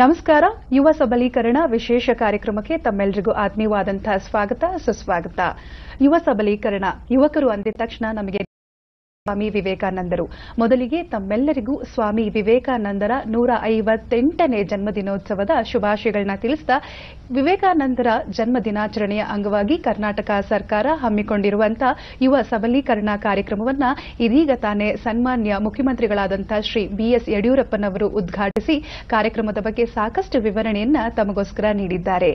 ನಮಸ್ಕಾರ ಯುವ ಸಬಲೀಕರಣ ವಿಶೇಷ ಕಾರ್ಯಕ್ರಮಕ್ಕೆ ತಮ್ಮೆಲ್ಲರಿಗೂ ಆತ್ಮೀಯವಾದಂತಹ ಸ್ವಾಗತ ಸುಸ್ವಾಗತ ಯುವ ಸಬಲೀಕರಣ ಯುವಕರು ಅಂದಿದ ತಕ್ಷಣ ನಮಗೆ ಸ್ವಾಮಿ ವಿವೇಕಾನಂದರು ಮೊದಲಿಗೆ ತಮ್ಮೆಲ್ಲರಿಗೂ ಸ್ವಾಮಿ ವಿವೇಕಾನಂದರ ನೂರ ಐವತ್ತೆಂಟನೇ ಜನ್ಮದಿನೋತ್ಸವದ ಶುಭಾಶಯಗಳನ್ನ ತಿಳಿಸ್ತಾ ವಿವೇಕಾನಂದರ ಜನ್ಮ ದಿನಾಚರಣೆಯ ಅಂಗವಾಗಿ ಕರ್ನಾಟಕ ಸರ್ಕಾರ ಹಮ್ಮಿಕೊಂಡಿರುವಂತಹ ಯುವ ಸಬಲೀಕರಣ ಕಾರ್ಯಕ್ರಮವನ್ನ ಇದೀಗ ತಾನೇ ಸನ್ಮಾನ್ಯ ಮುಖ್ಯಮಂತ್ರಿಗಳಾದಂತಹ ಶ್ರೀ ಬಿಎಸ್ ಯಡಿಯೂರಪ್ಪನವರು ಉದ್ಘಾಟಿಸಿ ಕಾರ್ಯಕ್ರಮದ ಬಗ್ಗೆ ಸಾಕಷ್ಟು ವಿವರಣೆಯನ್ನ ತಮಗೋಸ್ಕರ ನೀಡಿದ್ದಾರೆ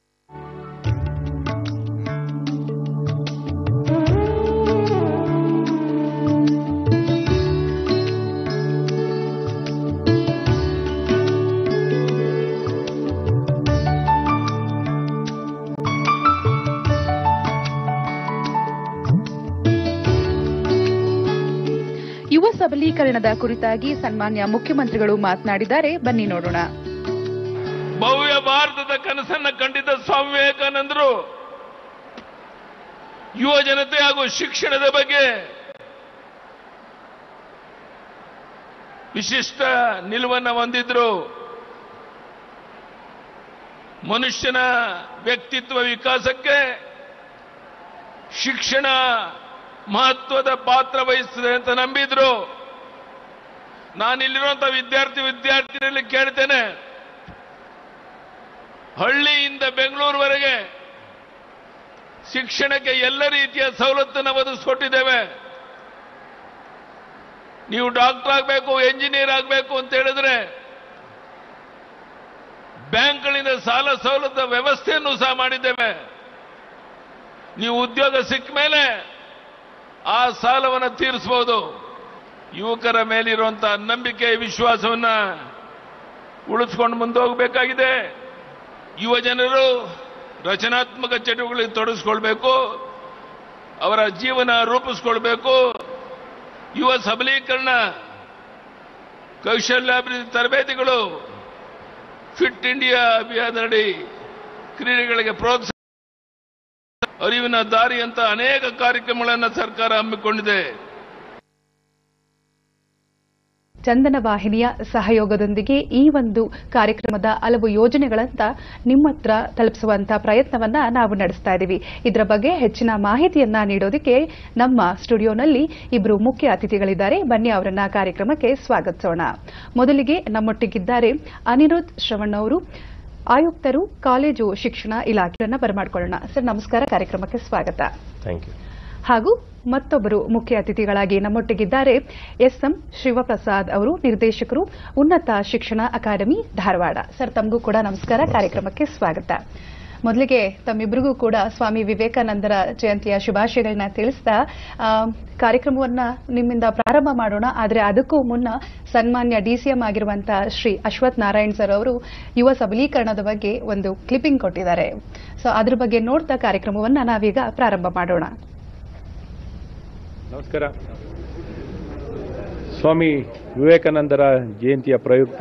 ಯುವ ಸಬಲೀಕರಣದ ಕುರಿತಾಗಿ ಸನ್ಮಾನ್ಯ ಮುಖ್ಯಮಂತ್ರಿಗಳು ಮಾತನಾಡಿದ್ದಾರೆ ಬನ್ನಿ ನೋಡೋಣ ಭವ್ಯ ಭಾರತದ ಕನಸನ್ನ ಕಂಡಿದ್ದ ಸ್ವಾಮಿ ವಿವೇಕಾನಂದರು ಯುವ ಜನತೆ ಹಾಗೂ ಶಿಕ್ಷಣದ ಬಗ್ಗೆ ವಿಶಿಷ್ಟ ನಿಲುವನ್ನು ಹೊಂದಿದ್ರು ಮನುಷ್ಯನ ವ್ಯಕ್ತಿತ್ವ ವಿಕಾಸಕ್ಕೆ ಶಿಕ್ಷಣ ಮಹತ್ವದ ಪಾತ್ರ ವಹಿಸ್ತದೆ ಅಂತ ನಂಬಿದ್ರು ನಾನಿಲ್ಲಿರುವಂತಹ ವಿದ್ಯಾರ್ಥಿ ವಿದ್ಯಾರ್ಥಿನಲ್ಲಿ ಕೇಳ್ತೇನೆ ಹಳ್ಳಿಯಿಂದ ಬೆಂಗಳೂರುವರೆಗೆ ಶಿಕ್ಷಣಕ್ಕೆ ಎಲ್ಲ ರೀತಿಯ ಸವಲತ್ತನ್ನು ಒದಗಿಸ್ಕೊಟ್ಟಿದ್ದೇವೆ ನೀವು ಡಾಕ್ಟರ್ ಆಗಬೇಕು ಎಂಜಿನಿಯರ್ ಆಗಬೇಕು ಅಂತ ಹೇಳಿದ್ರೆ ಬ್ಯಾಂಕ್ಗಳಿಂದ ಸಾಲ ಸೌಲಭ್ಯ ವ್ಯವಸ್ಥೆಯನ್ನು ಸಹ ಮಾಡಿದ್ದೇವೆ ನೀವು ಉದ್ಯೋಗ ಸಿಕ್ಕ ಮೇಲೆ ಆ ಸಾಲವನ್ನು ತೀರಿಸಬಹುದು ಯುವಕರ ಮೇಲಿರುವಂತಹ ನಂಬಿಕೆ ವಿಶ್ವಾಸವನ್ನ ಉಳಿಸ್ಕೊಂಡು ಮುಂದೆ ಹೋಗಬೇಕಾಗಿದೆ ಯುವ ಜನರು ರಚನಾತ್ಮಕ ಚಟುವಟಿಕೆಗಳಿಗೆ ತೊಡಗಿಸ್ಕೊಳ್ಬೇಕು ಅವರ ಜೀವನ ರೂಪಿಸ್ಕೊಳ್ಬೇಕು ಯುವ ಸಬಲೀಕರಣ ಕೌಶಲ್ಯಾಭಿವೃದ್ಧಿ ತರಬೇತಿಗಳು ಫಿಟ್ ಇಂಡಿಯಾ ಅಭಿಯಾನದಡಿ ಕ್ರೀಡೆಗಳಿಗೆ ಪ್ರೋತ್ಸಾಹ ಅರಿವಿನ ದಾರಿ ಅಂತ ಅನೇಕ ಕಾರ್ಯಕ್ರಮಗಳನ್ನು ಸರ್ಕಾರ ಹಮ್ಮಿಕೊಂಡಿದೆ ಚಂದನ ವಾಹಿನಿಯ ಸಹಯೋಗದೊಂದಿಗೆ ಈ ಒಂದು ಕಾರ್ಯಕ್ರಮದ ಹಲವು ಯೋಜನೆಗಳಂತ ನಿಮ್ಮ ಹತ್ರ ತಲುಪಿಸುವಂತ ಪ್ರಯತ್ನವನ್ನ ನಾವು ನಡೆಸ್ತಾ ಇದ್ದೀವಿ ಇದರ ಬಗ್ಗೆ ಹೆಚ್ಚಿನ ಮಾಹಿತಿಯನ್ನ ನೀಡೋದಕ್ಕೆ ನಮ್ಮ ಸ್ಟುಡಿಯೋನಲ್ಲಿ ಇಬ್ಬರು ಮುಖ್ಯ ಅತಿಥಿಗಳಿದ್ದಾರೆ ಬನ್ನಿ ಅವರನ್ನ ಕಾರ್ಯಕ್ರಮಕ್ಕೆ ಸ್ವಾಗತಿಸೋಣ ಮೊದಲಿಗೆ ನಮ್ಮೊಟ್ಟಿಗಿದ್ದಾರೆ ಅನಿರುದ್ಧ್ ಶ್ರವಣ್ ಅವರು ಆಯುಕ್ತರು ಕಾಲೇಜು ಶಿಕ್ಷಣ ಇಲಾಖೆಯನ್ನ ಬರಮಾಡ್ಕೊಳ್ಳೋಣ ಸರ್ ನಮಸ್ಕಾರ ಕಾರ್ಯಕ್ರಮಕ್ಕೆ ಸ್ವಾಗತ ಥ್ಯಾಂಕ್ ಯು ಹಾಗೂ ಮತ್ತೊಬ್ಬರು ಮುಖ್ಯ ಅತಿಥಿಗಳಾಗಿ ನಮ್ಮೊಟ್ಟಿಗಿದ್ದಾರೆ ಎಸ್ ಎಂ ಶಿವಪ್ರಸಾದ್ ಅವರು ನಿರ್ದೇಶಕರು ಉನ್ನತ ಶಿಕ್ಷಣ ಅಕಾಡೆಮಿ ಧಾರವಾಡ ಸರ್ ತಮಗೂ ಕೂಡ ನಮಸ್ಕಾರ ಕಾರ್ಯಕ್ರಮಕ್ಕೆ ಸ್ವಾಗತ ಮೊದಲಿಗೆ ತಮ್ಮಿಬ್ಬರಿಗೂ ಕೂಡ ಸ್ವಾಮಿ ವಿವೇಕಾನಂದರ ಜಯಂತಿಯ ಶುಭಾಶಯಗಳನ್ನ ತಿಳಿಸ್ತಾ ಆ, ಕಾರ್ಯಕ್ರಮವನ್ನ ನಿಮ್ಮಿಂದ ಪ್ರಾರಂಭ ಮಾಡೋಣ ಆದರೆ ಅದಕ್ಕೂ ಮುನ್ನ ಸನ್ಮಾನ್ಯ ಡಿಸಿಎಂ ಆಗಿರುವಂತಹ ಶ್ರೀ ಅಶ್ವಥ್ ನಾರಾಯಣ್ ಸರ್ ಅವರು ಯುವ ಸಬಲೀಕರಣದ ಬಗ್ಗೆ ಒಂದು ಕ್ಲಿಪ್ಪಿಂಗ್ ಕೊಟ್ಟಿದ್ದಾರೆ ಸೊ ಅದ್ರ ಬಗ್ಗೆ ನೋಡ್ತಾ ಕಾರ್ಯಕ್ರಮವನ್ನ ನಾವೀಗ ಪ್ರಾರಂಭ ಮಾಡೋಣ ನಮಸ್ಕಾರ ಸ್ವಾಮಿ ವಿವೇಕಾನಂದರ ಜಯಂತಿಯ ಪ್ರಯುಕ್ತ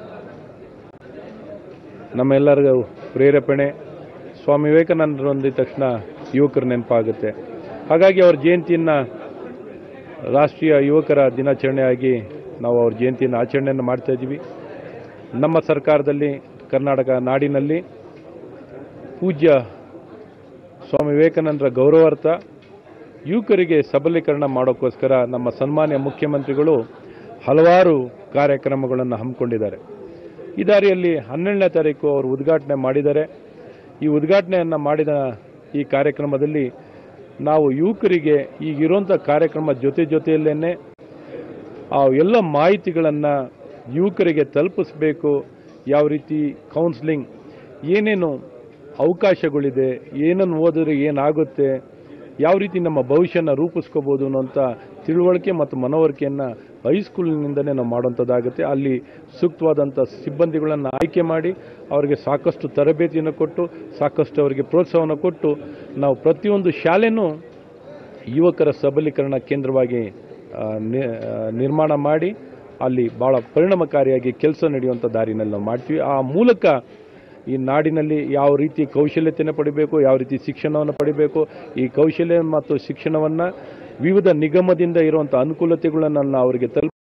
ನಮ್ಮೆಲ್ಲರಿಗೂ ಪ್ರೇರೇಪಣೆ ಸ್ವಾಮಿ ವಿವೇಕಾನಂದರು ಅಂದಿದ ತಕ್ಷಣ ಯುವಕರು ನೆನಪಾಗುತ್ತೆ ಹಾಗಾಗಿ ಅವ್ರ ಜಯಂತಿಯನ್ನು ರಾಷ್ಟ್ರೀಯ ಯುವಕರ ದಿನಾಚರಣೆಯಾಗಿ ನಾವು ಅವ್ರ ಜಯಂತಿಯನ್ನು ಆಚರಣೆಯನ್ನು ಮಾಡ್ತಾ ಇದ್ದೀವಿ ನಮ್ಮ ಸರ್ಕಾರದಲ್ಲಿ ಕರ್ನಾಟಕ ನಾಡಿನಲ್ಲಿ ಪೂಜ್ಯ ಸ್ವಾಮಿ ವಿವೇಕಾನಂದರ ಗೌರವಾರ್ಥ ಯುವಕರಿಗೆ ಸಬಲೀಕರಣ ಮಾಡೋಕ್ಕೋಸ್ಕರ ನಮ್ಮ ಸನ್ಮಾನ್ಯ ಮುಖ್ಯಮಂತ್ರಿಗಳು ಹಲವಾರು ಕಾರ್ಯಕ್ರಮಗಳನ್ನು ಹಮ್ಮಿಕೊಂಡಿದ್ದಾರೆ ಈ ದಾರಿಯಲ್ಲಿ ಹನ್ನೆರಡನೇ ತಾರೀಕು ಅವರು ಉದ್ಘಾಟನೆ ಮಾಡಿದ್ದಾರೆ ಈ ಉದ್ಘಾಟನೆಯನ್ನು ಮಾಡಿದ ಈ ಕಾರ್ಯಕ್ರಮದಲ್ಲಿ ನಾವು ಯುವಕರಿಗೆ ಈಗಿರುವಂಥ ಕಾರ್ಯಕ್ರಮ ಜೊತೆ ಜೊತೆಯಲ್ಲೇ ಆ ಎಲ್ಲ ಮಾಹಿತಿಗಳನ್ನು ಯುವಕರಿಗೆ ತಲುಪಿಸ್ಬೇಕು ಯಾವ ರೀತಿ ಕೌನ್ಸ್ಲಿಂಗ್ ಏನೇನು ಅವಕಾಶಗಳಿದೆ ಏನನ್ನು ಓದಿದ್ರೆ ಏನಾಗುತ್ತೆ ಯಾವ ರೀತಿ ನಮ್ಮ ಭವಿಷ್ಯನ ರೂಪಿಸ್ಕೋಬೋದು ಅನ್ನೋಂಥ ತಿಳುವಳಿಕೆ ಮತ್ತು ಮನವರಿಕೆಯನ್ನು ಹೈಸ್ಕೂಲಿನಿಂದನೇ ನಾವು ಮಾಡುವಂಥದ್ದಾಗುತ್ತೆ ಅಲ್ಲಿ ಸೂಕ್ತವಾದಂಥ ಸಿಬ್ಬಂದಿಗಳನ್ನು ಆಯ್ಕೆ ಮಾಡಿ ಅವರಿಗೆ ಸಾಕಷ್ಟು ತರಬೇತಿಯನ್ನು ಕೊಟ್ಟು ಸಾಕಷ್ಟು ಅವರಿಗೆ ಪ್ರೋತ್ಸಾಹವನ್ನು ಕೊಟ್ಟು ನಾವು ಪ್ರತಿಯೊಂದು ಶಾಲೆನೂ ಯುವಕರ ಸಬಲೀಕರಣ ಕೇಂದ್ರವಾಗಿ ಆ, ನಿ- ಆ, ನಿರ್ಮಾಣ ಮಾಡಿ ಅಲ್ಲಿ ಭಾಳ ಪರಿಣಾಮಕಾರಿಯಾಗಿ ಕೆಲಸ ನಡೆಯುವಂಥ ದಾರಿನಲ್ಲಿ ನಾವು ಮಾಡ್ತೀವಿ ಆ ಮೂಲಕ ಈ ನಾಡಿನಲ್ಲಿ ಯಾವ ರೀತಿ ಕೌಶಲ್ಯತೆಯನ್ನು ಪಡಿಬೇಕು ಯಾವ ರೀತಿ ಶಿಕ್ಷಣವನ್ನು ಪಡಿಬೇಕು ಈ ಕೌಶಲ್ಯ ಮತ್ತು ಶಿಕ್ಷಣವನ್ನು ವಿವಿಧ ನಿಗಮದಿಂದ ಇರುವಂಥ ಅನುಕೂಲತೆಗಳನ್ನು ಅವರಿಗೆ ತಲುಪ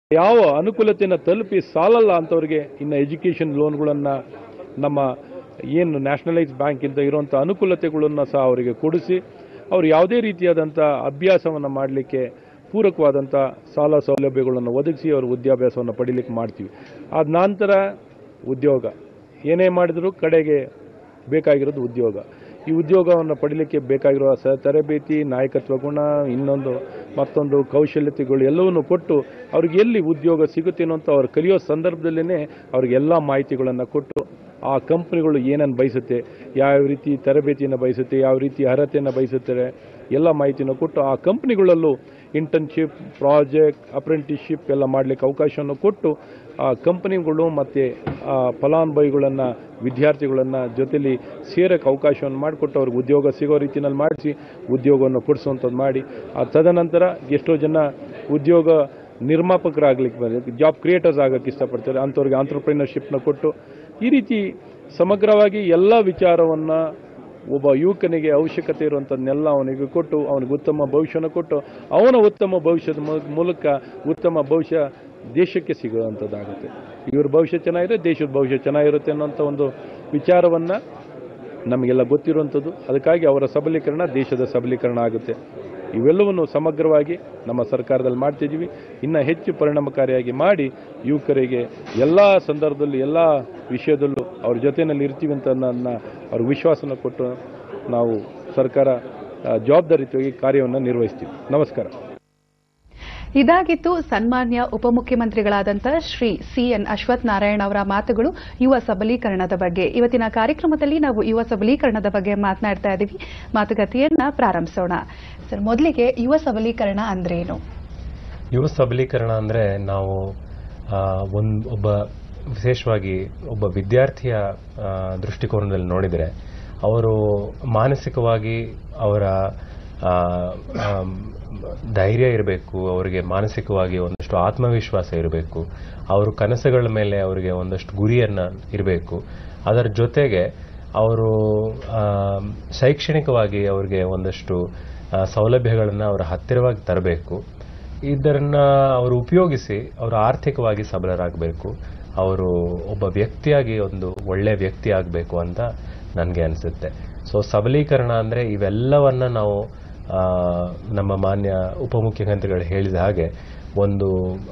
ಯಾವ ಅನುಕೂಲತೆಯನ್ನು ತಲುಪಿ ಸಾಲಲ್ಲ ಅಂಥವ್ರಿಗೆ ಇನ್ನು ಎಜುಕೇಷನ್ ಲೋನ್ಗಳನ್ನು ನಮ್ಮ ಏನು ನ್ಯಾಷನಲೈಸ್ ಬ್ಯಾಂಕಿಂದ ಇರುವಂಥ ಅನುಕೂಲತೆಗಳನ್ನು ಸಹ ಅವರಿಗೆ ಕೊಡಿಸಿ ಅವರು ಯಾವುದೇ ರೀತಿಯಾದಂಥ ಅಭ್ಯಾಸವನ್ನು ಮಾಡಲಿಕ್ಕೆ ಪೂರಕವಾದಂಥ ಸಾಲ ಸೌಲಭ್ಯಗಳನ್ನು ಒದಗಿಸಿ ಅವರು ವಿದ್ಯಾಭ್ಯಾಸವನ್ನು ಪಡೀಲಿಕ್ಕೆ ಮಾಡ್ತೀವಿ ಆದ ನಂತರ ಉದ್ಯೋಗ ಏನೇ ಮಾಡಿದರೂ ಕಡೆಗೆ ಬೇಕಾಗಿರೋದು ಉದ್ಯೋಗ ಈ ಉದ್ಯೋಗವನ್ನು ಪಡೀಲಿಕ್ಕೆ ಬೇಕಾಗಿರುವ ಸ ತರಬೇತಿ ನಾಯಕತ್ವ ಗುಣ ಇನ್ನೊಂದು ಮತ್ತೊಂದು ಕೌಶಲ್ಯತೆಗಳು ಎಲ್ಲವನ್ನು ಕೊಟ್ಟು ಅವ್ರಿಗೆ ಎಲ್ಲಿ ಉದ್ಯೋಗ ಸಿಗುತ್ತೇನೋ ಅಂತ ಅವ್ರು ಕಲಿಯೋ ಸಂದರ್ಭದಲ್ಲೇ ಅವ್ರಿಗೆ ಎಲ್ಲ ಮಾಹಿತಿಗಳನ್ನು ಕೊಟ್ಟು ಆ ಕಂಪ್ನಿಗಳು ಏನನ್ನು ಬಯಸುತ್ತೆ ಯಾವ ರೀತಿ ತರಬೇತಿಯನ್ನು ಬಯಸುತ್ತೆ ಯಾವ ರೀತಿ ಅರ್ಹತೆಯನ್ನು ಬಯಸುತ್ತಾರೆ ಎಲ್ಲ ಮಾಹಿತಿಯನ್ನು ಕೊಟ್ಟು ಆ ಕಂಪ್ನಿಗಳಲ್ಲೂ ಇಂಟರ್ನ್ಶಿಪ್ ಪ್ರಾಜೆಕ್ಟ್ ಅಪ್ರೆಂಟಿಸ್ಶಿಪ್ ಎಲ್ಲ ಮಾಡಲಿಕ್ಕೆ ಅವಕಾಶವನ್ನು ಕೊಟ್ಟು ಆ ಕಂಪನಿಗಳು ಮತ್ತು ಆ ಫಲಾನುಭವಿಗಳನ್ನು ವಿದ್ಯಾರ್ಥಿಗಳನ್ನು ಜೊತೆಲಿ ಸೇರಕ್ಕೆ ಅವಕಾಶವನ್ನು ಮಾಡಿಕೊಟ್ಟು ಅವ್ರಿಗೆ ಉದ್ಯೋಗ ಸಿಗೋ ರೀತಿಯಲ್ಲಿ ಮಾಡಿಸಿ ಉದ್ಯೋಗವನ್ನು ಕೊಡಿಸುವಂಥದ್ದು ಮಾಡಿ ಆ ತದನಂತರ ಎಷ್ಟೋ ಜನ ಉದ್ಯೋಗ ನಿರ್ಮಾಪಕರಾಗ್ಲಿಕ್ಕೆ ಬಂದ ಜಾಬ್ ಕ್ರಿಯೇಟರ್ಸ್ ಆಗಕ್ಕೆ ಇಷ್ಟಪಡ್ತಾರೆ ಅಂಥವ್ರಿಗೆ ಆಂಟ್ರಪ್ರಿನರ್ಶಿಪ್ನ ಕೊಟ್ಟು ಈ ರೀತಿ ಸಮಗ್ರವಾಗಿ ಎಲ್ಲ ವಿಚಾರವನ್ನು ಒಬ್ಬ ಯುವಕನಿಗೆ ಅವಶ್ಯಕತೆ ಇರುವಂಥದ್ದನ್ನೆಲ್ಲ ಅವನಿಗೆ ಕೊಟ್ಟು ಅವನಿಗೆ ಉತ್ತಮ ಭವಿಷ್ಯನ ಕೊಟ್ಟು ಅವನ ಉತ್ತಮ ಭವಿಷ್ಯದ ಮೂ- ಮೂಲಕ ಉತ್ತಮ ಭವಿಷ್ಯ ದೇಶಕ್ಕೆ ಸಿಗುವಂಥದ್ದಾಗುತ್ತೆ ಇವ್ರ ಭವಿಷ್ಯ ಚೆನ್ನಾಗಿದ್ರೆ ದೇಶದ ಭವಿಷ್ಯ ಚೆನ್ನಾಗಿರುತ್ತೆ ಅನ್ನೋಂಥ ಒಂದು ವಿಚಾರವನ್ನು ನಮಗೆಲ್ಲ ಗೊತ್ತಿರುವಂಥದ್ದು ಅದಕ್ಕಾಗಿ ಅವರ ಸಬಲೀಕರಣ ದೇಶದ ಸಬಲೀಕರಣ ಆಗುತ್ತೆ ಇವೆಲ್ಲವನ್ನು ಸಮಗ್ರವಾಗಿ ನಮ್ಮ ಸರ್ಕಾರದಲ್ಲಿ ಮಾಡ್ತಿದ್ದೀವಿ ಇನ್ನು ಹೆಚ್ಚು ಪರಿಣಾಮಕಾರಿಯಾಗಿ ಮಾಡಿ ಯುವಕರಿಗೆ ಎಲ್ಲ ಸಂದರ್ಭದಲ್ಲಿ ಎಲ್ಲ ವಿಷಯದಲ್ಲೂ ಅವ್ರ ಜೊತೆಯಲ್ಲಿ ಇರ್ತೀವಿ ಅಂತ ನನ್ನ ಅವ್ರಿಗೆ ವಿಶ್ವಾಸನ ಕೊಟ್ಟು ನಾವು ಸರ್ಕಾರ ಆ, ಜವಾಬ್ದಾರಿಯುತವಾಗಿ ಕಾರ್ಯವನ್ನು ನಿರ್ವಹಿಸ್ತೀವಿ ನಮಸ್ಕಾರ ಇದಾಗಿತ್ತು ಸನ್ಮಾನ್ಯ ಉಪಮುಖ್ಯಮಂತ್ರಿಗಳಾದಂಥ ಶ್ರೀ ಸಿ ಎನ್ ಅಶ್ವಥ್ ನಾರಾಯಣ ಅವರ ಮಾತುಗಳು ಯುವ ಸಬಲೀಕರಣದ ಬಗ್ಗೆ ಇವತ್ತಿನ ಕಾರ್ಯಕ್ರಮದಲ್ಲಿ ನಾವು ಯುವ ಸಬಲೀಕರಣದ ಬಗ್ಗೆ ಮಾತನಾಡ್ತಾ ಇದ್ದೀವಿ ಮಾತುಕತೆಯನ್ನ ಪ್ರಾರಂಭಿಸೋಣ ಸರ್ ಮೊದಲಿಗೆ ಯುವ ಸಬಲೀಕರಣ ಅಂದ್ರೇನು ಯುವ ಸಬಲೀಕರಣ ಅಂದರೆ ನಾವು ಒಂದು ಒಬ್ಬ ವಿಶೇಷವಾಗಿ ಒಬ್ಬ ವಿದ್ಯಾರ್ಥಿಯ ಆ, ದೃಷ್ಟಿಕೋನದಲ್ಲಿ ನೋಡಿದರೆ ಅವರು ಮಾನಸಿಕವಾಗಿ ಅವರ ಆ, ಆಮ್, ಧೈರ್ಯ ಇರಬೇಕು ಅವರಿಗೆ ಮಾನಸಿಕವಾಗಿ ಒಂದಷ್ಟು ಆತ್ಮವಿಶ್ವಾಸ ಇರಬೇಕು ಅವ್ರ ಕನಸುಗಳ ಮೇಲೆ ಅವರಿಗೆ ಒಂದಷ್ಟು ಗುರಿಯನ್ನು ಇರಬೇಕು ಅದರ ಜೊತೆಗೆ ಅವರು ಆಮ್, ಶೈಕ್ಷಣಿಕವಾಗಿ ಅವರಿಗೆ ಒಂದಷ್ಟು ಸೌಲಭ್ಯಗಳನ್ನು ಅವರ ಹತ್ತಿರವಾಗಿ ತರಬೇಕು ಇದನ್ನ ಅವರು ಉಪಯೋಗಿಸಿ ಅವರು ಆರ್ಥಿಕವಾಗಿ ಸಬಲರಾಗಬೇಕು ಅವರು ಒಬ್ಬ ವ್ಯಕ್ತಿಯಾಗಿ ಒಂದು ಒಳ್ಳೆಯ ವ್ಯಕ್ತಿ ಆಗಬೇಕು ಅಂತ ನನಗೆ ಅನಿಸುತ್ತೆ ಸೊ ಸಬಲೀಕರಣ ಅಂದರೆ ಇವೆಲ್ಲವನ್ನ ನಾವು ಆ, ನಮ್ಮ ಮಾನ್ಯ ಉಪಮುಖ್ಯಮಂತ್ರಿಗಳು ಹೇಳಿದ ಹಾಗೆ ಒಂದು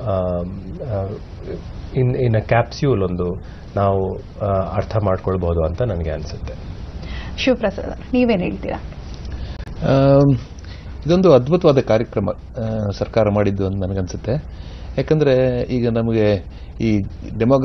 ಇನ್ ಇನ್ ಅ ಕ್ಯಾಪ್ಸ್ಯೂಲ್ ಒಂದು ನಾವು ಆ, ಅರ್ಥ ಮಾಡ್ಕೊಳ್ಬಹುದು ಅಂತ ನನಗೆ ಅನಿಸುತ್ತೆ ಶಿವಪ್ರಸಾದ್ ನೀವೇನ್ ಹೇಳ್ತೀರಾ ಆಮ್, ಇದೊಂದು ಅದ್ಭುತವಾದ ಕಾರ್ಯಕ್ರಮ ಆ, ಸರ್ಕಾರ ಮಾಡಿದ್ದು ಅಂತ ನನಗನ್ಸುತ್ತೆ ಯಾಕಂದ್ರೆ ಈಗ ನಮಗೆ ಈ ಡೆಮೋಗ್ರ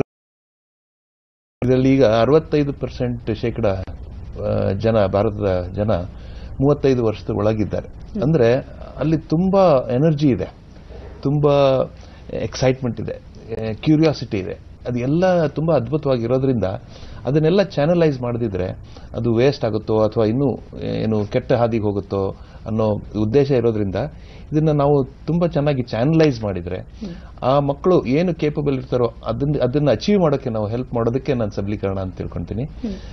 ಇದರಲ್ಲಿ ಈಗ ಅರವತ್ತೈದು ಪರ್ಸೆಂಟ್ ಶೇಕಡ ಆ, ಜನ ಭಾರತದ ಜನ ಮೂವತ್ತೈದು ವರ್ಷದ ಒಳಗಿದ್ದಾರೆ ಅಂದ್ರೆ ಅಲ್ಲಿ ತುಂಬಾ ಎನರ್ಜಿ ಇದೆ ತುಂಬಾ ಎಕ್ಸೈಟ್ಮೆಂಟ್ ಇದೆ ಕ್ಯೂರಿಯಾಸಿಟಿ ಇದೆ ಅದು ಎಲ್ಲ ತುಂಬಾ ಅದ್ಭುತವಾಗಿರೋದ್ರಿಂದ ಅದನ್ನೆಲ್ಲ ಚಾನಲೈಸ್ ಮಾಡದಿದ್ರೆ ಅದು ವೇಸ್ಟ್ ಆಗುತ್ತೋ ಅಥವಾ ಇನ್ನೂ ಏನು ಕೆಟ್ಟ ಹಾದಿಗೆ ಹೋಗುತ್ತೋ ಅನ್ನೋ ಉದ್ದೇಶ ಇರೋದ್ರಿಂದ ಇದನ್ನ ನಾವು ತುಂಬಾ ಚೆನ್ನಾಗಿ ಚಾನಲೈಸ್ ಮಾಡಿದ್ರೆ ಆ ಮಕ್ಕಳು ಏನು ಕೇಪಬಲ್ ಇರ್ತಾರೋ ಅದನ್ನ ಅದನ್ನ ಅಚೀವ್ ಮಾಡೋಕ್ಕೆ ನಾವು ಹೆಲ್ಪ್ ಮಾಡೋದಕ್ಕೆ ನಾನು ಸಬಲೀಕರಣ ಅಂತ ತಿಳ್ಕೊಂತೀನಿ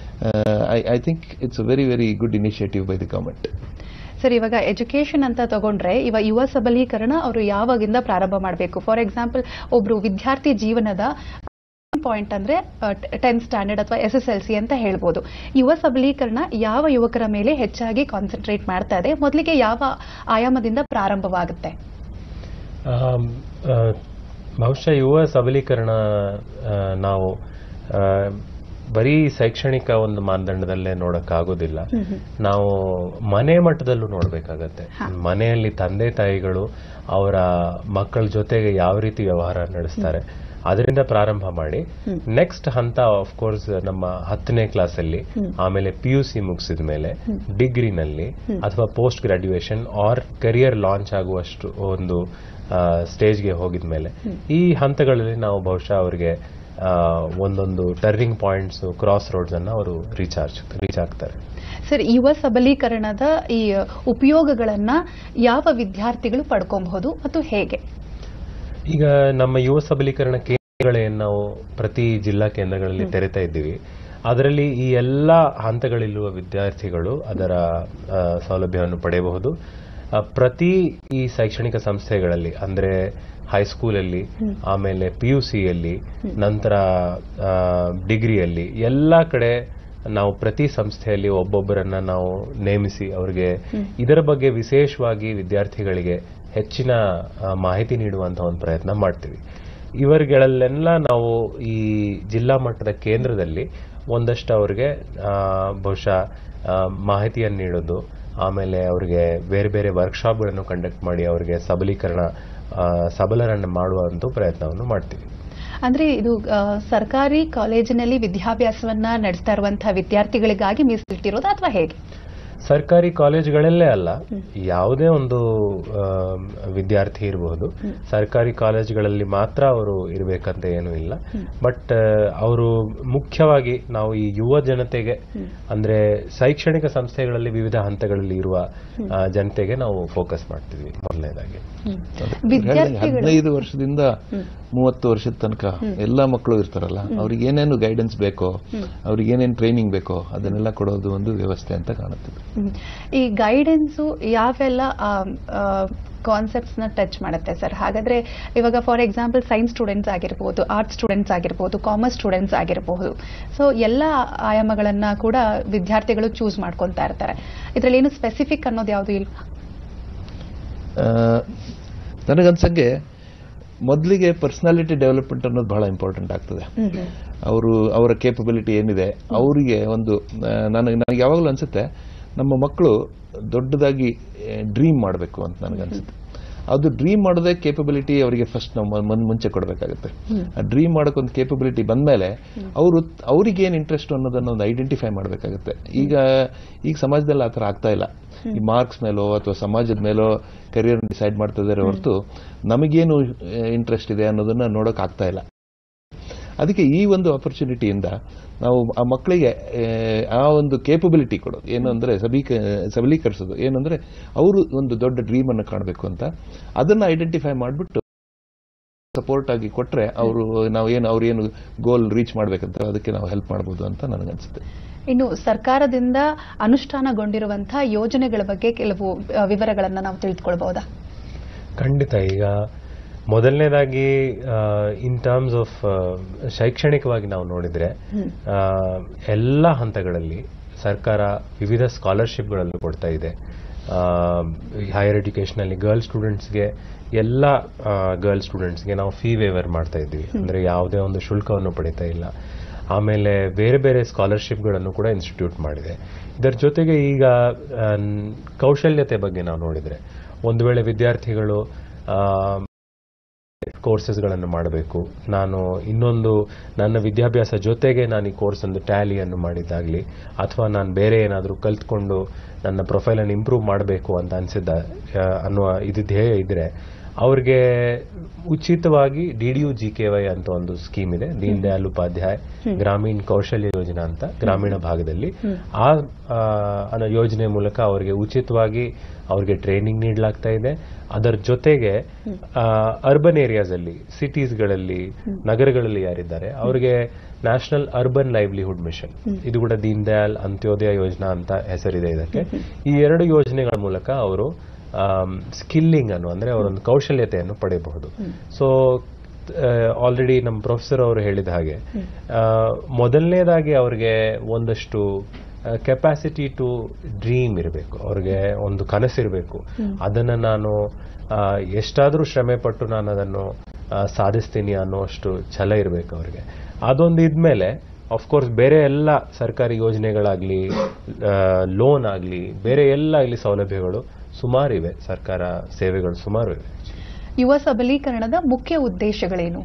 I think it's a very very good initiative by the government sir ಇವಾಗ ಎಜುಕೇಶನ್ ಅಂತ ತಗೊಂಡ್ರೆ ಇವಾಗ ಯುವ ಸಬಲೀಕರಣ ಅವರು ಯಾವಾಗಿಂದ ಪ್ರಾರಂಭ ಮಾಡಬೇಕು ಫಾರ್ ಎಕ್ಸಾಂಪಲ್ ಒಬ್ರು ವಿದ್ಯಾರ್ಥಿ ಜೀವನದ ಪಾಯಿಂಟ್ ಅಂದ್ರೆ ಟೆಂತ್ ಸ್ಟ್ಯಾಂಡರ್ಡ್ ಅಥವಾ ಎಸ್ ಎಸ್ ಎಲ್ ಸಿ ಅಂತ ಹೇಳ್ಬೋದು ಯುವ ಸಬಲೀಕರಣ ಯಾವ ಯುವಕರ ಮೇಲೆ ಹೆಚ್ಚಾಗಿ ಕಾನ್ಸಂಟ್ರೇಟ್ ಮಾಡ್ತಾ ಇದೆ ಮೊದಲಿಗೆ ಯಾವ ಆಯಾಮದಿಂದ ಪ್ರಾರಂಭವಾಗುತ್ತೆ ಆಮ್, ಆ, ಬಹುಶಃ ಯುವ ಸಬಲೀಕರಣ ಆ, ನಾವು ಆ, ಬರೀ ಶೈಕ್ಷಣಿಕ ಒಂದು ಮಾನದಂಡದಲ್ಲೇ ನೋಡಕ್ಕಾಗೋದಿಲ್ಲ ನಾವು ಮನೆ ಮಟ್ಟದಲ್ಲೂ ನೋಡಬೇಕಾಗತ್ತೆ ಮನೆಯಲ್ಲಿ ತಂದೆ ತಾಯಿಗಳು ಅವರ ಮಕ್ಕಳ ಜೊತೆಗೆ ಯಾವ ರೀತಿ ವ್ಯವಹಾರ ನಡೆಸ್ತಾರೆ ಅದರಿಂದ ಪ್ರಾರಂಭ ಮಾಡಿ ನೆಕ್ಸ್ಟ್ ಹಂತ ಆಫ್ ಕೋರ್ಸ್ ನಮ್ಮ ಹತ್ತನೇ ಕ್ಲಾಸಲ್ಲಿ ಆಮೇಲೆ ಪಿ ಯು ಸಿ ಮುಗಿಸಿದ ಮೇಲೆ ಡಿಗ್ರಿನಲ್ಲಿ ಅಥವಾ post graduation or career launch ಆಗುವಷ್ಟು ಒಂದು ಸ್ಟೇಜ್ಗೆ ಹೋಗಿದ ಮೇಲೆ ಈ ಹಂತಗಳಲ್ಲಿ ನಾವು ಬಹುಶಃ ಅವರಿಗೆ ಆ, ಒಂದೊಂದು ಟರ್ನಿಂಗ್ ಪಾಯಿಂಟ್ಸ್ ಕ್ರಾಸ್ ರೋಡ್ಸ್ ಅನ್ನ ಅವರು ರೀಚಾರ್ಜ್ ರೀಚ್ ಆಗ್ತಾರೆ ಸರ್ ಯುವ ಸಬಲೀಕರಣದ ಈ ಉಪಯೋಗಗಳನ್ನ ಯಾವ ವಿದ್ಯಾರ್ಥಿಗಳು ಪಡ್ಕೊಬಹುದು ಮತ್ತು ಹೇಗೆ ಈಗ ನಮ್ಮ ಯುವ ಸಬಲೀಕರಣ ಕೇಂದ್ರಗಳೇನು ನಾವು ಪ್ರತಿ ಜಿಲ್ಲಾ ಕೇಂದ್ರಗಳಲ್ಲಿ ತೆರೆತಾ ಇದ್ದೀವಿ ಅದರಲ್ಲಿ ಈ ಎಲ್ಲ ಹಂತಗಳಲ್ಲಿರುವ ವಿದ್ಯಾರ್ಥಿಗಳು ಅದರ ಆ, ಸೌಲಭ್ಯವನ್ನು ಪಡೆಯಬಹುದು ಆ, ಪ್ರತಿ ಈ ಶೈಕ್ಷಣಿಕ ಸಂಸ್ಥೆಗಳಲ್ಲಿ ಅಂದ್ರೆ ಹೈಸ್ಕೂಲಲ್ಲಿ ಆಮೇಲೆ ಪಿ ಯು ಸಿಯಲ್ಲಿ ನಂತರ ಆ, ಡಿಗ್ರಿಯಲ್ಲಿ ಎಲ್ಲ ಕಡೆ ನಾವು ಪ್ರತಿ ಸಂಸ್ಥೆಯಲ್ಲಿ ಒಬ್ಬೊಬ್ಬರನ್ನ ನಾವು ನೇಮಿಸಿ ಅವರಿಗೆ ಇದರ ಬಗ್ಗೆ ವಿಶೇಷವಾಗಿ ವಿದ್ಯಾರ್ಥಿಗಳಿಗೆ ಹೆಚ್ಚಿನ ಆ, ಮಾಹಿತಿ ನೀಡುವಂತಹ ಒಂದು ಪ್ರಯತ್ನ ಮಾಡ್ತೀವಿ ಇವರುಗಳಲ್ಲೆಲ್ಲ ನಾವು ಈ ಜಿಲ್ಲಾ ಮಟ್ಟದ ಕೇಂದ್ರದಲ್ಲಿ ಒಂದಷ್ಟು ಅವರಿಗೆ ಆ, ಬಹುಶಃ ಆ, ಮಾಹಿತಿಯನ್ನು ನೀಡೋದು ಆಮೇಲೆ ಅವರಿಗೆ ಬೇರೆ ಬೇರೆ ವರ್ಕ್ಶಾಪ್ಗಳನ್ನು ಕಂಡಕ್ಟ್ ಮಾಡಿ ಅವರಿಗೆ ಸಬಲೀಕರಣ ಆ, ಸಬಲರನ್ನು ಮಾಡುವಂಥ ಪ್ರಯತ್ನವನ್ನು ಮಾಡ್ತೀವಿ ಅಂದ್ರೆ ಇದು ಆ, ಸರ್ಕಾರಿ ಕಾಲೇಜಿನಲ್ಲಿ ವಿದ್ಯಾಭ್ಯಾಸವನ್ನ ನಡೆಸ್ತಾ ಇರುವಂತಹ ವಿದ್ಯಾರ್ಥಿಗಳಿಗಾಗಿ ಮೀಸಲಿಟ್ಟಿರೋದು ಅಥವಾ ಹೇಗೆ ಸರ್ಕಾರಿ ಕಾಲೇಜುಗಳಲ್ಲೇ ಅಲ್ಲ ಯಾವುದೇ ಒಂದು ಆ, ವಿದ್ಯಾರ್ಥಿ ಇರಬಹುದು ಸರ್ಕಾರಿ ಕಾಲೇಜುಗಳಲ್ಲಿ ಮಾತ್ರ ಅವರು ಇರಬೇಕಂತ ಏನೂ ಇಲ್ಲ ಬಟ್ ಅವರು ಮುಖ್ಯವಾಗಿ ನಾವು ಈ ಯುವ ಜನತೆಗೆ ಅಂದ್ರೆ ಶೈಕ್ಷಣಿಕ ಸಂಸ್ಥೆಗಳಲ್ಲಿ ವಿವಿಧ ಹಂತಗಳಲ್ಲಿ ಇರುವ ಆ, ಜನತೆಗೆ ನಾವು ಫೋಕಸ್ ಮಾಡ್ತೀವಿ ಮೊದಲನೇದಾಗಿ ವಿದ್ಯಾರ್ಥಿಗಳು ಹದಿನೈದು ವರ್ಷದಿಂದ ಮೂವತ್ತು ವರ್ಷದ ತನಕ ಎಲ್ಲಾ ಮಕ್ಕಳು ಇರ್ತಾರಲ್ಲ ಅವ್ರಿಗೆ ಏನೇನು ಗೈಡೆನ್ಸ್ ಬೇಕೋ ಅವ್ರಿಗೆ ಏನೇನು ಟ್ರೈನಿಂಗ್ ಬೇಕೋ ಅದನ್ನೆಲ್ಲ ಕೊಡೋದು ಒಂದು ವ್ಯವಸ್ಥೆ ಅಂತ ಕಾಣುತ್ತದೆ ಹ್ಮ್. ಈ ಗೈಡೆನ್ಸು ಯಾವೆಲ್ಲ ಕಾನ್ಸೆಪ್ಟ್ಸ್ ನ ಟಚ್ ಮಾಡುತ್ತೆ ಸರ್ ಹಾಗಾದ್ರೆ ಇವಾಗ ಫಾರ್ ಎಕ್ಸಾಂಪಲ್ ಸೈನ್ಸ್ ಸ್ಟೂಡೆಂಟ್ಸ್ ಆಗಿರ್ಬೋದು ಆರ್ಟ್ಸ್ ಸ್ಟೂಡೆಂಟ್ಸ್ ಆಗಿರ್ಬೋದು ಕಾಮರ್ಸ್ ಸ್ಟೂಡೆಂಟ್ಸ್ ಆಗಿರಬಹುದು ಸೊ ಎಲ್ಲ ಆಯಾಮಗಳನ್ನ ಕೂಡ ವಿದ್ಯಾರ್ಥಿಗಳು ಚೂಸ್ ಮಾಡ್ಕೊತಾ ಇರ್ತಾರೆ ಇದರಲ್ಲಿ ಏನು ಸ್ಪೆಸಿಫಿಕ್ ಅನ್ನೋದು ಯಾವುದು ಇಲ್ಲ ಆ, ನನಗನ್ಸಂಗೆ ಮೊದಲಿಗೆ ಪರ್ಸನಾಲಿಟಿ ಡೆವಲಪ್ಮೆಂಟ್ ಅನ್ನೋದು ಬಹಳ ಇಂಪಾರ್ಟೆಂಟ್ ಆಗ್ತದೆ ಅವರು ಅವರ ಕೇಪಬಿಲಿಟಿ ಏನಿದೆ ಅವರಿಗೆ ಒಂದು ಆ, ನನಗೆ ನನಗೆ ಯಾವಾಗಲೂ ಅನ್ಸುತ್ತೆ ನಮ್ಮ ಮಕ್ಕಳು ದೊಡ್ಡದಾಗಿ ಡ್ರೀಮ್ ಮಾಡಬೇಕು ಅಂತ ನನಗನ್ಸುತ್ತೆ ಅದು ಡ್ರೀಮ್ ಮಾಡೋದೇ ಕೇಪಬಿಲಿಟಿ ಅವರಿಗೆ ಫಸ್ಟ್ ನಾವು ಮನ್- ಮನ್- ಮುಂಚೆ ಕೊಡಬೇಕಾಗುತ್ತೆ ಆ ಡ್ರೀಮ್ ಮಾಡೋಕ್ಕೊಂದು ಕೇಪಬಿಲಿಟಿ ಬಂದಮೇಲೆ ಅವರು ಅವ್ರಿಗೆ ಏನು ಇಂಟ್ರೆಸ್ಟ್ ಅನ್ನೋದನ್ನ ಒಂದು ಐಡೆಂಟಿಫೈ ಮಾಡಬೇಕಾಗುತ್ತೆ ಈಗ ಈಗ ಸಮಾಜದಲ್ಲಿ ಆ ಥರ ಆಗ್ತಾ ಇಲ್ಲ ಈ ಮಾರ್ಕ್ಸ್ ಮೇಲೋ ಅಥವಾ ಸಮಾಜದ ಮೇಲೋ ಕರಿಯರ್ ಡಿಸೈಡ್ ಮಾಡ್ತಾ ಇದ್ದಾರೆ ಹೊರತು ನಮಗೇನು ಇಂಟ್ರೆಸ್ಟ್ ಇದೆ ಅನ್ನೋದನ್ನ ನೋಡೋಕೆ ಆಗ್ತಾ ಇಲ್ಲ ಅದಕ್ಕೆ ಈ ಒಂದು ಆಪರ್ಚುನಿಟಿಯಿಂದ ನಾವು ಆ ಮಕ್ಕಳಿಗೆ ಆ ಒಂದು ಕೇಪಬಿಲಿಟಿ ಕೊಡೋದು ಏನು ಅಂದ್ರೆ ಸಬೀಕ ಸಬಲೀಕರಿಸೋದು ಏನಂದ್ರೆ ಅವರು ಒಂದು ದೊಡ್ಡ ಡ್ರೀಮ್ ಅನ್ನು ಕಾಣಬೇಕು ಅಂತ ಅದನ್ನ ಐಡೆಂಟಿಫೈ ಮಾಡಿಬಿಟ್ಟು ಸಪೋರ್ಟ್ ಆಗಿ ಕೊಟ್ರೆ ಅವರು ನಾವು ಏನು ಅವ್ರು ಏನು ಗೋಲ್ ರೀಚ್ ಮಾಡ್ಬೇಕಂತ ಅದಕ್ಕೆ ನಾವು ಹೆಲ್ಪ್ ಮಾಡ್ಬೋದು ಅಂತ ನನಗನ್ಸುತ್ತೆ ಇನ್ನು ಸರ್ಕಾರದಿಂದ ಅನುಷ್ಠಾನಗೊಂಡಿರುವಂತಹ ಯೋಜನೆಗಳ ಬಗ್ಗೆ ಕೆಲವು ಆ, ವಿವರಗಳನ್ನ ನಾವು ತಿಳಿದುಕೊಳ್ಬಹುದಾ ಖಂಡಿತ ಈಗ ಮೊದಲನೇದಾಗಿ ಇನ್ ಟರ್ಮ್ಸ್ ಆಫ್ ಶೈಕ್ಷಣಿಕವಾಗಿ ನಾವು ನೋಡಿದ್ರೆ ಆ, ಎಲ್ಲ ಹಂತಗಳಲ್ಲಿ ಸರ್ಕಾರ ವಿವಿಧ ಸ್ಕಾಲರ್ಶಿಪ್ಗಳನ್ನು ಕೊಡ್ತಾ ಇದೆ ಹೈಯರ್ ಎಜುಕೇಷನಲ್ಲಿ ಗರ್ಲ್ ಸ್ಟೂಡೆಂಟ್ಸ್ಗೆ ಎಲ್ಲ ಗರ್ಲ್ ಸ್ಟೂಡೆಂಟ್ಸ್ಗೆ ನಾವು ಫೀ ವೇವರ್ ಮಾಡ್ತಾ ಇದ್ದೀವಿ ಅಂದರೆ ಯಾವುದೇ ಒಂದು ಶುಲ್ಕವನ್ನು ಪಡಿತಾ ಇಲ್ಲ ಆಮೇಲೆ ಬೇರೆ ಬೇರೆ ಸ್ಕಾಲರ್ಶಿಪ್ಗಳನ್ನು ಕೂಡ ಇನ್ಸ್ಟಿಟ್ಯೂಟ್ ಮಾಡಿದೆ ಇದರ ಜೊತೆಗೆ ಈಗ ಆ, ನ್- ಕೌಶಲ್ಯತೆ ಬಗ್ಗೆ ನಾವು ನೋಡಿದರೆ ಒಂದು ವೇಳೆ ವಿದ್ಯಾರ್ಥಿಗಳು ಆ, ಕೋರ್ಸಸ್ಗಳನ್ನು ಮಾಡಬೇಕು ನಾನು ಇನ್ನೊಂದು ನನ್ನ ವಿದ್ಯಾಭ್ಯಾಸ ಜೊತೆಗೆ ನಾನು ಈ ಕೋರ್ಸ್ ಒಂದು ಟ್ಯಾಲಿಯನ್ನು ಮಾಡಿದ್ದಾಗಲಿ ಅಥವಾ ನಾನು ಬೇರೆ ಏನಾದರೂ ಕಲ್ತ್ಕೊಂಡು ನನ್ನ ಪ್ರೊಫೈಲನ್ನು ಇಂಪ್ರೂವ್ ಮಾಡಬೇಕು ಅಂತ ಅನಿಸಿದ್ದ ಅನ್ನುವ ಇದು ಧ್ಯೇಯ ಇದ್ದರೆ ಅವ್ರಿಗೆ ಉಚಿತವಾಗಿ D D U G K Y ಅಂತ ಒಂದು ಸ್ಕೀಮ್ ಇದೆ ದೀನ್ ದಯಾಳ್ ಉಪಾಧ್ಯಾಯ ಗ್ರಾಮೀಣ ಕೌಶಲ್ಯ ಯೋಜನಾ ಅಂತ ಗ್ರಾಮೀಣ ಭಾಗದಲ್ಲಿ ಆ ಆ, ಅನ್ನೋ ಯೋಜನೆ ಮೂಲಕ ಅವರಿಗೆ ಉಚಿತವಾಗಿ ಅವ್ರಿಗೆ ಟ್ರೈನಿಂಗ್ ನೀಡಲಾಗ್ತಾ ಇದೆ ಅದರ ಜೊತೆಗೆ ಅರ್ಬನ್ ಏರಿಯಾಸ್ ಅಲ್ಲಿ ಸಿಟೀಸ್ಗಳಲ್ಲಿ ನಗರಗಳಲ್ಲಿ ಯಾರಿದ್ದಾರೆ ಅವರಿಗೆ ನ್ಯಾಷನಲ್ ಅರ್ಬನ್ ಲೈವ್ಲಿಹುಡ್ ಮಿಷನ್ ಇದು ಕೂಡ ದೀನ್ ದಯಾಳ್ ಅಂತ್ಯೋದಯ ಯೋಜನಾ ಅಂತ ಹೆಸರಿದೆ ಇದಕ್ಕೆ ಈ ಎರಡು ಯೋಜನೆಗಳ ಮೂಲಕ ಅವರು ಸ್ಕಿಲ್ಲಿಂಗ್ ಅನ್ನು ಅಂದ್ರೆ ಅವರೊಂದು ಕೌಶಲ್ಯತೆಯನ್ನು ಪಡೆಯಬಹುದು ಸೊ ಆಲ್ರೆಡಿ ನಮ್ಮ ಪ್ರೊಫೆಸರ್ ಅವರು ಹೇಳಿದ ಹಾಗೆ ಆ, ಮೊದಲನೇದಾಗಿ ಅವ್ರಿಗೆ ಒಂದಷ್ಟು ಕೆಪಾಸಿಟಿ ಟು ಡ್ರೀಮ್ ಇರಬೇಕು ಅವ್ರಿಗೆ ಒಂದು ಕನಸಿರಬೇಕು ಅದನ್ನು ನಾನು ಆ, ಎಷ್ಟಾದರೂ ಶ್ರಮೆ ಪಟ್ಟು ನಾನು ಅದನ್ನು ಆ, ಸಾಧಿಸ್ತೀನಿ ಅನ್ನೋಷ್ಟು ಛಲ ಇರಬೇಕು ಅವ್ರಿಗೆ ಅದೊಂದು ಇದ್ಮೇಲೆ ಅಫ್ಕೋರ್ಸ್ ಬೇರೆ ಎಲ್ಲ ಸರ್ಕಾರಿ ಯೋಜನೆಗಳಾಗಲಿ ಲೋನ್ ಆಗಲಿ ಬೇರೆ ಎಲ್ಲ ಆಗಲಿ ಸೌಲಭ್ಯಗಳು ಸುಮಾರಿವೆ ಸರ್ಕಾರ ಸೇವೆಗಳು ಸುಮಾರು ಇವೆ ಯುವ ಸಬಲೀಕರಣದ ಮುಖ್ಯ ಉದ್ದೇಶಗಳೇನು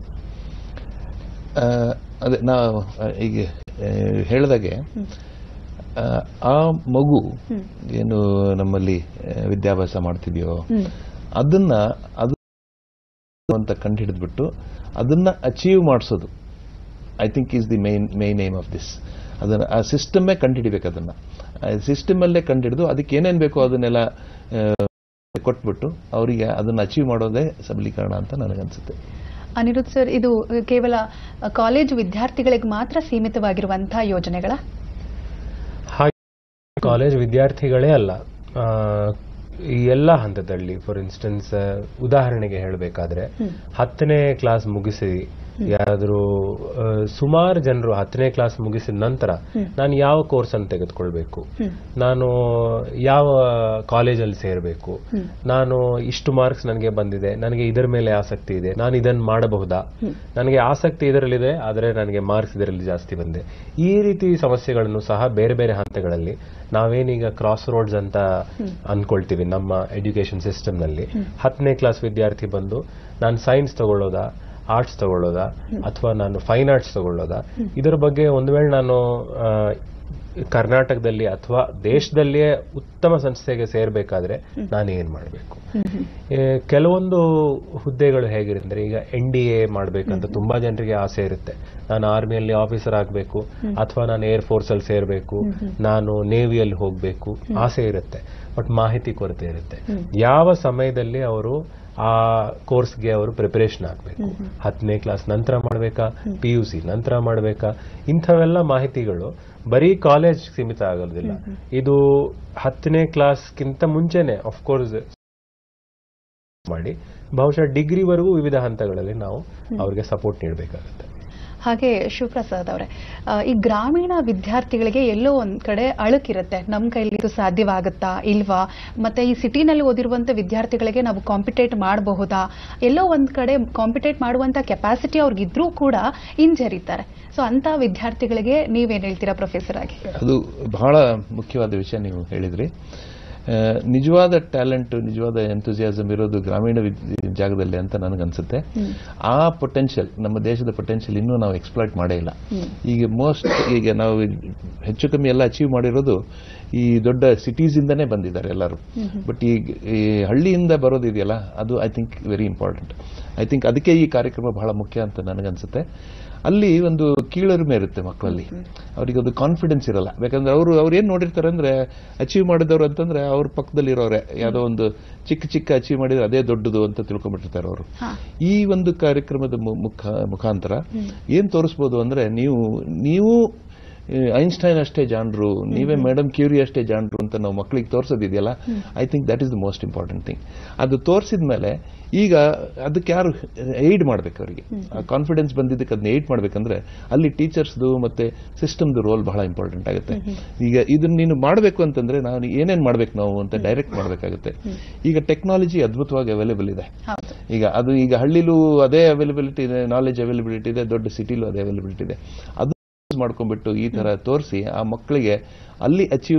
ಆ, ಅದೇ ನಾವು ಆ, ಈಗ ಆ, ಹೇಳ್ದಾಗೆ ಆ, ಆ ಮಗು ಏನು ನಮ್ಮಲ್ಲಿ ಆ, ವಿದ್ಯಾಭ್ಯಾಸ ಮಾಡ್ತಿದೆಯೋ ಅದನ್ನ ಅದು ಅಂತ ಕಂಡುಹಿಡಿದ್ಬಿಟ್ಟು ಅದನ್ನ ಅಚೀವ್ ಮಾಡಿಸೋದು I think is the main main aim of this ಅದನ್ನ ಆ ಸಿಸ್ಟಮ್ಮೇ ಕಂಡುಹಿಡಿಬೇಕು ಅದನ್ನ ಸಿಸ್ಟಮ್ ಅಲ್ಲೇ ಕಂಡುಹಿಡಿದು ಅದಕ್ಕೆ ಏನೇನು ಬೇಕೋ ಅದನ್ನೆಲ್ಲ ಆ, ಕೊಟ್ಬಿಟ್ಟು ಅವರಿಗೆ ಅದನ್ನ ಅಚೀವ್ ಮಾಡೋದೇ ಸಬಲೀಕರಣ ಅಂತ ನನಗನ್ಸುತ್ತೆ ಅನಿರುದ್ಧ್ ಸರ್ ಇದು ಕೇವಲ ಕಾಲೇಜು ವಿದ್ಯಾರ್ಥಿಗಳಿಗೆ ಮಾತ್ರ ಸೀಮಿತವಾಗಿರುವಂತಹ ಯೋಜನೆಗಳ ಹಾಗೆ ಕಾಲೇಜ್ ವಿದ್ಯಾರ್ಥಿಗಳೇ ಅಲ್ಲ ಆ, ಈ ಎಲ್ಲ ಹಂತದಲ್ಲಿ ಫಾರ್ ಇನ್ಸ್ಟೆನ್ಸ್ ಉದಾಹರಣೆಗೆ ಹೇಳಬೇಕಾದ್ರೆ ಹತ್ತನೇ ಕ್ಲಾಸ್ ಮುಗಿಸಿ ಯಾರಾದರೂ ಸುಮಾರು ಜನರು ಹತ್ತನೇ ಕ್ಲಾಸ್ ಮುಗಿಸಿದ ನಂತರ ನಾನು ಯಾವ ಕೋರ್ಸ್ ಅನ್ನು ತೆಗೆದುಕೊಳ್ಬೇಕು ನಾನು ಯಾವ ಕಾಲೇಜಲ್ಲಿ ಸೇರಬೇಕು ನಾನು ಇಷ್ಟು ಮಾರ್ಕ್ಸ್ ನನಗೆ ಬಂದಿದೆ ನನಗೆ ಇದರ ಮೇಲೆ ಆಸಕ್ತಿ ಇದೆ ನಾನು ಇದನ್ನು ಮಾಡಬಹುದಾ ನನಗೆ ಆಸಕ್ತಿ ಇದರಲ್ಲಿದೆ ಆದರೆ ನನಗೆ ಮಾರ್ಕ್ಸ್ ಇದರಲ್ಲಿ ಜಾಸ್ತಿ ಬಂದಿದೆ ಈ ರೀತಿ ಸಮಸ್ಯೆಗಳನ್ನು ಸಹ ಬೇರೆ ಬೇರೆ ಹಂತಗಳಲ್ಲಿ ನಾವೇನೀಗ ಕ್ರಾಸ್ ರೋಡ್ಸ್ ಅಂತ ಅನ್ಕೊಳ್ತೀವಿ ನಮ್ಮ ಎಜುಕೇಶನ್ ಸಿಸ್ಟಮ್ನಲ್ಲಿ ಹತ್ತನೇ ಕ್ಲಾಸ್ ವಿದ್ಯಾರ್ಥಿ ಬಂದು ನಾನು ಸೈನ್ಸ್ ತಗೊಳ್ಳೋದಾ ಆರ್ಟ್ಸ್ ತಗೊಳ್ಳೋದಾ ಅಥವಾ ನಾನು ಫೈನ್ ಆರ್ಟ್ಸ್ ತಗೊಳ್ಳೋದಾ ಇದರ ಬಗ್ಗೆ ಒಂದು ವೇಳೆ ನಾನು ಆ, ಕರ್ನಾಟಕದಲ್ಲಿ ಅಥವಾ ದೇಶದಲ್ಲಿಯೇ ಉತ್ತಮ ಸಂಸ್ಥೆಗೆ ಸೇರ್ಬೇಕಾದ್ರೆ ನಾನು ಏನ್ ಮಾಡಬೇಕು ಕೆಲವೊಂದು ಹುದ್ದೆಗಳು ಹೇಗಿರುತ್ತೆ ಈಗ ಎನ್ ಡಿ ಎ ಮಾಡ್ಬೇಕಂತ ತುಂಬಾ ಜನರಿಗೆ ಆಸೆ ಇರುತ್ತೆ ನಾನು ಆರ್ಮಿಯಲ್ಲಿ ಆಫೀಸರ್ ಆಗಬೇಕು ಅಥವಾ ನಾನು ಏರ್ ಫೋರ್ಸ್ ಅಲ್ಲಿ ಸೇರ್ಬೇಕು ನಾನು ನೇವಿಯಲ್ಲಿ ಹೋಗ್ಬೇಕು ಆಸೆ ಇರುತ್ತೆ ಬಟ್ ಮಾಹಿತಿ ಕೊರತೆ ಇರುತ್ತೆ ಯಾವ ಸಮಯದಲ್ಲಿ ಅವರು ಆ ಕೋರ್ಸ್ಗೆ ಅವರು ಪ್ರಿಪರೇಷನ್ ಆಗಬೇಕು ಹತ್ತನೇ ಕ್ಲಾಸ್ ನಂತರ ಮಾಡಬೇಕಾ ಪಿ ಯು ಸಿ ನಂತರ ಮಾಡಬೇಕಾ ಇಂಥವೆಲ್ಲ ಮಾಹಿತಿಗಳು ಬರೀ ಕಾಲೇಜ್ ಸೀಮಿತ ಆಗೋದಿಲ್ಲ ಇದು ಹತ್ತನೇ ಕ್ಲಾಸ್ಗಿಂತ ಮುಂಚೆನೆ ಕೋರ್ಸ್ ಮಾಡಿ ಬಹುಶಃ ಡಿಗ್ರಿವರೆಗೂ ವಿವಿಧ ಹಂತಗಳಲ್ಲಿ ನಾವು ಅವ್ರಿಗೆ ಸಪೋರ್ಟ್ ನೀಡಬೇಕಾಗುತ್ತೆ ಹಾಗೆ ಶಿವಪ್ರಸಾದ್ ಅವರೇ ಆ, ಈ ಗ್ರಾಮೀಣ ವಿದ್ಯಾರ್ಥಿಗಳಿಗೆ ಎಲ್ಲೋ ಒಂದ್ ಕಡೆ ಅಳುಕಿರುತ್ತೆ ನಮ್ಮ ಕೈಲಿ ಇದು ಸಾಧ್ಯವಾಗುತ್ತಾ ಇಲ್ವಾ ಮತ್ತೆ ಈ ಸಿಟಿನಲ್ಲಿ ಓದಿರುವಂತ ವಿದ್ಯಾರ್ಥಿಗಳಿಗೆ ನಾವು ಕಾಂಪಿಟೇಟ್ ಮಾಡಬಹುದಾ ಎಲ್ಲೋ ಒಂದ್ ಕಡೆ ಕಾಂಪಿಟೇಟ್ ಮಾಡುವಂತ ಕೆಪಾಸಿಟಿ ಅವ್ರಿಗಿದ್ರೂ ಕೂಡ ಹಿಂಜರಿತಾರೆ ಸೊ ಅಂತ ವಿದ್ಯಾರ್ಥಿಗಳಿಗೆ ನೀವೇನ್ ಹೇಳ್ತೀರಾ ಪ್ರೊಫೆಸರ್ ಆಗಿ ಅದು ಬಹಳ ಮುಖ್ಯವಾದ ವಿಷಯ ನೀವು ಹೇಳಿದ್ರಿ ಆ, ನಿಜವಾದ ಟ್ಯಾಲೆಂಟ್ ನಿಜವಾದ ಎಂಥುಸಿಯಾಸಮ್ ಇರೋದು ಗ್ರಾಮೀಣ ವಿದ್- ಜಾಗದಲ್ಲಿ ಅಂತ ನನಗನ್ಸುತ್ತೆ ಆ ಪೊಟೆನ್ಷಿಯಲ್ ನಮ್ಮ ದೇಶದ ಪೊಟೆನ್ಷಿಯಲ್ ಇನ್ನೂ ನಾವು ಎಕ್ಸ್ಪ್ಲಾಯ್ಟ್ ಮಾಡೇ ಇಲ್ಲ ಈಗ ಮೋಸ್ಟ್ ಈಗ ನಾವು ಹೆಚ್ಚು ಕಮ್ಮಿ ಎಲ್ಲ ಅಚೀವ್ ಮಾಡಿರೋದು ಈ ದೊಡ್ಡ ಸಿಟೀಸ್ ಇಂದನೇ ಬಂದಿದ್ದಾರೆ ಎಲ್ಲರೂ ಬಟ್ ಈ ಈ ಹಳ್ಳಿಯಿಂದ ಬರೋದಿದೆಯಲ್ಲ ಅದು I think very important I think ಅದಕ್ಕೆ ಈ ಕಾರ್ಯಕ್ರಮ ಬಹಳ ಮುಖ್ಯ ಅಂತ ನನಗನ್ಸುತ್ತೆ ಅಲ್ಲಿ ಒಂದು ಕೀಳರಿಮೆ ಇರುತ್ತೆ ಮಕ್ಕಳಲ್ಲಿ ಅವರಿಗೆ ಒಂದು ಕಾನ್ಫಿಡೆನ್ಸ್ ಇರಲ್ಲ ಯಾಕಂದ್ರೆ ಅವರು ಅವ್ರು ಏನ್ ನೋಡಿರ್ತಾರೆ ಅಂದ್ರೆ ಅಚೀವ್ ಮಾಡಿದವರು ಅಂತಂದ್ರೆ ಅವ್ರ ಪಕ್ಕದಲ್ಲಿರೋರೆ ಯಾವುದೋ ಒಂದು ಚಿಕ್ಕ ಚಿಕ್ಕ ಅಚೀವ್ ಮಾಡಿದ್ರೆ ಅದೇ ದೊಡ್ಡದು ಅಂತ ತಿಳ್ಕೊಂಡ್ಬಿಟ್ಟಿರ್ತಾರೆ ಅವರು ಈ ಒಂದು ಕಾರ್ಯಕ್ರಮದ ಮು- ಮುಖ ಮುಖಾಂತರ ಏನ್ ತೋರಿಸ್ಬೋದು ಅಂದ್ರೆ ನೀವು ನೀವು ಈ ಐನ್ಸ್ಟೈನ್ ಅಷ್ಟೇ ಜಾಣರು ನೀವೇ ಮೇಡಮ್ ಕ್ಯೂರಿ ಅಷ್ಟೇ ಜಾಣರು ಅಂತ ನಾವು ಮಕ್ಕಳಿಗೆ ತೋರಿಸೋದಿದೆಯಲ್ಲ I think that is the most important thing ಅದು ತೋರಿಸಿದ ಮೇಲೆ ಈಗ ಅದಕ್ಕೆ ಯಾರು ಏಡ್ ಮಾಡ್ಬೇಕು ಅವರಿಗೆ ಆ ಕಾನ್ಫಿಡೆನ್ಸ್ ಬಂದಿದ್ದಕ್ಕೆ ಅದನ್ನ ಏಡ್ ಮಾಡ್ಬೇಕಂದ್ರೆ ಅಲ್ಲಿ ಟೀಚರ್ಸ್ದು ಮತ್ತೆ ಸಿಸ್ಟಮ್ದು ರೋಲ್ ಬಹಳ ಇಂಪಾರ್ಟೆಂಟ್ ಆಗುತ್ತೆ ಈಗ ಇದನ್ನ ನೀನು ಮಾಡಬೇಕು ಅಂತಂದ್ರೆ ನಾವು ಏನೇನ್ ಮಾಡ್ಬೇಕು ನಾವು ಅಂತ ಡೈರೆಕ್ಟ್ ಮಾಡಬೇಕಾಗುತ್ತೆ ಈಗ ಟೆಕ್ನಾಲಜಿ ಅದ್ಭುತವಾಗಿ ಅವೈಲೇಬಲ್ ಇದೆ ಹೌದು ಈಗ ಅದು ಈಗ ಹಳ್ಳಿಲೂ ಅದೇ ಅವೈಲಬಿಲಿಟಿ ಇದೆ ನಾಲೆಜ್ ಅವೈಲಬಿಲಿಟಿ ಇದೆ ದೊಡ್ಡ ಸಿಟಿಲೂ ಅದೇ ಅವೈಲಬಿಲಿಟಿ ಇದೆ ಅದು use ಮಾಡ್ಕೊಂಡ್ಬಿಟ್ಟು ಈ ತರ ತೋರಿಸಿ ಆ ಮಕ್ಕಳಿಗೆ ಅಲ್ಲಿ ಅಚೀವ್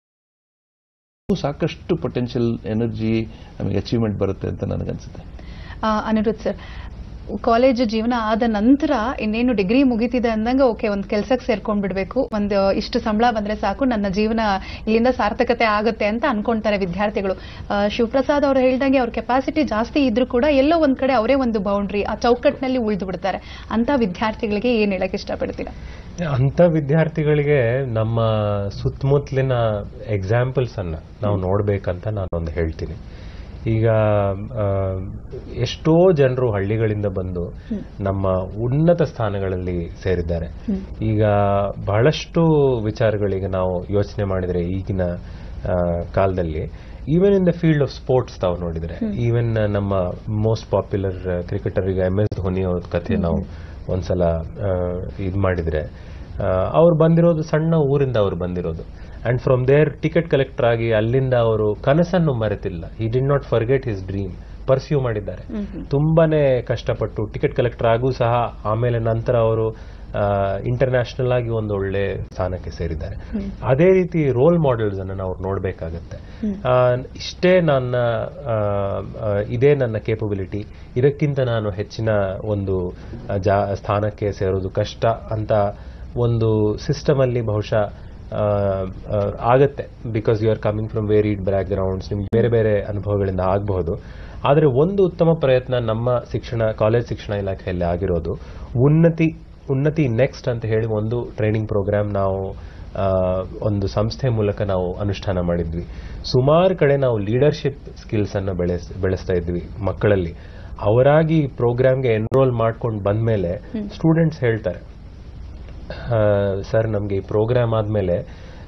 ಸಾಕಷ್ಟು ಪೊಟೆನ್ಷಿಯಲ್ ಎನರ್ಜಿ ನಮಗೆ ಅಚೀವ್ಮೆಂಟ್ ಬರುತ್ತೆ ಅಂತ ನನಗನ್ಸುತ್ತೆ ಆ, ಅನಿರುದ್ಧ್ ಸರ್ ಕಾಲೇಜು ಜೀವನ ಆದ ನಂತರ ಇನ್ನೇನು ಡಿಗ್ರಿ ಮುಗಿತಿದೆ ಅಂದಂಗ ಓಕೆ ಒಂದು ಕೆಲ್ಸಕ್ಕೆ ಸೇರ್ಕೊಂಡ್ ಬಿಡ್ಬೇಕು ಒಂದು ಇಷ್ಟು ಸಂಬಳ ಬಂದ್ರೆ ಸಾಕು ನನ್ನ ಜೀವನ ಇಲ್ಲಿಂದ ಸಾರ್ಥಕತೆ ಆಗುತ್ತೆ ಅಂತ ಅನ್ಕೊಂತಾರೆ ವಿದ್ಯಾರ್ಥಿಗಳು ಆ, ಶಿವಪ್ರಸಾದ್ ಅವರು ಹೇಳ್ದಂಗೆ ಅವ್ರ ಕೆಪಾಸಿಟಿ ಜಾಸ್ತಿ ಇದ್ರೂ ಕೂಡ ಎಲ್ಲೋ ಒಂದ್ ಕಡೆ ಅವರೇ ಒಂದು ಬೌಂಡ್ರಿ ಆ ಚೌಕಟ್ಟಿನಲ್ಲಿ ಉಳಿದು ಬಿಡ್ತಾರೆ ಅಂತ ವಿದ್ಯಾರ್ಥಿಗಳಿಗೆ ಏನ್ ಹೇಳಕ್ ಇಷ್ಟಪಡ್ತೀರಾ ಅಂತ ವಿದ್ಯಾರ್ಥಿಗಳಿಗೆ ನಮ್ಮ ಸುತ್ತಮುತ್ತಲಿನ ಎಕ್ಸಾಂಪಲ್ಸ್ ಅನ್ನ ನಾವು ನೋಡ್ಬೇಕಂತ ನಾನೊಂದು ಹೇಳ್ತೀನಿ ಈಗ ಆ, ಎಷ್ಟೋ ಜನರು ಹಳ್ಳಿಗಳಿಂದ ಬಂದು ನಮ್ಮ ಉನ್ನತ ಸ್ಥಾನಗಳಲ್ಲಿ ಸೇರಿದ್ದಾರೆ ಈಗ ಬಹಳಷ್ಟು ವಿಚಾರಗಳಿಗೆ ನಾವು ಯೋಚನೆ ಮಾಡಿದ್ರೆ ಈಗಿನ ಆ, ಕಾಲದಲ್ಲಿ even in the field of sports ತಾವು ನೋಡಿದ್ರೆ ಈವನ್ ನಮ್ಮ ಮೋಸ್ಟ್ ಪಾಪ್ಯುಲರ್ ಕ್ರಿಕೆಟರ್ ಈಗ ಎಂ ಎಸ್ ಧೋನಿ ಅವ್ರ ಕಥೆ ನಾವು ಒಂದ್ಸಲ ಇದು ಮಾಡಿದ್ರೆ ಅವ್ರು ಬಂದಿರೋದು ಸಣ್ಣ ಊರಿಂದ ಅವ್ರು ಬಂದಿರೋದು and from there ticket collector ಆಗಿ ಅಲ್ಲಿಂದ ಅವರು ಕನಸನ್ನು ಮರೆತಿಲ್ಲ he did not forget his dream pursue ಮಾಡಿದ್ದಾರೆ ತುಂಬಾನೇ ಕಷ್ಟಪಟ್ಟು ಟಿಕೆಟ್ ಕಲೆಕ್ಟರ್ ಆಗೂ ಸಹ ಆಮೇಲೆ ನಂತರ ಅವರು ಇಂಟರ್ನ್ಯಾಷನಲ್ ಆಗಿ ಒಂದು ಒಳ್ಳೆ ಸ್ಥಾನಕ್ಕೆ ಸೇರಿದ್ದಾರೆ ಅದೇ ರೀತಿ ರೋಲ್ ಮಾಡೆಲ್ಸ್ ಅನ್ನು ನಾವು ನೋಡಬೇಕಾಗತ್ತೆ ಇಷ್ಟೇ ನನ್ನ ಆ, ಆ, ಇದೇ ನನ್ನ ಕೇಪಬಿಲಿಟಿ ಇದಕ್ಕಿಂತ ನಾನು ಹೆಚ್ಚಿನ ಒಂದು ಆ, ಜಾ ಸ್ಥಾನಕ್ಕೆ ಸೇರೋದು ಕಷ್ಟ ಅಂತ ಒಂದು ಸಿಸ್ಟಮ್ ಅಲ್ಲಿ ಬಹುಶಃ ಆ, ಆ, ಆಗತ್ತೆ because you are coming from varied backgrounds ನಿಮ್ಗೆ ಬೇರೆ ಬೇರೆ ಅನುಭವಗಳಿಂದ ಆಗಬಹುದು ಆದರೆ ಒಂದು ಉತ್ತಮ ಪ್ರಯತ್ನ ನಮ್ಮ ಶಿಕ್ಷಣ ಕಾಲೇಜ್ ಶಿಕ್ಷಣ ಇಲಾಖೆಯಲ್ಲಿ ಆಗಿರೋದು ಉನ್ನತಿ ಉನ್ನತಿ ನೆಕ್ಸ್ಟ್ ಅಂತ ಹೇಳಿ ಒಂದು ಟ್ರೈನಿಂಗ್ ಪ್ರೋಗ್ರಾಮ್ ನಾವು ಆ, ಒಂದು ಸಂಸ್ಥೆ ಮೂಲಕ ನಾವು ಅನುಷ್ಠಾನ ಮಾಡಿದ್ವಿ ಸುಮಾರು ಕಡೆ ನಾವು ಲೀಡರ್ಶಿಪ್ ಸ್ಕಿಲ್ಸ್ ಅನ್ನು ಬೆಳೆಸ್ ಬೆಳೆಸ್ತಾ ಇದ್ವಿ ಮಕ್ಕಳಲ್ಲಿ ಅವರಾಗಿ ಪ್ರೋಗ್ರಾಮ್ಗೆ ಎನ್ರೋಲ್ ಮಾಡ್ಕೊಂಡು ಬಂದ್ಮೇಲೆ ಸ್ಟೂಡೆಂಟ್ಸ್ ಹೇಳ್ತಾರೆ ಸರ್ ನಮಗೆ ಈ ಪ್ರೋಗ್ರಾಮ್ ಆದಮೇಲೆ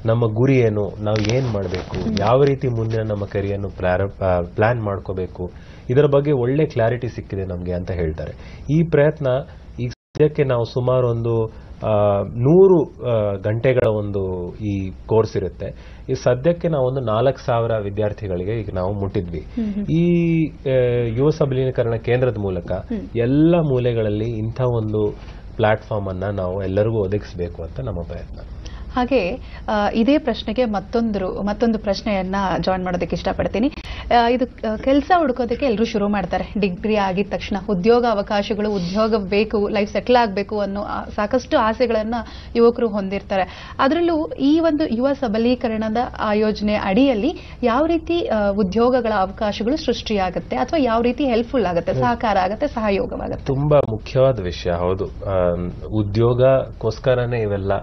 ನಮ್ಮ ಗುರಿ ಏನು ನಾವು ಏನ್ ಮಾಡಬೇಕು ಯಾವ ರೀತಿ ಮುಂದಿನ ನಮ್ಮ ಕರಿಯನ್ನು ಪ್ಲಾನ್ ಮಾಡ್ಕೋಬೇಕು ಇದರ ಬಗ್ಗೆ ಒಳ್ಳೆ ಕ್ಲಾರಿಟಿ ಸಿಕ್ಕಿದೆ ನಮಗೆ ಅಂತ ಹೇಳ್ತಾರೆ ಈ ಪ್ರಯತ್ನ ಈಗ ಸದ್ಯಕ್ಕೆ ನಾವು ಸುಮಾರು ಒಂದು ಆ, ನೂರು ಆ, ಗಂಟೆಗಳ ಒಂದು ಈ ಕೋರ್ಸ್ ಇರುತ್ತೆ ಈ ಸದ್ಯಕ್ಕೆ ನಾವು ಒಂದು ನಾಲ್ಕು ಸಾವಿರ ವಿದ್ಯಾರ್ಥಿಗಳಿಗೆ ಈಗ ನಾವು ಮುಟ್ಟಿದ್ವಿ ಈ ಆ, ಯುವ ಸಬಲೀಕರಣ ಕೇಂದ್ರದ ಮೂಲಕ ಎಲ್ಲ ಮೂಲೆಗಳಲ್ಲಿ ಇಂಥ ಒಂದು ಪ್ಲಾಟ್ಫಾರ್ಮ್ ಅನ್ನ ನಾವು ಎಲ್ಲರಿಗೂ ಒದಗಿಸಬೇಕು ಅಂತ ನಮ್ಮ ಪ್ರಯತ್ನ ಹಾಗೆ ಆ, ಇದೇ ಪ್ರಶ್ನೆಗೆ ಮತ್ತೊಂದು ಮತ್ತೊಂದು ಪ್ರಶ್ನೆಯನ್ನ ಜಾಯಿನ್ ಮಾಡೋದಕ್ಕೆ ಇಷ್ಟಪಡ್ತೀನಿ ಆ, ಇದು ಕೆಲಸ ಹುಡುಕೋದಕ್ಕೆ ಎಲ್ಲರೂ ಶುರು ಮಾಡ್ತಾರೆ ಡಿಗ್ರಿ ಆಗಿದ ತಕ್ಷಣ ಉದ್ಯೋಗ ಅವಕಾಶಗಳು ಉದ್ಯೋಗ ಬೇಕು ಲೈಫ್ ಸೆಟ್ಲ್ ಆಗಬೇಕು ಅನ್ನೋ ಆ, ಸಾಕಷ್ಟು ಆಸೆಗಳನ್ನ ಯುವಕರು ಹೊಂದಿರ್ತಾರೆ ಅದರಲ್ಲೂ ಈ ಒಂದು ಯುವ ಸಬಲೀಕರಣದ ಆಯೋಜನೆ ಅಡಿಯಲ್ಲಿ ಯಾವ ರೀತಿ ಆ, ಉದ್ಯೋಗಗಳ ಅವಕಾಶಗಳು ಸೃಷ್ಟಿಯಾಗುತ್ತೆ ಅಥವಾ ಯಾವ ರೀತಿ ಹೆಲ್ಪ್ಫುಲ್ ಆಗುತ್ತೆ ಸಹಕಾರ ಆಗುತ್ತೆ ಸಹಯೋಗವಾಗುತ್ತೆ ತುಂಬಾ ಮುಖ್ಯವಾದ ವಿಷಯ ಹೌದು ಆಮ್, ಉದ್ಯೋಗಕ್ಕೋಸ್ಕರನೇ ಇವೆಲ್ಲ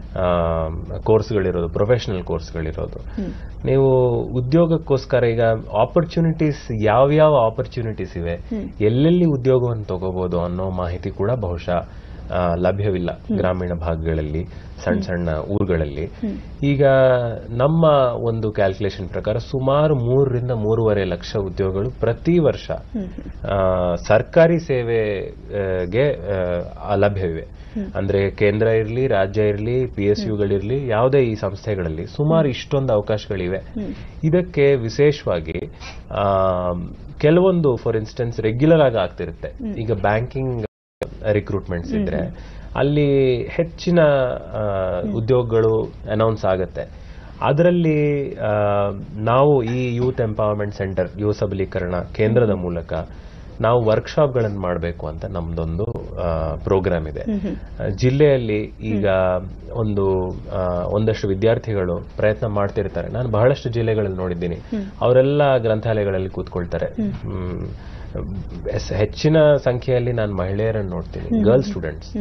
ಕೋರ್ಸ್ಗಳಿರೋದು ಪ್ರೊಫೆಷನಲ್ ಕೋರ್ಸ್ಗಳಿರೋದು ನೀವು ಉದ್ಯೋಗಕ್ಕೋಸ್ಕರ ಈಗ ಆಪರ್ಚುನಿಟೀಸ್ ಯಾವ್ಯಾವ ಆಪರ್ಚುನಿಟೀಸ್ ಇವೆ ಎಲ್ಲೆಲ್ಲಿ ಉದ್ಯೋಗವನ್ನು ತಗೋಬಹುದು ಅನ್ನೋ ಮಾಹಿತಿ ಕೂಡ ಬಹುಶಃ ಆ, ಲಭ್ಯವಿಲ್ಲ ಗ್ರಾಮೀಣ ಭಾಗಗಳಲ್ಲಿ ಸಣ್ಣ ಸಣ್ಣ ಊರುಗಳಲ್ಲಿ ಈಗ ನಮ್ಮ ಒಂದು ಕ್ಯಾಲ್ಕುಲೇಷನ್ ಪ್ರಕಾರ ಸುಮಾರು ಮೂರರಿಂದ ಮೂರುವರೆ ಲಕ್ಷ ಉದ್ಯೋಗಗಳು ಪ್ರತಿ ವರ್ಷ ಆ, ಸರ್ಕಾರಿ ಸೇವೆಗೆ ಆ, ಲಭ್ಯವಿವೆ ಅಂದ್ರೆ ಕೇಂದ್ರ ಇರಲಿ ರಾಜ್ಯ ಇರಲಿ ಪಿ ಎಸ್ ಯುಗಳಿರ್ಲಿ ಯಾವುದೇ ಈ ಸಂಸ್ಥೆಗಳಲ್ಲಿ ಸುಮಾರು ಇಷ್ಟೊಂದು ಅವಕಾಶಗಳಿವೆ ಇದಕ್ಕೆ ವಿಶೇಷವಾಗಿ ಆ, ಕೆಲವೊಂದು ಫಾರ್ ಇನ್ಸ್ಟೆನ್ಸ್ ರೆಗ್ಯುಲರ್ ಆಗಿ ಆಗ್ತಿರುತ್ತೆ ಈಗ ಬ್ಯಾಂಕಿಂಗ್ ರಿಕ್ರೂಟ್ಮೆಂಟ್ಸ್ ಇದ್ರೆ ಅಲ್ಲಿ ಹೆಚ್ಚಿನ ಆ, ಉದ್ಯೋಗಗಳು ಅನೌನ್ಸ್ ಆಗುತ್ತೆ ಅದರಲ್ಲಿ ಆ, ನಾವು ಈ ಯೂತ್ ಎಂಪವರ್ಮೆಂಟ್ ಸೆಂಟರ್ ಯುವ ಸಬಲೀಕರಣ ಕೇಂದ್ರದ ಮೂಲಕ ನಾವು ವರ್ಕ್ಶಾಪ್ಗಳನ್ನು ಮಾಡಬೇಕು ಅಂತ ನಮ್ದೊಂದು ಪ್ರೋಗ್ರಾಮ್ ಇದೆ ಆ, ಜಿಲ್ಲೆಯಲ್ಲಿ ಈಗ ಒಂದು ಆ, ಒಂದಷ್ಟು ವಿದ್ಯಾರ್ಥಿಗಳು ಪ್ರಯತ್ನ ಮಾಡ್ತಿರ್ತಾರೆ ನಾನು ಬಹಳಷ್ಟು ಜಿಲ್ಲೆಗಳಲ್ಲಿ ನೋಡಿದ್ದೀನಿ ಅವರೆಲ್ಲ ಗ್ರಂಥಾಲಯಗಳಲ್ಲಿ ಕೂತ್ಕೊಳ್ತಾರೆ ಹ್ಮ್. ಎಸ್- ಹೆಚ್ಚಿನ ಸಂಖ್ಯೆಯಲ್ಲಿ ನಾನು ಮಹಿಳೆಯರನ್ನು ನೋಡ್ತೀನಿ ಗರ್ಲ್ ಸ್ಟೂಡೆಂಟ್ಸ್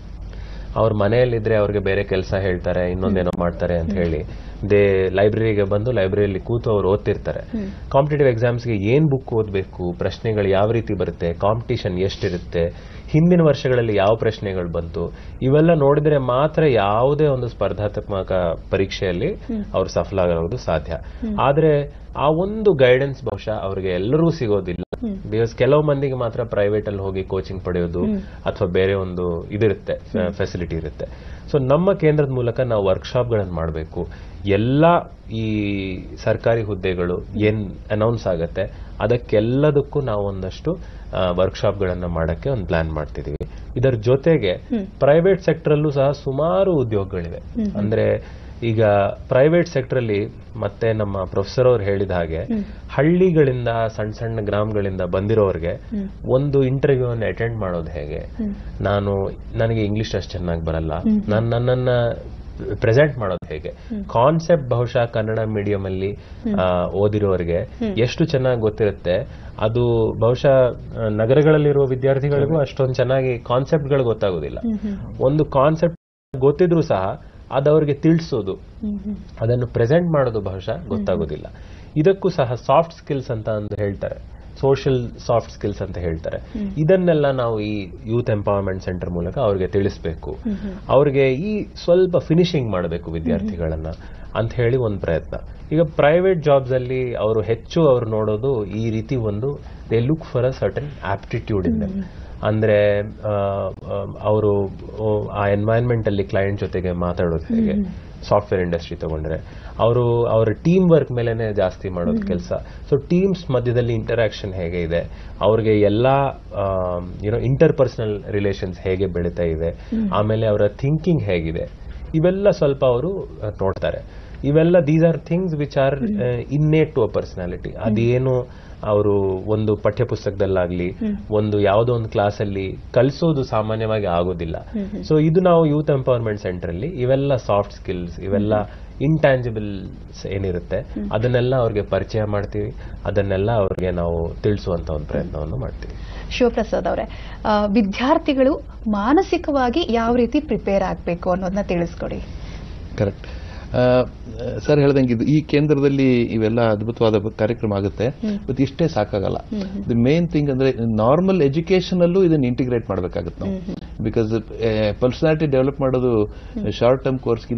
ಅವ್ರ ಮನೆಯಲ್ಲಿದ್ರೆ ಅವ್ರಿಗೆ ಬೇರೆ ಕೆಲಸ ಹೇಳ್ತಾರೆ ಇನ್ನೊಂದೇನೋ ಮಾಡ್ತಾರೆ ಅಂತ ಹೇಳಿ ದೇ ಲೈಬ್ರರಿಗೆ ಬಂದು ಲೈಬ್ರರಿಯಲ್ಲಿ ಕೂತು ಅವ್ರು ಓದ್ತಿರ್ತಾರೆ ಕಾಂಪಿಟೇಟಿವ್ ಎಕ್ಸಾಮ್ಸ್ಗೆ ಏನ್ ಬುಕ್ ಓದಬೇಕು ಪ್ರಶ್ನೆಗಳು ಯಾವ ರೀತಿ ಬರುತ್ತೆ ಕಾಂಪಿಟಿಷನ್ ಎಷ್ಟಿರುತ್ತೆ ಹಿಂದಿನ ವರ್ಷಗಳಲ್ಲಿ ಯಾವ ಪ್ರಶ್ನೆಗಳು ಬಂತು ಇವೆಲ್ಲ ನೋಡಿದ್ರೆ ಮಾತ್ರ ಯಾವುದೇ ಒಂದು ಸ್ಪರ್ಧಾತ್ಮಕ ಪರೀಕ್ಷೆಯಲ್ಲಿ ಅವ್ರು ಸಫಲ ಆಗೋದು ಸಾಧ್ಯ ಆದ್ರೆ ಆ ಒಂದು ಗೈಡೆನ್ಸ್ ಬಹುಶಃ ಅವ್ರಿಗೆ ಎಲ್ಲರೂ ಸಿಗೋದಿಲ್ಲ ಬಿಕಾಸ್ ಕೆಲವು ಮಂದಿಗೆ ಮಾತ್ರ ಪ್ರೈವೇಟ್ ಅಲ್ಲಿ ಹೋಗಿ ಕೋಚಿಂಗ್ ಪಡೆಯೋದು ಅಥವಾ ಬೇರೆ ಒಂದು ಇದಿರುತ್ತೆ ಫೆಸಿಲಿಟಿ ಇರುತ್ತೆ ಸೊ ನಮ್ಮ ಕೇಂದ್ರದ ಮೂಲಕ ನಾವು ವರ್ಕ್ಶಾಪ್ಗಳನ್ನು ಮಾಡಬೇಕು ಎಲ್ಲ ಈ ಸರ್ಕಾರಿ ಹುದ್ದೆಗಳು ಏನ್ ಅನೌನ್ಸ್ ಆಗತ್ತೆ ಅದಕ್ಕೆಲ್ಲದಕ್ಕೂ ನಾವು ಒಂದಷ್ಟು ವರ್ಕ್ಶಾಪ್ಗಳನ್ನ ಮಾಡಕ್ಕೆ ಒಂದು ಪ್ಲಾನ್ ಮಾಡ್ತಿದೀವಿ ಇದರ ಜೊತೆಗೆ ಪ್ರೈವೇಟ್ ಸೆಕ್ಟರ್ ಅಲ್ಲೂ ಸಹ ಸುಮಾರು ಉದ್ಯೋಗಗಳಿವೆ ಅಂದ್ರೆ ಈಗ ಪ್ರೈವೇಟ್ ಸೆಕ್ಟರ್ ಅಲ್ಲಿ ಮತ್ತೆ ನಮ್ಮ ಪ್ರೊಫೆಸರ್ ಅವ್ರು ಹೇಳಿದ ಹಾಗೆ ಹಳ್ಳಿಗಳಿಂದ ಸಣ್ಣ ಸಣ್ಣ ಗ್ರಾಮಗಳಿಂದ ಬಂದಿರೋರಿಗೆ ಒಂದು ಇಂಟರ್ವ್ಯೂ ಅನ್ನು ಅಟೆಂಡ್ ಮಾಡೋದು ಹೇಗೆ ನಾನು ನನಗೆ ಇಂಗ್ಲಿಷ್ ಅಷ್ಟು ಚೆನ್ನಾಗಿ ಬರಲ್ಲ ನಾನು ನನ್ನನ್ನ ಪ್ರೆಸೆಂಟ್ ಮಾಡೋದು ಹೇಗೆ ಕಾನ್ಸೆಪ್ಟ್ ಬಹುಶಃ ಕನ್ನಡ ಮೀಡಿಯಂ ಅಲ್ಲಿ ಆ, ಓದಿರೋರಿಗೆ ಎಷ್ಟು ಚೆನ್ನಾಗಿ ಗೊತ್ತಿರುತ್ತೆ ಅದು ಬಹುಶಃ ಆ, ನಗರಗಳಲ್ಲಿರುವ ವಿದ್ಯಾರ್ಥಿಗಳಿಗೂ ಅಷ್ಟೊಂದು ಚೆನ್ನಾಗಿ ಕಾನ್ಸೆಪ್ಟ್ಗಳು ಗೊತ್ತಾಗೋದಿಲ್ಲ ಒಂದು ಕಾನ್ಸೆಪ್ಟ್ ಗೊತ್ತಿದ್ರು ಸಹ ಅದು ಅವ್ರಿಗೆ ತಿಳಿಸೋದು ಅದನ್ನು ಪ್ರೆಸೆಂಟ್ ಮಾಡೋದು ಬಹುಶಃ ಗೊತ್ತಾಗೋದಿಲ್ಲ ಇದಕ್ಕೂ ಸಹ ಸಾಫ್ಟ್ ಸ್ಕಿಲ್ಸ್ ಅಂತ ಒಂದು ಹೇಳ್ತಾರೆ ಸೋಷಿಯಲ್ ಸಾಫ್ಟ್ ಸ್ಕಿಲ್ಸ್ ಅಂತ ಹೇಳ್ತಾರೆ ಇದನ್ನೆಲ್ಲ ನಾವು ಈ ಯೂತ್ ಎಂಪವರ್ಮೆಂಟ್ ಸೆಂಟರ್ ಮೂಲಕ ಅವ್ರಿಗೆ ತಿಳಿಸ್ಬೇಕು ಅವ್ರಿಗೆ ಈ ಸ್ವಲ್ಪ ಫಿನಿಶಿಂಗ್ ಮಾಡಬೇಕು ವಿದ್ಯಾರ್ಥಿಗಳನ್ನ ಅಂತ ಹೇಳಿ ಒಂದು ಪ್ರಯತ್ನ ಈಗ ಪ್ರೈವೇಟ್ ಜಾಬ್ಸ್ ಅಲ್ಲಿ ಅವರು ಹೆಚ್ಚು ಅವರು ನೋಡೋದು ಈ ರೀತಿ ಒಂದು they look for a certain aptitude in ಅಂದ್ರೆ ಅವರು ಆ ಎನ್ವೈರನ್ಮೆಂಟ್ ಅಲ್ಲಿ ಕ್ಲೈಂಟ್ ಜೊತೆಗೆ ಮಾತಾಡೋದು ಹೇಗೆ ಸಾಫ್ಟ್ವೇರ್ ಇಂಡಸ್ಟ್ರಿ ತಗೊಂಡ್ರೆ ಅವರು ಅವರ ಟೀಮ್ ವರ್ಕ್ ಮೇಲೆನೆ ಜಾಸ್ತಿ ಮಾಡೋದು ಕೆಲಸ ಸೊ ಟೀಮ್ಸ್ ಮಧ್ಯದಲ್ಲಿ ಇಂಟರಾಕ್ಷನ್ ಹೇಗೆ ಇದೆ ಅವ್ರಿಗೆ ಎಲ್ಲಾ ಯುನೋ ಇಂಟರ್ ಪರ್ಸನಲ್ ರಿಲೇಷನ್ಸ್ ಹೇಗೆ ಬೆಳೀತಾ ಇದೆ ಆಮೇಲೆ ಅವರ ಥಿಂಕಿಂಗ್ ಹೇಗಿದೆ ಇವೆಲ್ಲ ಸ್ವಲ್ಪ ಅವರು ನೋಡ್ತಾರೆ ಇವೆಲ್ಲ these are things which are innate to a personality ಅದೇನು ಅವರು ಒಂದು ಪಠ್ಯ ಪುಸ್ತಕದಲ್ಲಾಗ್ಲಿ ಒಂದು ಯಾವುದೋ ಒಂದು ಕ್ಲಾಸಲ್ಲಿ ಕಲಿಸೋದು ಸಾಮಾನ್ಯವಾಗಿ ಆಗೋದಿಲ್ಲ ಸೊ ಇದು ನಾವು ಯೂತ್ ಎಂಪವರ್ಮೆಂಟ್ ಸೆಂಟರ್ ಅಲ್ಲಿ ಇವೆಲ್ಲ ಸಾಫ್ಟ್ ಸ್ಕಿಲ್ಸ್ ಇವೆಲ್ಲ ಇಂಟ್ಯಾಂಜಿಬಲ್ಸ್ ಏನಿರುತ್ತೆ ಅದನ್ನೆಲ್ಲ ಅವ್ರಿಗೆ ಪರಿಚಯ ಮಾಡ್ತೀವಿ ಅದನ್ನೆಲ್ಲ ಅವ್ರಿಗೆ ನಾವು ತಿಳಿಸುವಂತ ಒಂದು ಪ್ರಯತ್ನವನ್ನು ಮಾಡ್ತೀವಿ ಶಿವಪ್ರಸಾದ್ ಅವರೇ ಆ, ವಿದ್ಯಾರ್ಥಿಗಳು ಮಾನಸಿಕವಾಗಿ ಯಾವ ರೀತಿ ಪ್ರಿಪೇರ್ ಆಗಬೇಕು ಅನ್ನೋದನ್ನ ತಿಳಿಸ್ಕೊಡಿ ಕರೆಕ್ಟ್ ಸರ್ ಹೇಳ್ದಂಗೆ ಇದು ಈ ಕೇಂದ್ರದಲ್ಲಿ ಇವೆಲ್ಲ ಅದ್ಭುತವಾದ ಕಾರ್ಯಕ್ರಮ ಆಗುತ್ತೆ ಬಟ್ ಇಷ್ಟೇ ಸಾಕಾಗಲ್ಲ ದಿ ಮೇನ್ ಥಿಂಗ್ ಅಂದ್ರೆ ನಾರ್ಮಲ್ ಎಜುಕೇಶನ್ ಅಲ್ಲೂ ಇದನ್ನ ಇಂಟಿಗ್ರೇಟ್ ಮಾಡ್ಬೇಕಾಗುತ್ತೆ ನಾವು ಬಿಕಾಸ್ ಪರ್ಸನಾಲಿಟಿ ಡೆವಲಪ್ ಮಾಡೋದು ಶಾರ್ಟ್ ಟರ್ಮ್ ಕೋರ್ಸ್ಗಿಂತ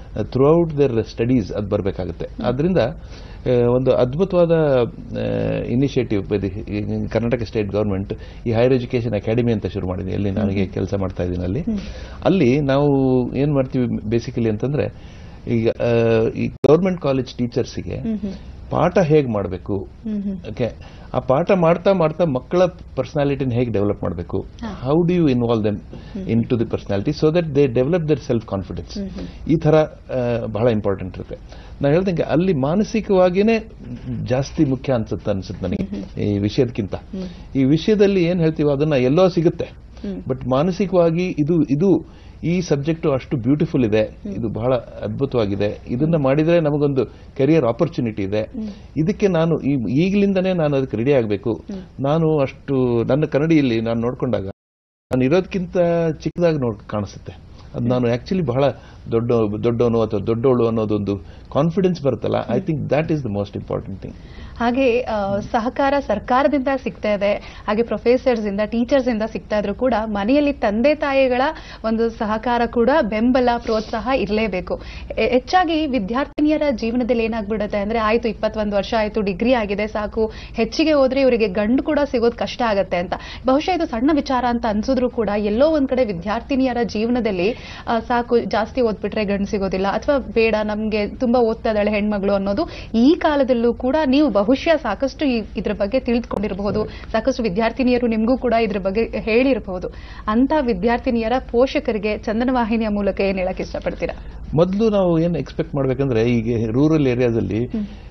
ಥ್ರೂಔಟ್ ದೇರ್ ಸ್ಟಡೀಸ್ ಅದು ಬರಬೇಕಾಗುತ್ತೆ ಅದರಿಂದ ಒಂದು ಅದ್ಭುತವಾದ ಇನಿಷಿಯೇಟಿವ್ ಕರ್ನಾಟಕ ಸ್ಟೇಟ್ ಗೌರ್ಮೆಂಟ್ ಈ ಹೈಯರ್ ಎಜುಕೇಷನ್ ಅಕಾಡೆಮಿ ಅಂತ ಶುರು ಮಾಡಿದೆ ಅಲ್ಲಿ ನನಗೆ ಕೆಲಸ ಮಾಡ್ತಾ ಇದ್ದೀನಿ ಅಲ್ಲಿ ಅಲ್ಲಿ ನಾವು ಏನು ಮಾಡ್ತೀವಿ ಬೇಸಿಕಲಿ ಅಂತಂದ್ರೆ ಈಗ ಆ, ಈ ಗೌರ್ಮೆಂಟ್ ಕಾಲೇಜ್ ಟೀಚರ್ಸಿಗೆ ಪಾಠ ಹೇಗೆ ಮಾಡಬೇಕು ಓಕೆ ಆ ಪಾಠ ಮಾಡ್ತಾ ಮಾಡ್ತಾ ಮಕ್ಕಳ ಪರ್ಸನಾಲಿಟಿನ ಹೇಗೆ ಡೆವಲಪ್ ಮಾಡಬೇಕು how do you involve them into the personality so that they develop their self confidence ಈ ಥರ ಆ, ಬಹಳ ಇಂಪಾರ್ಟೆಂಟ್ ಇರುತ್ತೆ ನಾನು ಹೇಳ್ದಂಗೆ ಅಲ್ಲಿ ಮಾನಸಿಕವಾಗಿಯೇ ಜಾಸ್ತಿ ಮುಖ್ಯ ಅನ್ಸುತ್ತೆ ಅನ್ಸುತ್ತೆ ನನಗೆ ಈ ವಿಷಯದಕ್ಕಿಂತ ಈ ವಿಷಯದಲ್ಲಿ ಏನ್ ಹೇಳ್ತೀವೋ ಅದನ್ನ ಎಲ್ಲೋ ಸಿಗುತ್ತೆ ಬಟ್ ಮಾನಸಿಕವಾಗಿ ಇದು ಇದು ಈ ಸಬ್ಜೆಕ್ಟ್ ಅಷ್ಟು ಬ್ಯೂಟಿಫುಲ್ ಇದೆ ಇದು ಬಹಳ ಅದ್ಭುತವಾಗಿದೆ ಇದನ್ನ ಮಾಡಿದ್ರೆ ನಮಗೊಂದು ಕೆರಿಯರ್ ಆಪರ್ಚುನಿಟಿ ಇದೆ ಇದಕ್ಕೆ ನಾನು ಈ- ಈಗಲಿಂದನೇ ನಾನು ಅದಕ್ಕೆ ರೆಡಿ ಆಗಬೇಕು ನಾನು ಅಷ್ಟು ನನ್ನ ಕನ್ನಡಿಯಲ್ಲಿ ನಾನು ನೋಡ್ಕೊಂಡಾಗ ನಾನು ಇರೋದಕ್ಕಿಂತ ಚಿಕ್ಕದಾಗಿ ನೋಡ್ ಕಾಣಿಸುತ್ತೆ ಅದು ನಾನು ಆಕ್ಚುಲಿ ಬಹಳ ದೊಡ್ಡ ದೊಡ್ಡವನು ಅಥವಾ ದೊಡ್ಡವಳು ಅನ್ನೋದೊಂದು ಕಾನ್ಫಿಡೆನ್ಸ್ ಬರುತ್ತಲ್ಲ I think that is the most important thing ಹಾಗೆ ಆ, ಸಹಕಾರ ಸರ್ಕಾರದಿಂದ ಸಿಗ್ತಾ ಇದೆ ಹಾಗೆ ಪ್ರೊಫೆಸರ್ಸ್ ಇಂದ ಟೀಚರ್ಸ್ ಇಂದ ಸಿಗ್ತಾ ಇದ್ರು ಕೂಡ ಮನೆಯಲ್ಲಿ ತಂದೆ ತಾಯಿಗಳ ಒಂದು ಸಹಕಾರ ಕೂಡ ಬೆಂಬಲ ಪ್ರೋತ್ಸಾಹ ಇರಲೇಬೇಕು ಎ- ಹೆಚ್ಚಾಗಿ ವಿದ್ಯಾರ್ಥಿನಿಯರ ಜೀವನದಲ್ಲಿ ಏನಾಗ್ಬಿಡುತ್ತೆ ಅಂದ್ರೆ ಆಯ್ತು ಇಪ್ಪತ್ತೊಂದು ವರ್ಷ ಆಯ್ತು ಡಿಗ್ರಿ ಆಗಿದೆ ಸಾಕು ಹೆಚ್ಚಿಗೆ ಹೋದ್ರೆ ಇವರಿಗೆ ಗಂಡು ಕೂಡ ಸಿಗೋದು ಕಷ್ಟ ಆಗತ್ತೆ ಅಂತ ಬಹುಶಃ ಇದು ಸಣ್ಣ ವಿಚಾರ ಅಂತ ಅನ್ಸಿದ್ರು ಕೂಡ ಎಲ್ಲೋ ಒಂದ್ ಕಡೆ ವಿದ್ಯಾರ್ಥಿನಿಯರ ಜೀವನದಲ್ಲಿ ಆ, ಸಾಕು ಜಾಸ್ತಿ ಓದ್ಬಿಟ್ರೆ ಗಂಡು ಸಿಗೋದಿಲ್ಲ ಅಥವಾ ಬೇಡ ನಮ್ಗೆ ತುಂಬಾ ಓದ್ತಾ ಇದ್ದಾಳೆ ಹೆಣ್ಮಗಳು ಅನ್ನೋದು ಈ ಕಾಲದಲ್ಲೂ ಕೂಡ ನೀವು ಬಹುಶಃ ಸಾಕಷ್ಟು ಈ- ಇದ್ರ ಬಗ್ಗೆ ತಿಳಿದುಕೊಂಡಿರಬಹುದು ಸಾಕಷ್ಟು ವಿದ್ಯಾರ್ಥಿನಿಯರು ನಿಮಗೂ ಕೂಡ ಇದ್ರ ಬಗ್ಗೆ ಹೇಳಿರಬಹುದು ಅಂತ ವಿದ್ಯಾರ್ಥಿನಿಯರ ಪೋಷಕರಿಗೆ ಚಂದನ ವಾಹಿನಿಯ ಮೂಲಕ ಏನ್ ಹೇಳಕ್ ಇಷ್ಟಪಡ್ತೀರಾ ಮೊದಲು ನಾವು ಏನು ಎಕ್ಸ್ಪೆಕ್ಟ್ ಮಾಡ್ಬೇಕಂದ್ರೆ ಈಗ ರೂರಲ್ ಏರಿಯಾದಲ್ಲಿ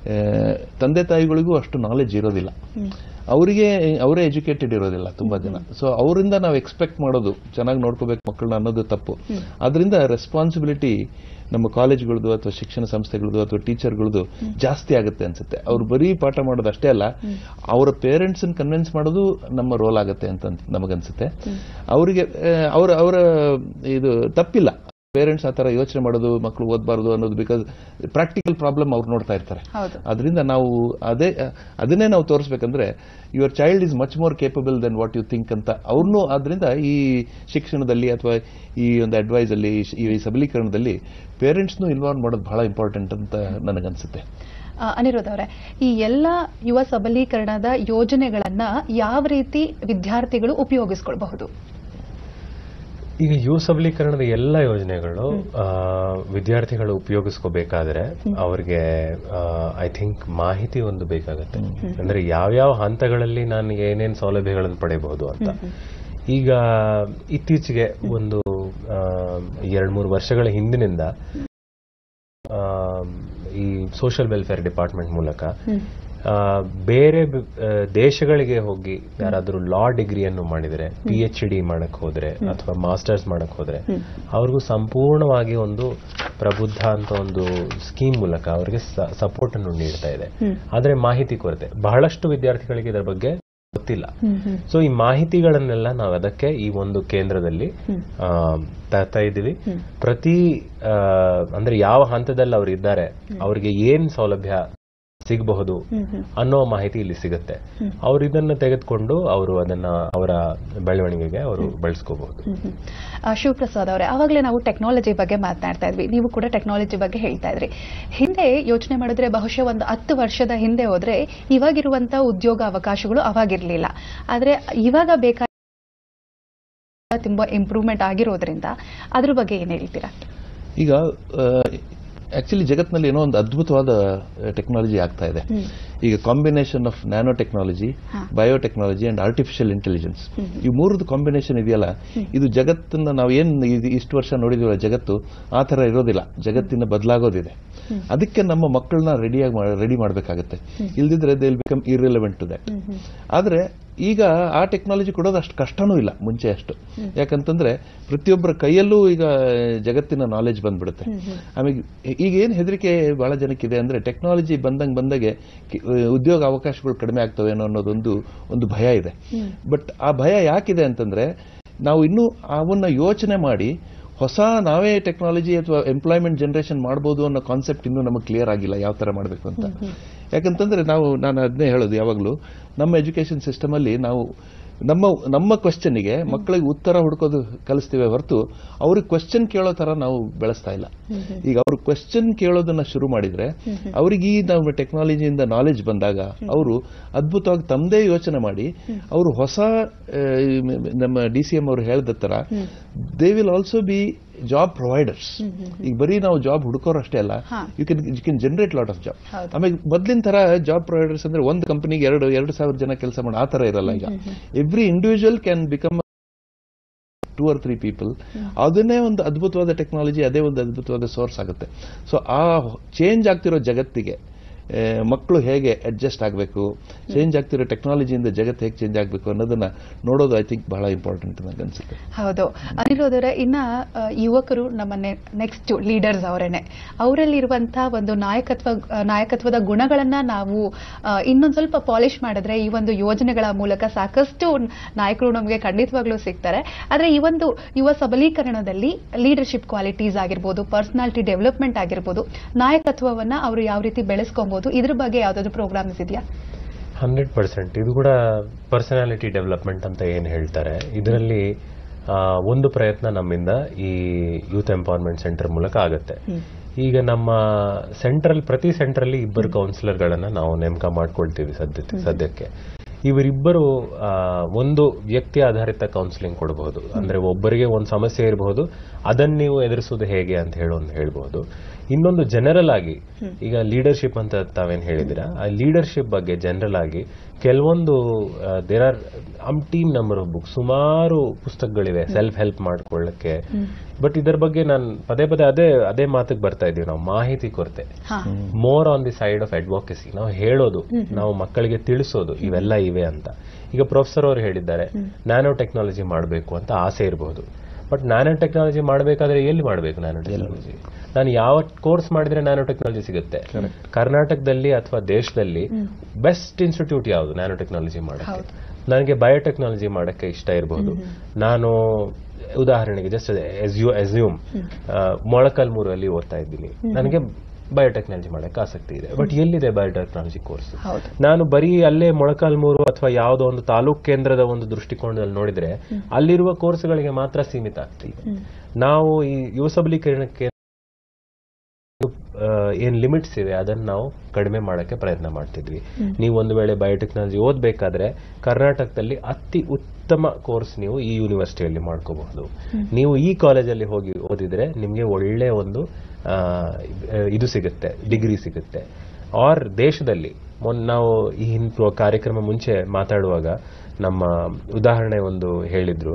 ತಂದೆ ತಾಯಿಗಳಿಗೂ ಅಷ್ಟು ನಾಲೆಜ್ ಇರೋದಿಲ್ಲ ಅವರಿಗೆ ಅವರೇ ಎಜುಕೇಟೆಡ್ ಇರೋದಿಲ್ಲ ತುಂಬಾ ಜನ ಸೊ ಅವರಿಂದ ನಾವು ಎಕ್ಸ್ಪೆಕ್ಟ್ ಮಾಡೋದು ಚೆನ್ನಾಗಿ ನೋಡ್ಕೋಬೇಕು ಮಕ್ಕಳನ್ನ ಅನ್ನೋದು ತಪ್ಪು ಅದರಿಂದ ರೆಸ್ಪಾನ್ಸಿಬಿಲಿಟಿ ನಮ್ಮ ಕಾಲೇಜ್ಗಳದ್ದು ಅಥವಾ ಶಿಕ್ಷಣ ಸಂಸ್ಥೆಗಳದ್ದು ಅಥವಾ ಟೀಚರ್ಗಳದ್ದು ಜಾಸ್ತಿ ಆಗುತ್ತೆ ಅನ್ಸುತ್ತೆ ಅವ್ರು ಬರೀ ಪಾಠ ಮಾಡೋದು ಅಷ್ಟೇ ಅಲ್ಲ ಅವರ ಪೇರೆಂಟ್ಸ್ ಕನ್ವಿನ್ಸ್ ಮಾಡೋದು ನಮ್ಮ ರೋಲ್ ಆಗುತ್ತೆ ಅಂತ ನಮಗನ್ಸುತ್ತೆ ಅವರಿಗೆ ಅವರ ಅವರ ಇದು ತಪ್ಪಿಲ್ಲ ಪೇರೆಂಟ್ಸ್ ಆ ಥರ ಯೋಚನೆ ಮಾಡೋದು ಮಕ್ಕಳು ಓದಬಾರ್ದು ಅನ್ನೋದು ಬಿಕಾಸ್ ಪ್ರಾಕ್ಟಿಕಲ್ ಪ್ರಾಬ್ಲಮ್ ಅವ್ರು ನೋಡ್ತಾ ಇರ್ತಾರೆ ಹೌದು ಅದರಿಂದ ನಾವು ಅದೇ ಅದನ್ನೇ ನಾವು ತೋರಿಸ್ಬೇಕಂದ್ರೆ your child is much more capable than what you think ಅಂತ ಅವ್ರನ್ನೂ ಅದರಿಂದ ಈ ಶಿಕ್ಷಣದಲ್ಲಿ ಅಥವಾ ಈ ಒಂದು ಅಡ್ವೈಸ್ ಅಲ್ಲಿ ಈ ಸಬಲೀಕರಣದಲ್ಲಿ ಪೇರೆಂಟ್ಸ್ನು ಇನ್ವಾಲ್ವ್ ಮಾಡೋದು ಬಹಳ ಇಂಪಾರ್ಟೆಂಟ್ ಅಂತ ನನಗನ್ಸುತ್ತೆ ಆ, ಅನಿರುದ್ಧ ಅವರೇ ಈ ಎಲ್ಲ ಯುವ ಸಬಲೀಕರಣದ ಯೋಜನೆಗಳನ್ನ ಯಾವ ರೀತಿ ವಿದ್ಯಾರ್ಥಿಗಳು ಉಪಯೋಗಿಸ್ಕೊಳ್ಬಹುದು ಈಗ ಯುವ ಸಬಲೀಕರಣದ ಎಲ್ಲ ಯೋಜನೆಗಳು ಆ, ವಿದ್ಯಾರ್ಥಿಗಳು ಉಪಯೋಗಿಸ್ಕೋಬೇಕಾದ್ರೆ ಅವ್ರಿಗೆ ಐ ಥಿಂಕ್ ಮಾಹಿತಿ ಒಂದು ಬೇಕಾಗತ್ತೆ ಅಂದ್ರೆ ಯಾವ್ಯಾವ ಹಂತಗಳಲ್ಲಿ ನಾನು ಏನೇನ್ ಸೌಲಭ್ಯಗಳನ್ನು ಪಡೆಯಬಹುದು ಅಂತ ಈಗ ಇತ್ತೀಚೆಗೆ ಒಂದು ಎರಡು ಮೂರು ವರ್ಷಗಳ ಹಿಂದಿನಿಂದ ಆ, ಈ ಸೋಷಿಯಲ್ ವೆಲ್ಫೇರ್ ಡಿಪಾರ್ಟ್ಮೆಂಟ್ ಮೂಲಕ ಆ, ಬೇರೆ ಬ- ಆ, ದೇಶಗಳಿಗೆ ಹೋಗಿ ಯಾರಾದರೂ ಲಾ ಡಿಗ್ರಿಯನ್ನು ಮಾಡಿದರೆ ಪಿ ಎಚ್ ಡಿ ಮಾಡಕ್ ಹೋದ್ರೆ ಅಥವಾ ಮಾಸ್ಟರ್ಸ್ ಮಾಡಕ್ ಹೋದ್ರೆ ಅವ್ರಿಗೂ ಸಂಪೂರ್ಣವಾಗಿ ಒಂದು ಪ್ರಬುದ್ಧ ಅಂತ ಒಂದು ಸ್ಕೀಮ್ ಮೂಲಕ ಅವರಿಗೆ ಸಪೋರ್ಟ್ ಅನ್ನು ನೀಡ್ತಾ ಇದೆ ಆದ್ರೆ ಮಾಹಿತಿ ಕೊರತೆ ಬಹಳಷ್ಟು ವಿದ್ಯಾರ್ಥಿಗಳಿಗೆ ಇದರ ಬಗ್ಗೆ ಗೊತ್ತಿಲ್ಲ ಸೊ ಈ ಮಾಹಿತಿಗಳನ್ನೆಲ್ಲ ನಾವು ಅದಕ್ಕೆ ಈ ಒಂದು ಕೇಂದ್ರದಲ್ಲಿ ಆ, ತರ್ತಾ ಇದ್ದೀವಿ ಪ್ರತಿ ಆ, ಅಂದ್ರೆ ಯಾವ ಹಂತದಲ್ಲಿ ಅವ್ರು ಇದ್ದಾರೆ ಅವ್ರಿಗೆ ಏನ್ ಸೌಲಭ್ಯ ಸಿಗಬಹುದು ಅನ್ನೋ ಮಾಹಿತಿ ಇಲ್ಲಿ ಸಿಗುತ್ತೆ ಅವ್ರು ಇದನ್ನ ತೆಗೆದುಕೊಂಡು ಅವರು ಅದನ್ನ ಅವರ ಬೆಳವಣಿಗೆಗೆ ಅವರು ಬಳಸ್ಕೋಬಹುದು ಆ, ಶಿವಪ್ರಸಾದ್ ಅವರೇ ಆವಾಗಲೇ ನಾವು ಟೆಕ್ನಾಲಜಿ ಬಗ್ಗೆ ಮಾತನಾಡ್ತಾ ಇದ್ವಿ ನೀವು ಕೂಡ ಟೆಕ್ನಾಲಜಿ ಬಗ್ಗೆ ಹೇಳ್ತಾ ಇದ್ರಿ ಹಿಂದೆ ಯೋಚನೆ ಮಾಡಿದ್ರೆ ಬಹುಶಃ ಒಂದು ಹತ್ತು ವರ್ಷದ ಹಿಂದೆ ಹೋದ್ರೆ ಇವಾಗಿರುವಂತ ಉದ್ಯೋಗ ಅವಕಾಶಗಳು ಅವಾಗಿರ್ಲಿಲ್ಲ ಆದ್ರೆ ಇವಾಗ ಬೇಕಾದ ತುಂಬಾ ಇಂಪ್ರೂವ್ಮೆಂಟ್ ಆಗಿರೋದ್ರಿಂದ ಅದ್ರ ಬಗ್ಗೆ ಏನ್ ಹೇಳ್ತೀರಾ ಈಗ ಆಕ್ಚುಲಿ ಜಗತ್ನಲ್ಲಿ ಏನೋ ಒಂದು ಅದ್ಭುತವಾದ ಟೆಕ್ನಾಲಜಿ ಆಗ್ತಾ ಇದೆ ಈಗ combination of nano technology biotechnology and artificial intelligence ಈ ಮೂರದ್ದು ಕಾಂಬಿನೇಷನ್ ಇದೆಯಲ್ಲ ಇದು ಜಗತ್ತನ್ನ ನಾವು ಏನ್ ಇದು ಇಷ್ಟು ವರ್ಷ ನೋಡಿದಿವಲ್ಲ ಜಗತ್ತು ಆ ತರ ಇರೋದಿಲ್ಲ ಜಗತ್ತಿನ ಬದಲಾಗೋದಿದೆ ಅದಕ್ಕೆ ನಮ್ಮ ಮಕ್ಕಳನ್ನ ರೆಡಿಯಾಗಿ ರೆಡಿ ಮಾಡಬೇಕಾಗತ್ತೆ ಇಲ್ದಿದ್ರೆ they will become irrelevant to that ಆದ್ರೆ ಈಗ ಆ ಟೆಕ್ನಾಲಜಿ ಕೊಡೋದು ಅಷ್ಟು ಕಷ್ಟನೂ ಇಲ್ಲ ಮುಂಚೆ ಅಷ್ಟು ಯಾಕಂತಂದ್ರೆ ಪ್ರತಿಯೊಬ್ಬರ ಕೈಯಲ್ಲೂ ಈಗ ಜಗತ್ತಿನ ನಾಲೆಜ್ ಬಂದ್ಬಿಡುತ್ತೆ ಆಮೇಲೆ ಈಗ ಏನ್ ಹೆದರಿಕೆ ಬಹಳ ಜನಕ್ಕಿದೆ ಅಂದ್ರೆ ಟೆಕ್ನಾಲಜಿ ಬಂದಂಗ್ ಬಂದಾಗೆ ಕಿ- ಉದ್ಯೋಗ ಅವಕಾಶಗಳು ಕಡಿಮೆ ಆಗ್ತವೆ ಅನ್ನೋ ಅನ್ನೋದೊಂದು ಒಂದು ಭಯ ಇದೆ ಬಟ್ ಆ ಭಯ ಯಾಕಿದೆ ಅಂತಂದ್ರೆ ನಾವು ಇನ್ನೂ ಅವನ್ನ ಯೋಚನೆ ಮಾಡಿ ಹೊಸ ನಾವೇ ಟೆಕ್ನಾಲಜಿ ಅಥವಾ ಎಂಪ್ಲಾಯ್ಮೆಂಟ್ ಜನರೇಷನ್ ಮಾಡ್ಬೋದು ಅನ್ನೋ ಕಾನ್ಸೆಪ್ಟ್ ಇನ್ನೂ ನಮಗೆ ಕ್ಲಿಯರ್ ಆಗಿಲ್ಲ ಯಾವ ತರ ಮಾಡಬೇಕು ಅಂತ ಯಾಕಂತಂದ್ರೆ ನಾವು ನಾನು ಅದನ್ನೇ ಹೇಳೋದು ಯಾವಾಗಲೂ ನಮ್ಮ ಎಜುಕೇಶನ್ ಸಿಸ್ಟಮ್ ಅಲ್ಲಿ ನಾವು ನಮ್ಮ ನಮ್ಮ ಕ್ವಶನ್ಗೆ ಮಕ್ಕಳಿಗೆ ಉತ್ತರ ಹುಡುಕೋದು ಕಲಿಸ್ತೀವಿ ಹೊರತು ಅವ್ರಿಗೆ ಕ್ವಶನ್ ಕೇಳೋ ತರ ನಾವು ಬೆಳೆಸ್ತಾ ಇಲ್ಲ ಈಗ ಅವ್ರು ಕ್ವಶನ್ ಕೇಳೋದನ್ನ ಶುರು ಮಾಡಿದ್ರೆ ಅವ್ರಿಗೆ ಈ ನಮ್ಮ ಟೆಕ್ನಾಲಜಿಯಿಂದ ನಾಲೆಜ್ ಬಂದಾಗ ಅವರು ಅದ್ಭುತವಾಗಿ ತಮ್ಮದೇ ಯೋಚನೆ ಮಾಡಿ ಅವರು ಹೊಸ ಆ, ನಮ್ಮ ಡಿ ಸಿ ಎಂ ಅವರು ಹೇಳಿದ ತರ they will also be job providers ಈಗ ಬರೀ ನಾವು ಜಾಬ್ ಹುಡುಕೋರು ಅಷ್ಟೇ ಅಲ್ಲ ಹಾ. You can you can generate lot of job ಹೌದು. ಆಮೇಲೆ ಮೊದ್ಲಿನ ತರ ಜಾಬ್ ಪ್ರೊವೈಡರ್ಸ್ ಅಂದ್ರೆ ಒಂದು ಕಂಪನಿಗೆ ಎರಡು ಎರಡು ಸಾವಿರ ಜನ ಕೆಲಸ ಮಾಡೋ ಆ ತರ ಇರಲ್ಲ ಈಗ every individual can become two or three people ಅದನ್ನೇ ಒಂದು ಅದ್ಭುತವಾದ ಟೆಕ್ನಾಲಜಿ ಅದೇ ಒಂದು ಅದ್ಭುತವಾದ ಸೋರ್ಸ್ ಆಗುತ್ತೆ ಸೊ ಆ ಚೇಂಜ್ ಆಗ್ತಿರೋ ಜಗತ್ತಿಗೆ ಆ, ಮಕ್ಕಳು ಹೇಗೆ ಅಡ್ಜಸ್ಟ್ ಆಗಬೇಕು ಚೇಂಜ್ ಆಗ್ತಿರೋ ಟೆಕ್ನಾಲಜಿಯಿಂದ ಜಗತ್ತು ಹೇಗೆ ಚೇಂಜ್ ಆಗಬೇಕು ಅನ್ನೋದನ್ನ ನೋಡೋದು ಐ ಥಿಂಕ್ ಬಹಳ ಇಂಪಾರ್ಟೆಂಟ್ ನನಗೆ ಅನ್ಸುತ್ತೆ ಹೌದು ಅನಿರೋಧರ ಇನ್ನ ಆ, ಯುವಕರು ನಮ್ಮ ನೆಕ್ಸ್ಟ್ ಲೀಡರ್ಸ್ ಅವರೇನೆ ಅವರಲ್ಲಿರುವಂತಹ ಒಂದು ನಾಯಕತ್ವ ಆ, ನಾಯಕತ್ವದ ಗುಣಗಳನ್ನ ನಾವು ಆ, ಇನ್ನೊಂದ್ ಸ್ವಲ್ಪ ಪಾಲಿಶ್ ಮಾಡಿದ್ರೆ ಈ ಒಂದು ಯೋಜನೆಗಳ ಮೂಲಕ ಸಾಕಷ್ಟು ನಾಯಕರು ನಮಗೆ ಖಂಡಿತವಾಗ್ಲೂ ಸಿಗ್ತಾರೆ ಆದ್ರೆ ಈ ಒಂದು ಯುವ ಸಬಲೀಕರಣದಲ್ಲಿ ಲೀಡರ್ಶಿಪ್ ಕ್ವಾಲಿಟೀಸ್ ಆಗಿರ್ಬೋದು ಪರ್ಸನಾಲಿಟಿ ಡೆವಲಪ್ಮೆಂಟ್ ಆಗಿರ್ಬೋದು ನಾಯಕತ್ವವನ್ನ ಅವರು ಯಾವ ರೀತಿ ಬೆಳೆಸ್ಕೊಬಹುದು ಇದ್ರ ಬಗ್ಗೆ ಯಾವ್ದಾದ್ರು ಪ್ರೋಗ್ರಾಮ್ಸ್ ಇದೆಯಾ ಹಂಡ್ರೆಡ್ ಪರ್ಸೆಂಟ್ ಇದು ಕೂಡ ಪರ್ಸನಾಲಿಟಿ ಡೆವಲಪ್ಮೆಂಟ್ ಅಂತ ಏನು ಹೇಳ್ತಾರೆ ಇದರಲ್ಲಿ ಒಂದು ಪ್ರಯತ್ನ ನಮ್ಮಿಂದ ಈ ಯೂತ್ ಎಂಪವರ್ಮೆಂಟ್ ಸೆಂಟರ್ ಮೂಲಕ ಆಗುತ್ತೆ ಈಗ ನಮ್ಮ ಸೆಂಟ್ರಲ್ ಪ್ರತಿ ಸೆಂಟ್ರಲ್ಲಿ ಇಬ್ಬರು ಕೌನ್ಸಿಲರ್ಗಳನ್ನ ನಾವು ನೇಮಕ ಮಾಡ್ಕೊಳ್ತೀವಿ ಸದ್ಯ ಸದ್ಯಕ್ಕೆ ಇವರಿಬ್ಬರು ಆ, ಒಂದು ವ್ಯಕ್ತಿ ಆಧಾರಿತ ಕೌನ್ಸಿಲಿಂಗ್ ಕೊಡಬಹುದು ಅಂದ್ರೆ ಒಬ್ಬರಿಗೆ ಒಂದು ಸಮಸ್ಯೆ ಇರಬಹುದು ಅದನ್ನ ನೀವು ಎದುರಿಸೋದು ಹೇಗೆ ಅಂತ ಹೇಳೋದು ಹೇಳ್ಬಹುದು ಇನ್ನೊಂದು ಜನರಲ್ ಆಗಿ ಈಗ ಲೀಡರ್ಶಿಪ್ ಅಂತ ತಾವೇನ್ ಹೇಳಿದಿರಾ ಆ ಲೀಡರ್ಶಿಪ್ ಬಗ್ಗೆ ಜನರಲ್ ಆಗಿ ಕೆಲವೊಂದು there are um team number of book ಸುಮಾರು ಪುಸ್ತಕಗಳಿವೆ ಸೆಲ್ಫ್ ಹೆಲ್ಪ್ ಮಾಡ್ಕೊಳ್ಳಕ್ಕೆ ಬಟ್ ಇದರ ಬಗ್ಗೆ ನಾನು ಪದೇ ಪದೇ ಅದೇ ಅದೇ ಮಾತಿಗೆ ಬರ್ತಾ ಇದೀವಿ ನಾವು ಮಾಹಿತಿ ಕೊರತೆ ಹಾ more on the side of advocacy ನಾವು ಹೇಳೋದು ನಾವು ಮಕ್ಕಳಿಗೆ ತಿಳಿಸೋದು ಇವೆಲ್ಲ ಇವೆ ಅಂತ ಈಗ ಪ್ರೊಫೆಸರ್ ಅವರು ಹೇಳಿದ್ದಾರೆ ನ್ಯಾನೋ ಟೆಕ್ನಾಲಜಿ ಮಾಡಬೇಕು ಅಂತ ಆಸೆ ಇರಬಹುದು ಬಟ್ ನ್ಯಾನೋ ಟೆಕ್ನಾಲಜಿ ಮಾಡಬೇಕಾದ್ರೆ ಎಲ್ಲಿ ಮಾಡಬೇಕು ನ್ಯಾನೋ ಟೆಕ್ನಾಲಜಿ ನಾನು ಯಾವ ಕೋರ್ಸ್ ಮಾಡಿದ್ರೆ ನ್ಯಾನೋ ಟೆಕ್ನಾಲಜಿ ಸಿಗುತ್ತೆ ಕರ್ನಾಟಕದಲ್ಲಿ ಅಥವಾ ದೇಶದಲ್ಲಿ ಬೆಸ್ಟ್ ಇನ್ಸ್ಟಿಟ್ಯೂಟ್ ಯಾವುದು ನ್ಯಾನೋ ಟೆಕ್ನಾಲಜಿ ಮಾಡಕ್ಕೆ ನನಗೆ ಬಯೋಟೆಕ್ನಾಲಜಿ ಮಾಡಕ್ಕೆ ಇಷ್ಟ ಇರಬಹುದು ನಾನು ಉದಾಹರಣೆಗೆ ಜಸ್ಟ್ ಎಸ್ಯೂಮ್ ಮೊಳಕಲ್ಮೂರಲ್ಲಿ ಓದ್ತಾ ಇದ್ದೀನಿ ನನಗೆ ಬಯೋಟೆಕ್ನಾಲಜಿ ಮಾಡಕ್ಕೆ ಆಸಕ್ತಿ ಇದೆ ಬಟ್ ಎಲ್ಲಿದೆ ಬಯೋಟೆಕ್ನಾಲಜಿ ಕೋರ್ಸ್ ಹೌದು ನಾನು ಬರೀ ಅಲ್ಲೇ ಮೊಳಕಾಲ್ಮೂರು ಅಥವಾ ಯಾವುದೋ ಒಂದು ತಾಲೂಕ್ ಕೇಂದ್ರದ ಒಂದು ದೃಷ್ಟಿಕೋನದಲ್ಲಿ ನೋಡಿದ್ರೆ ಅಲ್ಲಿರುವ ಕೋರ್ಸ್ಗಳಿಗೆ ಮಾತ್ರ ಸೀಮಿತ ಆಗ್ತಿದೆ ನಾವು ಈ ಯುವ ಸಬಲೀಕರಣಕ್ಕೆ ಆ, ಏನ್ ಲಿಮಿಟ್ಸ್ ಇವೆ ಅದನ್ನ ನಾವು ಕಡಿಮೆ ಮಾಡಕ್ಕೆ ಪ್ರಯತ್ನ ಮಾಡ್ತಿದ್ವಿ ನೀವು ಒಂದು ವೇಳೆ ಬಯೋಟೆಕ್ನಾಲಜಿ ಓದ್ಬೇಕಾದ್ರೆ ಕರ್ನಾಟಕದಲ್ಲಿ ಅತಿ ಉತ್ತಮ ಕೋರ್ಸ್ ನೀವು ಈ ಯೂನಿವರ್ಸಿಟಿಯಲ್ಲಿ ಮಾಡ್ಕೋಬಹುದು ನೀವು ಈ ಕಾಲೇಜಲ್ಲಿ ಹೋಗಿ ಓದಿದ್ರೆ ನಿಮ್ಗೆ ಒಳ್ಳೆ ಒಂದು ಆ, ಇದು ಸಿಗುತ್ತೆ ಡಿಗ್ರಿ ಸಿಗುತ್ತೆ ಆರ್ ದೇಶದಲ್ಲಿ ಮೊನ್ನೆ ನಾವು ಈ ಹಿಂದ್ ಕಾರ್ಯಕ್ರಮ ಮುಂಚೆ ಮಾತಾಡುವಾಗ ನಮ್ಮ ಉದಾಹರಣೆ ಒಂದು ಹೇಳಿದ್ರು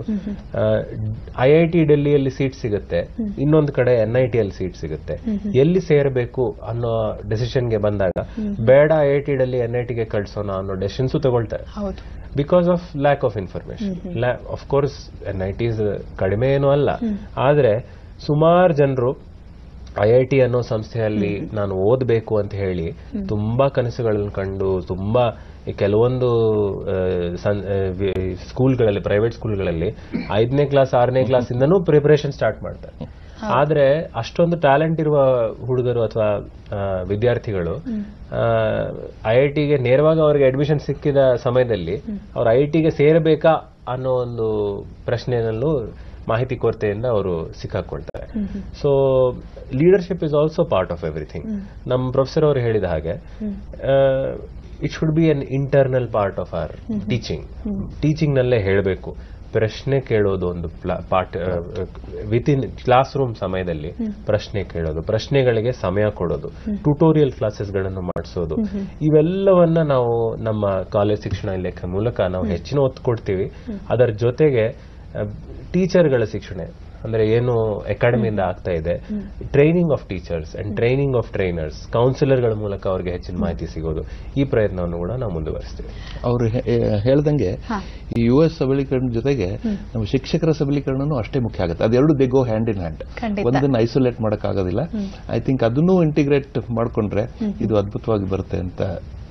ಐ ಐ ಟಿ ಡೆಲ್ಲಿಯಲ್ಲಿ ಸೀಟ್ ಸಿಗುತ್ತೆ ಇನ್ನೊಂದು ಕಡೆ ಎನ್ ಐ ಟಿಯಲ್ಲಿ ಸೀಟ್ ಸಿಗುತ್ತೆ ಎಲ್ಲಿ ಸೇರಬೇಕು ಅನ್ನೋ ಡೆಸಿಷನ್ಗೆ ಬಂದಾಗ ಬೇಡ I I T Delhi N I ಟಿಗೆ ಕಳ್ಸೋಣ ಅನ್ನೋ ಡೆಸಿಷನ್ಸು ತಗೊಳ್ತಾರೆ ಹೌದು because of lack of information of course N I Ts ಕಡಿಮೆ ಏನೂ ಅಲ್ಲ ಆದ್ರೆ ಸುಮಾರು ಜನರು ಐ ಐ ಟಿ ಅನ್ನೋ ಸಂಸ್ಥೆಯಲ್ಲಿ ನಾನು ಓದಬೇಕು ಅಂತ ಹೇಳಿ ತುಂಬಾ ಕನಸುಗಳನ್ನು ಕಂಡು ತುಂಬಾ ಈ ಕೆಲವೊಂದು ಆ, ಸನ್- ಆ, ವಿ- ಸ್ಕೂಲ್ಗಳಲ್ಲಿ ಪ್ರೈವೇಟ್ ಸ್ಕೂಲ್ಗಳಲ್ಲಿ ಐದನೇ ಕ್ಲಾಸ್ ಆರನೇ ಕ್ಲಾಸ್ ಇಂದನೂ ಪ್ರಿಪರೇಷನ್ ಸ್ಟಾರ್ಟ್ ಮಾಡ್ತಾರೆ ಆದ್ರೆ ಅಷ್ಟೊಂದು ಟ್ಯಾಲೆಂಟ್ ಇರುವ ಹುಡುಗರು ಅಥವಾ ವಿದ್ಯಾರ್ಥಿಗಳು ಐ ಐ ಟಿಗೆ ನೇರವಾಗಿ ಅವ್ರಿಗೆ ಅಡ್ಮಿಷನ್ ಸಿಕ್ಕಿದ ಸಮಯದಲ್ಲಿ ಅವ್ರು ಐ ಐ ಟಿಗೆ ಸೇರಬೇಕಾ ಅನ್ನೋ ಒಂದು ಪ್ರಶ್ನೆಯಲ್ಲೂ ಮಾಹಿತಿ ಕೊರತೆಯಿಂದ ಅವರು ಸಿಕ್ಕಾಕೊಳ್ತಾರೆ so leadership is also part of everything ನಮ್ಮ ಪ್ರೊಫೆಸರ್ ಅವರು ಹೇಳಿದ ಹಾಗೆ it should be an internal part of our teaching teaching ನಲ್ಲೇ ಹೇಳಬೇಕು ಪ್ರಶ್ನೆ ಕೇಳೋದು ಒಂದು part within classroom ಸಮಯದಲ್ಲಿ ಪ್ರಶ್ನೆ ಕೇಳೋದು ಪ್ರಶ್ನೆಗಳಿಗೆ ಸಮಯ ಕೊಡೋದು ಟ್ಯುಟೋರಿಯಲ್ ಕ್ಲಾಸಸ್ಗಳನ್ನು ಮಾಡಿಸೋದು ಇವೆಲ್ಲವನ್ನ ನಾವು ನಮ್ಮ ಕಾಲೇಜ್ ಶಿಕ್ಷಣ ಇಲಾಖೆ ಮೂಲಕ ನಾವು ಹೆಚ್ಚಿನ ಒತ್ತು ಕೊಡ್ತೀವಿ ಅದರ ಜೊತೆಗೆ ಟೀಚರ್ಗಳ ಶಿಕ್ಷಣ ಅಂದ್ರೆ ಏನು ಅಕಾಡೆಮಿಯಿಂದ ಆಗ್ತಾ ಇದೆ training of teachers and training of trainers ಕೌನ್ಸಿಲರ್ಗಳ ಮೂಲಕ ಅವ್ರಿಗೆ ಹೆಚ್ಚಿನ ಮಾಹಿತಿ ಸಿಗೋದು ಈ ಪ್ರಯತ್ನವನ್ನು ಕೂಡ ನಾವು ಮುಂದುವರಿಸ್ತೀವಿ ಅವರು ಹೇಳ್ದಂಗೆ ಈ ಯುವ ಸಬಲೀಕರಣ ಜೊತೆಗೆ ನಮ್ಮ ಶಿಕ್ಷಕರ ಸಬಲೀಕರಣನೂ ಅಷ್ಟೇ ಮುಖ್ಯ ಆಗುತ್ತೆ ಅದೆರಡು they go hand in hand ಖಂಡಿತ. ಒಂದನ್ನು ಐಸೋಲೇಟ್ ಮಾಡೋಕ್ಕಾಗೋದಿಲ್ಲ ಐ ಥಿಂಕ್ ಅದನ್ನು ಇಂಟಿಗ್ರೇಟ್ ಮಾಡ್ಕೊಂಡ್ರೆ ಇದು ಅದ್ಭುತವಾಗಿ ಬರುತ್ತೆ ಅಂತ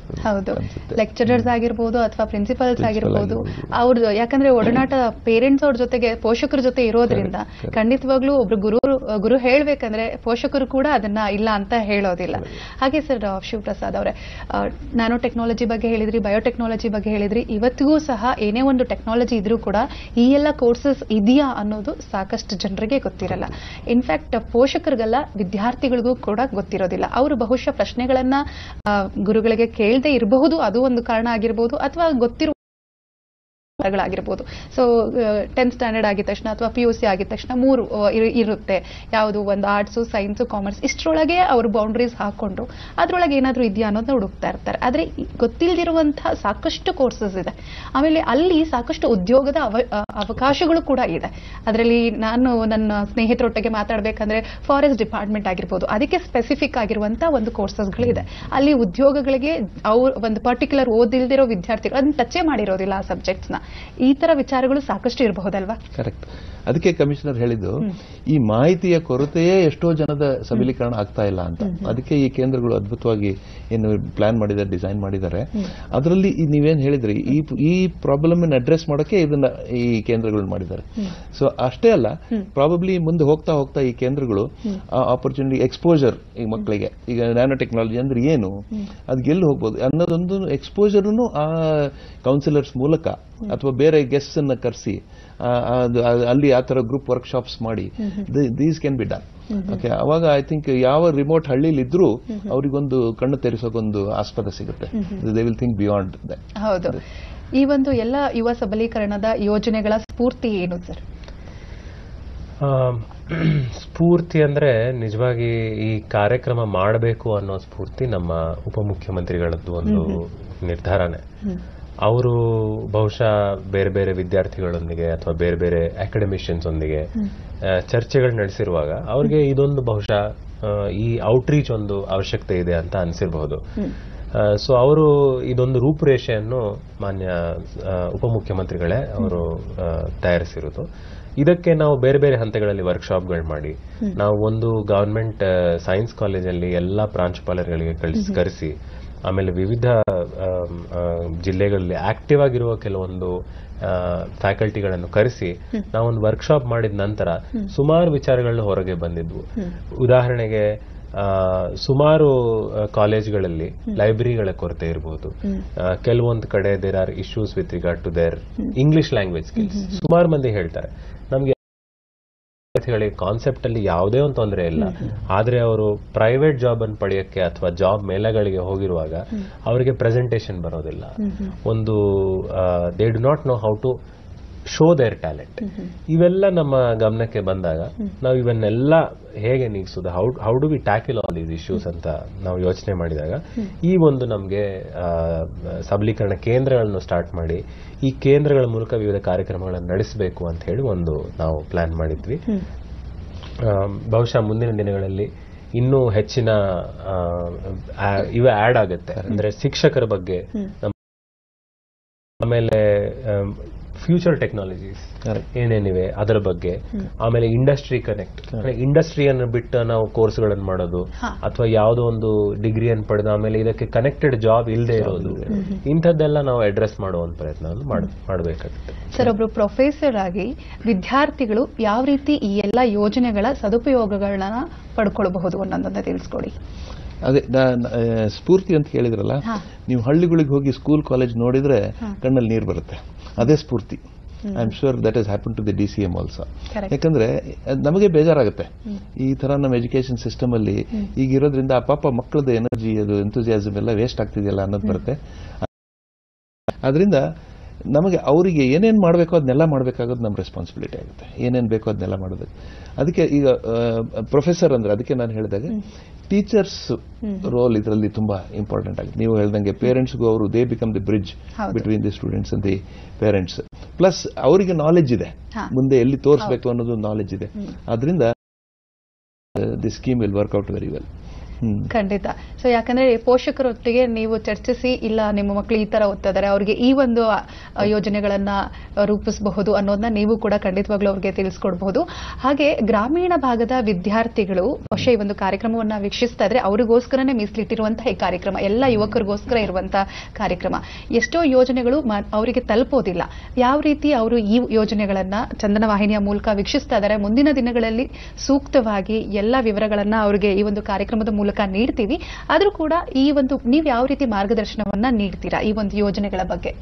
ಹೌದು ಅನ್ಸುತ್ತೆ. ಲೆಕ್ಚರರ್ಸ್ ಆಗಿರ್ಬೋದು ಅಥವಾ ಪ್ರಿನ್ಸಿಪಲ್ಸ್ Principal ಆಗಿರ್ಬೋದು ಆಗಿರ್ಬೋದು. ಅವ್ರದ್ದು ಯಾಕಂದ್ರೆ ಒಡನಾಟ ಪೇರೆಂಟ್ಸ್ ಅವ್ರ ಜೊತೆಗೆ ಪೋಷಕರ ಜೊತೆ ಇರೋದ್ರಿಂದ Correct, correct. ಖಂಡಿತವಾಗ್ಲೂ ಒಬ್ರು ಗುರು ಗುರು ಹೇಳ್ಬೇಕಂದ್ರೆ ಪೋಷಕರು ಕೂಡ ಅದನ್ನ ಇಲ್ಲ ಅಂತ ಹೇಳೋದಿಲ್ಲ ಹಾಗೆ ಸರ್ ಶಿವಪ್ರಸಾದ್ ಅವರೇ ನ್ಯಾನೋ ಟೆಕ್ನಾಲಜಿ ಬಗ್ಗೆ ಹೇಳಿದ್ರಿ ಬಯೋಟೆಕ್ನಾಲಜಿ ಬಗ್ಗೆ ಹೇಳಿದ್ರಿ ಇವತ್ತಿಗೂ ಸಹ ಏನೇ ಒಂದು ಟೆಕ್ನಾಲಜಿ ಇದ್ರೂ ಕೂಡ ಈ ಎಲ್ಲ ಕೋರ್ಸಸ್ ಇದೆಯಾ ಅನ್ನೋದು ಸಾಕಷ್ಟು ಜನರಿಗೆ ಗೊತ್ತಿರಲ್ಲ ಇನ್ಫ್ಯಾಕ್ಟ್ ಪೋಷಕರಿಗೆಲ್ಲ ವಿದ್ಯಾರ್ಥಿಗಳಿಗೂ ಕೂಡ ಗೊತ್ತಿರೋದಿಲ್ಲ ಅವರು ಬಹುಶಃ ಪ್ರಶ್ನೆಗಳನ್ನ ಆ, ಗುರುಗಳಿಗೆ ಕೇಳದೆ ಇರಬಹುದು ಅದು ಒಂದು ಕಾರಣ ಆಗಿರ್ಬೋದು ಅಥವಾ ಗೊತ್ತಿರುವ ಗಳಾಗಿರ್ಬೋದು ಸೊ ಟೆಂತ್ ಸ್ಟ್ಯಾಂಡರ್ಡ್ ಆಗಿದ ತಕ್ಷಣ ಅಥವಾ ಪಿ ಯು ಸಿ ಆಗಿದ ತಕ್ಷಣ ಮೂರು ಆ, ಇರು- ಇರುತ್ತೆ ಯಾವುದು ಒಂದು ಆರ್ಟ್ಸು ಸೈನ್ಸು ಕಾಮರ್ಸ್ ಇಷ್ಟರೊಳಗೆ ಅವರು ಬೌಂಡ್ರೀಸ್ ಹಾಕೊಂಡು ಅದರೊಳಗೆ ಏನಾದರೂ ಇದೆಯಾ ಅನ್ನೋದನ್ನ ಹುಡುಕ್ತಾ ಇರ್ತಾರೆ ಆದರೆ ಗೊತ್ತಿಲ್ಲದಿರುವಂತಹ ಸಾಕಷ್ಟು ಕೋರ್ಸಸ್ ಇದೆ ಆಮೇಲೆ ಅಲ್ಲಿ ಸಾಕಷ್ಟು ಉದ್ಯೋಗದ ಅವ ಆ, ಅವಕಾಶಗಳು ಕೂಡ ಇದೆ ಅದರಲ್ಲಿ ನಾನು ನನ್ನ ಸ್ನೇಹಿತರೊಟ್ಟಿಗೆ ಮಾತಾಡಬೇಕಂದ್ರೆ ಫಾರೆಸ್ಟ್ ಡಿಪಾರ್ಟ್ಮೆಂಟ್ ಆಗಿರ್ಬೋದು ಅದಕ್ಕೆ ಸ್ಪೆಸಿಫಿಕ್ ಆಗಿರುವಂತಹ ಒಂದು ಕೋರ್ಸಸ್ಗಳಿದೆ ಅಲ್ಲಿ ಉದ್ಯೋಗಗಳಿಗೆ ಅವ್ರು ಒಂದು ಪರ್ಟಿಕ್ಯುಲರ್ ಓದಿಲ್ದಿರೋ ವಿದ್ಯಾರ್ಥಿಗಳು ಅದನ್ನ ಟಚೇ ಮಾಡಿರೋದಿಲ್ಲ ಆ ಸಬ್ಜೆಕ್ಟ್ಸ್ನ ಈ ತರ ವಿಚಾರಗಳು ಸಾಕಷ್ಟು ಇರಬಹುದಲ್ವಾ ಕರೆಕ್ಟ್ ಅದಕ್ಕೆ ಕಮಿಷನರ್ ಹೇಳಿದ್ದು ಈ ಮಾಹಿತಿಯ ಕೊರತೆಯೇ ಎಷ್ಟೋ ಜನದ ಸಬಲೀಕರಣ ಆಗ್ತಾ ಇಲ್ಲ ಅಂತ ಅದಕ್ಕೆ ಈ ಕೇಂದ್ರಗಳು ಅದ್ಭುತವಾಗಿ ಏನು ಪ್ಲಾನ್ ಮಾಡಿದ್ದಾರೆ ಡಿಸೈನ್ ಮಾಡಿದ್ದಾರೆ ಅದರಲ್ಲಿ ಈ ನೀವೇನ್ ಹೇಳಿದ್ರಿ ಈ ಈ ಪ್ರಾಬ್ಲಮ್ ಅಡ್ರೆಸ್ ಮಾಡೋಕೆ ಇದನ್ನ ಈ ಕೇಂದ್ರಗಳನ್ನ ಮಾಡಿದ್ದಾರೆ ಸೊ ಅಷ್ಟೇ ಅಲ್ಲ ಪ್ರಾಬಬ್ಲಿ ಮುಂದೆ ಹೋಗ್ತಾ ಹೋಗ್ತಾ ಈ ಕೇಂದ್ರಗಳು ಆಪರ್ಚುನಿಟಿ ಎಕ್ಸ್ಪೋಜರ್ ಈ ಮಕ್ಕಳಿಗೆ ಈಗ ನ್ಯಾನೋ ಟೆಕ್ನಾಲಜಿ ಅಂದ್ರೆ ಏನು ಅದಕ್ಕೆ ಎಲ್ಲಿ ಹೋಗ್ಬೋದು ಅನ್ನೋದೊಂದು ಎಕ್ಸ್ಪೋಜರ್ನು ಆ ಕೌನ್ಸಿಲರ್ಸ್ ಮೂಲಕ ಅಥವಾ ಬೇರೆ ಗೆಸ್ಟ್ ಅನ್ನ ಕರೆಸಿ ಅಲ್ಲಿ ಆ ತರ ಗ್ರೂಪ್ ವರ್ಕ್ಶಾಪ್ಸ್ ಮಾಡಿ these can be done okay ಅವಾಗ ಐ ಥಿಂಕ್ ಯಾವ ರಿಮೋಟ್ ಹಳ್ಳಿಲಿ ಇದ್ರೂ ಅವರಿಗೊಂದು ಕಣ್ಣು ತೆರೆಸೋಕೊಂದು ಆಸ್ಪದ ಸಿಗುತ್ತೆ they will think beyond that ಹೌದು ಈ ಒಂದು ಎಲ್ಲ ಯುವ ಸಬಲೀಕರಣದ ಯೋಜನೆಗಳ ಸ್ಫೂರ್ತಿ ಏನು ಸರ್ ಆ, ಸ್ಫೂರ್ತಿ ಅಂದ್ರೆ ನಿಜವಾಗಿ ಈ ಕಾರ್ಯಕ್ರಮ ಮಾಡಬೇಕು ಅನ್ನೋ ಸ್ಫೂರ್ತಿ ನಮ್ಮ ಉಪಮುಖ್ಯಮಂತ್ರಿಗಳದ್ದು ಒಂದು ನಿರ್ಧಾರನೇ ಅವರು ಬಹುಶಃ ಬೇರೆ ಬೇರೆ ವಿದ್ಯಾರ್ಥಿಗಳೊಂದಿಗೆ ಅಥವಾ ಬೇರೆ ಬೇರೆ ಅಕಾಡೆಮಿಷಿಯನ್ಸ್ ಒಂದಿಗೆ ಆ, ಚರ್ಚೆಗಳು ನಡೆಸಿರುವಾಗ ಅವ್ರಿಗೆ ಇದೊಂದು ಬಹುಶಃ ಆ, ಈ ಔಟ್ರೀಚ್ ಒಂದು ಅವಶ್ಯಕತೆ ಇದೆ ಅಂತ ಅನಿಸಿರಬಹುದು ಸೊ ಅವರು ಇದೊಂದು ರೂಪುರೇಷೆಯನ್ನು ಮಾನ್ಯ ಆ, ಉಪಮುಖ್ಯಮಂತ್ರಿಗಳೇ ಅವರು ಆ, ತಯಾರಿಸಿರೋದು ಇದಕ್ಕೆ ನಾವು ಬೇರೆ ಬೇರೆ ಹಂತಗಳಲ್ಲಿ ವರ್ಕ್ಶಾಪ್ಗಳು ಮಾಡಿ ನಾವು ಒಂದು ಗವರ್ಮೆಂಟ್ ಸೈನ್ಸ್ ಕಾಲೇಜಲ್ಲಿ ಎಲ್ಲ ಪ್ರಾಂಶುಪಾಲರುಗಳಿಗೆ ಕಳಿಸಿ ಕರೆಸಿ ಆಮೇಲೆ ವಿವಿಧ ಆಮ್, ಆ, ಜಿಲ್ಲೆಗಳಲ್ಲಿ ಆಕ್ಟಿವ್ ಆಗಿರುವ ಕೆಲವೊಂದು ಫ್ಯಾಕಲ್ಟಿಗಳನ್ನು ಕರೆಸಿ ನಾವೊಂದು ವರ್ಕ್ಶಾಪ್ ಮಾಡಿದ ನಂತರ ಸುಮಾರು ವಿಚಾರಗಳು ಹೊರಗೆ ಬಂದಿದ್ವು ಉದಾಹರಣೆಗೆ ಆ, ಸುಮಾರು ಆ, ಕಾಲೇಜ್ಗಳಲ್ಲಿ ಲೈಬ್ರರಿಗಳ ಕೊರತೆ ಇರಬಹುದು ಕೆಲವೊಂದು ಕಡೆ there are issues with regard to their English language skills ಸುಮಾರು ಮಂದಿ ಹೇಳ್ತಾರೆ ನಮ್ಗೆ ವಿದ್ಯಾರ್ಥಿಗಳಿಗೆ ಕಾನ್ಸೆಪ್ಟ್ ಅಲ್ಲಿ ಯಾವುದೇ ಒಂದು ತೊಂದರೆ ಇಲ್ಲ ಆದ್ರೆ ಅವರು ಪ್ರೈವೇಟ್ ಜಾಬ್ ಅನ್ನು ಪಡೆಯಕ್ಕೆ ಅಥವಾ ಜಾಬ್ ಮೇಳಗಳಿಗೆ ಹೋಗಿರುವಾಗ ಅವರಿಗೆ ಪ್ರೆಸೆಂಟೇಶನ್ ಬರೋದಿಲ್ಲ ಒಂದು they do not know how to show their talent ಇವೆಲ್ಲ ನಮ್ಮ ಗಮನಕ್ಕೆ ಬಂದಾಗ ನಾವು ಇವನ್ನೆಲ್ಲ ಹೇಗೆ ನೀಗಿಸೋದು how how do we tackle all these issues ಅಂತ ನಾವು ಯೋಚನೆ ಮಾಡಿದಾಗ ಈ ಒಂದು ನಮಗೆ ಸಬಲೀಕರಣ ಕೇಂದ್ರಗಳನ್ನು ಸ್ಟಾರ್ಟ್ ಮಾಡಿ ಈ ಕೇಂದ್ರಗಳ ಮೂಲಕ ವಿವಿಧ ಕಾರ್ಯಕ್ರಮಗಳನ್ನು ನಡೆಸಬೇಕು ಅಂತ ಹೇಳಿ ಒಂದು ನಾವು ಪ್ಲಾನ್ ಮಾಡಿದ್ವಿ ಆ, ಬಹುಶಃ ಮುಂದಿನ ದಿನಗಳಲ್ಲಿ ಇನ್ನೂ ಹೆಚ್ಚಿನ ಆ, ಆ- ಇವೆ ಆಡ್ ಆಗುತ್ತೆ ಅಂದ್ರೆ ಶಿಕ್ಷಕರ ಬಗ್ಗೆ ನಮ್ಮ- ಆಮೇಲೆ ಫ್ಯೂಚರ್ ಟೆಕ್ನಾಲಜೀಸ್ ಏನೇನಿವೆ ಅದರ ಬಗ್ಗೆ ಆಮೇಲೆ ಇಂಡಸ್ಟ್ರಿ ಕನೆಕ್ಟ್ ಇಂಡಸ್ಟ್ರಿಯನ್ನು ಬಿಟ್ಟು ನಾವು ಕೋರ್ಸ್ಗಳನ್ನು ಮಾಡೋದು ಅಥವಾ ಯಾವುದೋ ಒಂದು ಡಿಗ್ರಿಯನ್ನು ಪಡೆದು ಆಮೇಲೆ ಇದಕ್ಕೆ ಕನೆಕ್ಟೆಡ್ ಜಾಬ್ ಇಲ್ಲದೆ ಇರೋದು ಇಂಥದ್ದೆಲ್ಲ ನಾವು ಅಡ್ರೆಸ್ ಮಾಡುವಂತ ಪ್ರಯತ್ನವನ್ನು ಮಾಡ್- ಮಾಡಬೇಕಾಗುತ್ತೆ ಸರ್ ಒಬ್ರು ಪ್ರೊಫೆಸರ್ ಆಗಿ ವಿದ್ಯಾರ್ಥಿಗಳು ಯಾವ ರೀತಿ ಈ ಎಲ್ಲ ಯೋಜನೆಗಳ ಸದುಪಯೋಗಗಳನ್ನ ಪಡ್ಕೊಳ್ಬಹುದು ಅನ್ನೋದನ್ನ ತಿಳಿಸ್ಕೊಡಿ ಅದೇ ನಾ- ನಾ- ಆ, ಸ್ಫೂರ್ತಿ ಅಂತ ಕೇಳಿದ್ರಲ್ಲ ಹಾ. ನೀವು ಹಳ್ಳಿಗಳಿಗೆ ಹೋಗಿ ಸ್ಕೂಲ್ ಕಾಲೇಜ್ ನೋಡಿದ್ರೆ ಕಣ್ಣಲ್ಲಿ ನೀರು ಬರುತ್ತೆ ಅದೇ ಸ್ಫೂರ್ತಿ I am sure that is happen to the D C M also Correct. ಯಾಕಂದ್ರೆ ಅದ್ ನಮಗೆ ಬೇಜಾರಾಗುತ್ತೆ ಈ ತರ ನಮ್ಮ ಎಜುಕೇಶನ್ ಸಿಸ್ಟಮ್ ಅಲ್ಲಿ ಈಗ ಇರೋದ್ರಿಂದ ಆ ಪಾಪ ಮಕ್ಕಳದ ಎನರ್ಜಿ ಅದು ಎಂತೂಸಿಯಾಸಮ್ ಎಲ್ಲ ವೇಸ್ಟ್ ಆಗ್ತಿದೆಯಲ್ಲ ಅನ್ನೋದು ಬರುತ್ತೆ ಅದರಿಂದ ನಮಗೆ ಅವರಿಗೆ ಏನೇನು ಮಾಡಬೇಕೋ ಅದನ್ನೆಲ್ಲ ಮಾಡಬೇಕಾಗೋದು ನಮ್ಮ ರೆಸ್ಪಾನ್ಸಿಬಿಲಿಟಿ ಆಗುತ್ತೆ ಏನೇನು ಬೇಕೋ ಅದನ್ನೆಲ್ಲ ಮಾಡೋದಕ್ಕೆ ಅದಕ್ಕೆ ಈಗ ಪ್ರೊಫೆಸರ್ ಅಂದ್ರೆ ಅದಕ್ಕೆ ನಾನು ಹೇಳಿದಾಗ ಟೀಚರ್ಸ್ ರೋಲ್ ಇದರಲ್ಲಿ ತುಂಬಾ ಇಂಪಾರ್ಟೆಂಟ್ ಆಗುತ್ತೆ ನೀವು ಹೇಳ್ದಂಗೆ ಪೇರೆಂಟ್ಸ್ಗೂ ಅವರು ದೇ ಬಿಕಮ್ ದಿ ಬ್ರಿಡ್ಜ್ ಹೌದು. Between the students and the parents plus ಅವರಿಗೆ ನಾಲೆಜ್ ಇದೆ ಹಾ. ಮುಂದೆ ಎಲ್ಲಿ ತೋರಿಸಬೇಕು ಅನ್ನೋದು ನಾಲೆಜ್ ಇದೆ ಅದರಿಂದ the scheme will work out very well hmm. ಖಂಡಿತ ಸೊ ಯಾಕಂದ್ರೆ ಪೋಷಕರೊಟ್ಟಿಗೆ ನೀವು ಚರ್ಚಿಸಿ ಇಲ್ಲ ನಿಮ್ಮ ಮಕ್ಕಳು ಈ ತರ ಓದ್ತಾ ಇದಾರೆ ಅವ್ರಿಗೆ ಈ ಒಂದು ಆ, ಯೋಜನೆಗಳನ್ನ ಆ, ರೂಪಿಸಬಹುದು ಅನ್ನೋದನ್ನ ನೀವು ಕೂಡ ಖಂಡಿತವಾಗ್ಲೂ ಅವ್ರಿಗೆ ತಿಳಿಸ್ಕೊಡ್ಬಹುದು ಹಾಗೆ ಗ್ರಾಮೀಣ ಭಾಗದ ವಿದ್ಯಾರ್ಥಿಗಳು ಬಹುಶಃ ಈ ಒಂದು ಕಾರ್ಯಕ್ರಮವನ್ನ ವೀಕ್ಷಿಸ್ತಾ ಇದ್ರೆ ಅವರಿಗೋಸ್ಕರನೇ ಮೀಸಲಿಟ್ಟಿರುವಂತಹ ಈ ಕಾರ್ಯಕ್ರಮ ಎಲ್ಲ ಯುವಕರಿಗೋಸ್ಕರ ಇರುವಂತಹ ಕಾರ್ಯಕ್ರಮ ಎಷ್ಟೋ ಯೋಜನೆಗಳು ಮ- ಅವರಿಗೆ ತಲುಪೋದಿಲ್ಲ ಯಾವ ರೀತಿ ಅವರು ಈ ಯೋಜನೆಗಳನ್ನ ಚಂದನ ವಾಹಿನಿಯ ಮೂಲಕ ವೀಕ್ಷಿಸ್ತಾ ಇದ್ದಾರೆ ಮುಂದಿನ ದಿನಗಳಲ್ಲಿ ಸೂಕ್ತವಾಗಿ ಎಲ್ಲ ವಿವರಗಳನ್ನ ಅವರಿಗೆ ಈ ಒಂದು ಕಾರ್ಯಕ್ರಮದ ಮೂಲಕ ನೀಡ್ತೀವಿ ಆದ್ರೂ ಕೂಡ ಈ ಒಂದು ನೀವು ಯಾವ ರೀತಿ ಮಾರ್ಗದರ್ಶನವನ್ನ ನೀಡ್ತೀರಾ ಈ ಒಂದು ಯೋಜನೆಗಳ ಬಗ್ಗೆ